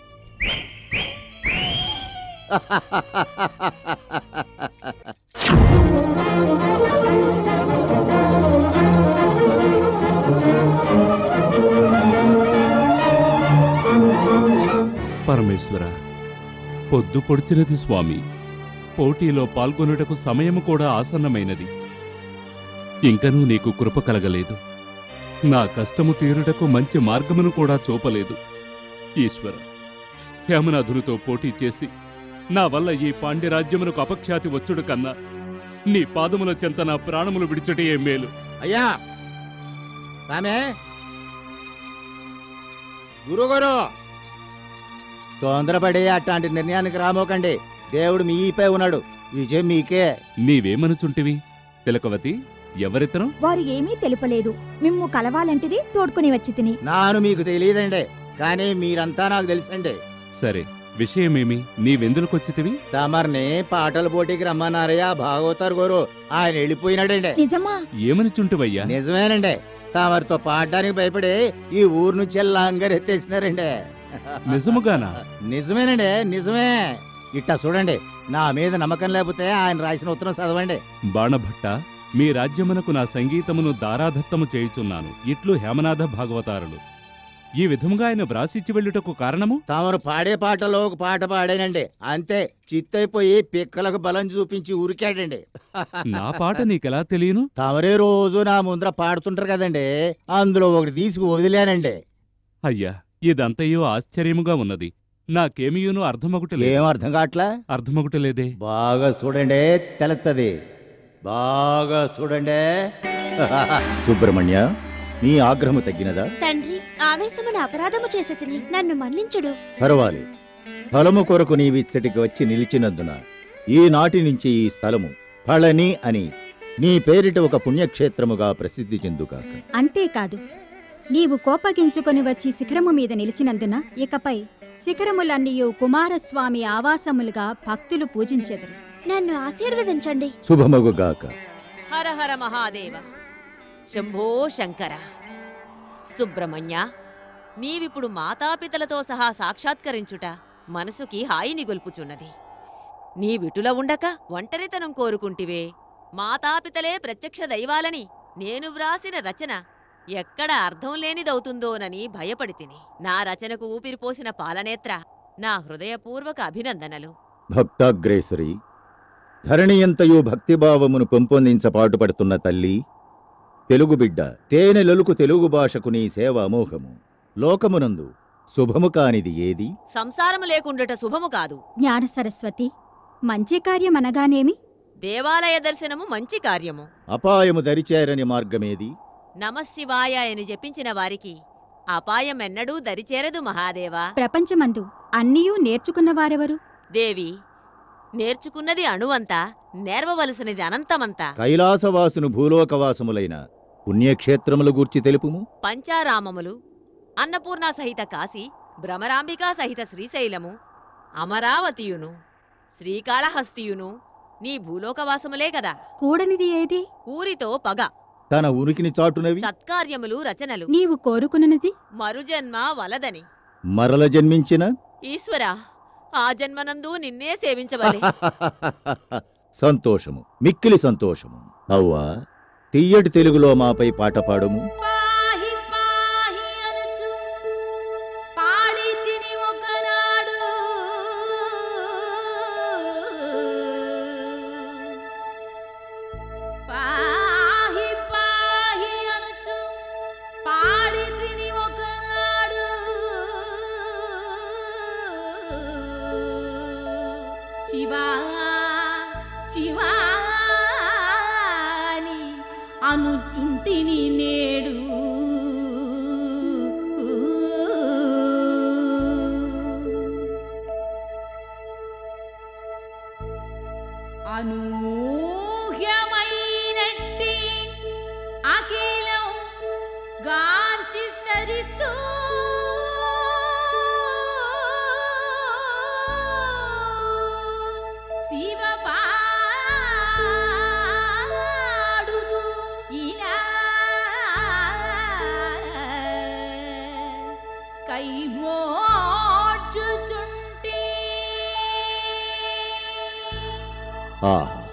పరమేశ్వర పొద్దు పొడిచినది స్వామి పోటీలో పాల్గొనుటకు సమయము కూడా ఆసన్నమైనది ఇంకనూ నీకు కృప కలగలేదు నా కష్టము తీరుటకు మంచి మార్గమును కూడా చూపలేదు ఈశ్వర హేమనాథునితో పోటీ చేసి నా వల్ల ఈ పాండ్యరాజ్యమునకు అపఖ్యాతి వచ్చుడు కన్నా నీ పాదముల చెంత నా ప్రాణములు విడిచటే మేలు అయ్యా సామే గురుగారు తొందరపడి అట్లాంటి నిర్ణయానికి రామోకండి దేవుడు మీపై ఉన్నాడు విజయం మీకే నీవేమనుచుంటివి తిలకవతి ఎవరితనం వారు ఏమీ తెలుపలేదు మిమ్ము కలవాలంటిది తోడ్కొని వచ్చి తిని నాను మీకు తెలియదండి కానీ మీరంతా నాకు తెలుసండి సరే విషయమేమి నీవెందులకొచ్చితివి తమర్ని పాటల పోటీకి రమ్మన్నారయ్యా భాగవతారు గోరు ఆయన వెళ్ళిపోయినాడండి నిజమా ఏమనుచుంటివయ్యా నిజమేనండి తమరితో పాడడానికి భయపడి ఈ ఊరు నుంచి లంగరెత్తేసినారండి నిజముగానా నిజమేనండి నిజమే ఇట్టా చూడండి నా మీద నమ్మకం లేకపోతే ఆయన రాసిన ఉత్తరం చదవండి బాణభట్ట మీ రాజ్యమునకు నా సంగీతమును దారాధత్తము చేయుచున్నాను ఇట్లు హేమనాథ భాగవతారులు ఈ విధముగా ఆయన వ్రాసిచ్చి వెళ్ళుటకు కారణము తమరు పాడే పాటలో ఒక పాట పాడానండి అంతే చిత్తైపోయి పిక్కలకు బలం చూపించి ఊరికాడండి నా పాట నీకెలా తెలియను తమరే రోజు నా ముందర పాడుతుంటారు కదండి అందులో ఒకటి తీసుకు వదిలేనండి అయ్యా ఇదంతయో ఆశ్చర్యముగా ఉన్నది నాకేమియూను అర్థమగుట ఏం అర్థం కావట్లా అర్థమగుటలేదే బాగా చూడండి తెలుస్తుంది బాగా చూడండి సుబ్రహ్మణ్య నీ ఆగ్రహము తగ్గినదా తండ్రి ఆవేశమున అపరాధము చేసి తిని నన్ను మన్నించుడు పర్వాలి ఫలము కొరకు నీవిచ్చటికి వచ్చి నిలిచినందున ఈనాటి నుంచి ఈ స్థలము ఫళని అని నీ పేరిట ఒక పుణ్యక్షేత్రముగా ప్రసిద్ధి చెందుగాక అంతేకాదు నీవు కోపగించుకొని వచ్చి శిఖరము మీద నిలిచినందున ఇకపై శిఖరములన్నీయు కుమారస్వామి ఆవాసములుగా భక్తులు పూజించెదరు నన్ను ఆశీర్వదించండి శుభమగుగాక హర హర మహాదేవ శంభో శంకర సుబ్రహ్మణ్య నీవిప్పుడు మాతాపితలతో సహా సాక్షాత్కరించుట మనసుకి హాయిని గొల్పుచున్నది నీ విటుల ఉండక ఒంటరితనం కోరుకుంటివే మాతాపితలే ప్రత్యక్ష దైవాలని నేను వ్రాసిన రచన ఎక్కడ అర్థం లేనిదవుతుందోనని భయపడితిని నా రచనకు ఊపిరిపోసిన పాలనేత్ర నా హృదయపూర్వక అభినందనలు భక్తాగ్రేసరి ధరణియంతయు భక్తిభావమును పెంపొందించ పాటుపడుతున్న తల్లి తెలుగు బిడ్డ తేనె లొలుకు తెలుగు భాషకు నీ సేవ అమోఘము లోకమునందు శుభము కానిది ఏది సంసారము లేకుండుట శుభము కాదు జ్ఞాన సరస్వతి మంచి కార్యం అనగానేమి దేవాలయ దర్శనము మంచి కార్యము అపాయము దరిచేరని మార్గమేది నమశివాయ అని జపించిన వారికి అపాయం ఎన్నడూ దరిచేరదు మహాదేవా ప్రపంచమందు అన్నీయూ నేర్చుకున్నవారెవరు దేవి నేర్చుకున్నది అణువంతా నేర్వవలసినది అనంతమంతా కైలాసవాసును భూలోకవాసములైన పుణ్యక్షేత్రముల గూర్చి తెలుపుము పంచారామములు అన్నపూర్ణ సహిత కాశీ భ్రమరాంబికా సహిత శ్రీశైలము అమరావతియును శ్రీకాళహస్తియును నీ భూలోకవాసములే కదా కూడనిది ఏది ఊరితో పగ తన ఉనికిని చాటునవి సత్కార్యములు రచనలు నీవు కోరుకున్నది మరుజన్మ వలదని మరల జన్మించిన ఈశ్వరా ఆ జన్మనందు నిన్నే సేవించవలే సంతోషము మిక్కిలి సంతోషము అవ్వా తీయటి తెలుగులో మాపై పాట పాడుము పాహి పాహి అనుచు పాడి తిని ఒకనాడు పాహి పాహి అనుచు పాడి తిని ఒకనాడు శివా శివా అని అనుచుంటిని నేడు అనూహ్యమైనట్టి అఖిలం గాంచి తరిస్తూ శివ పార్వతుల ఆహా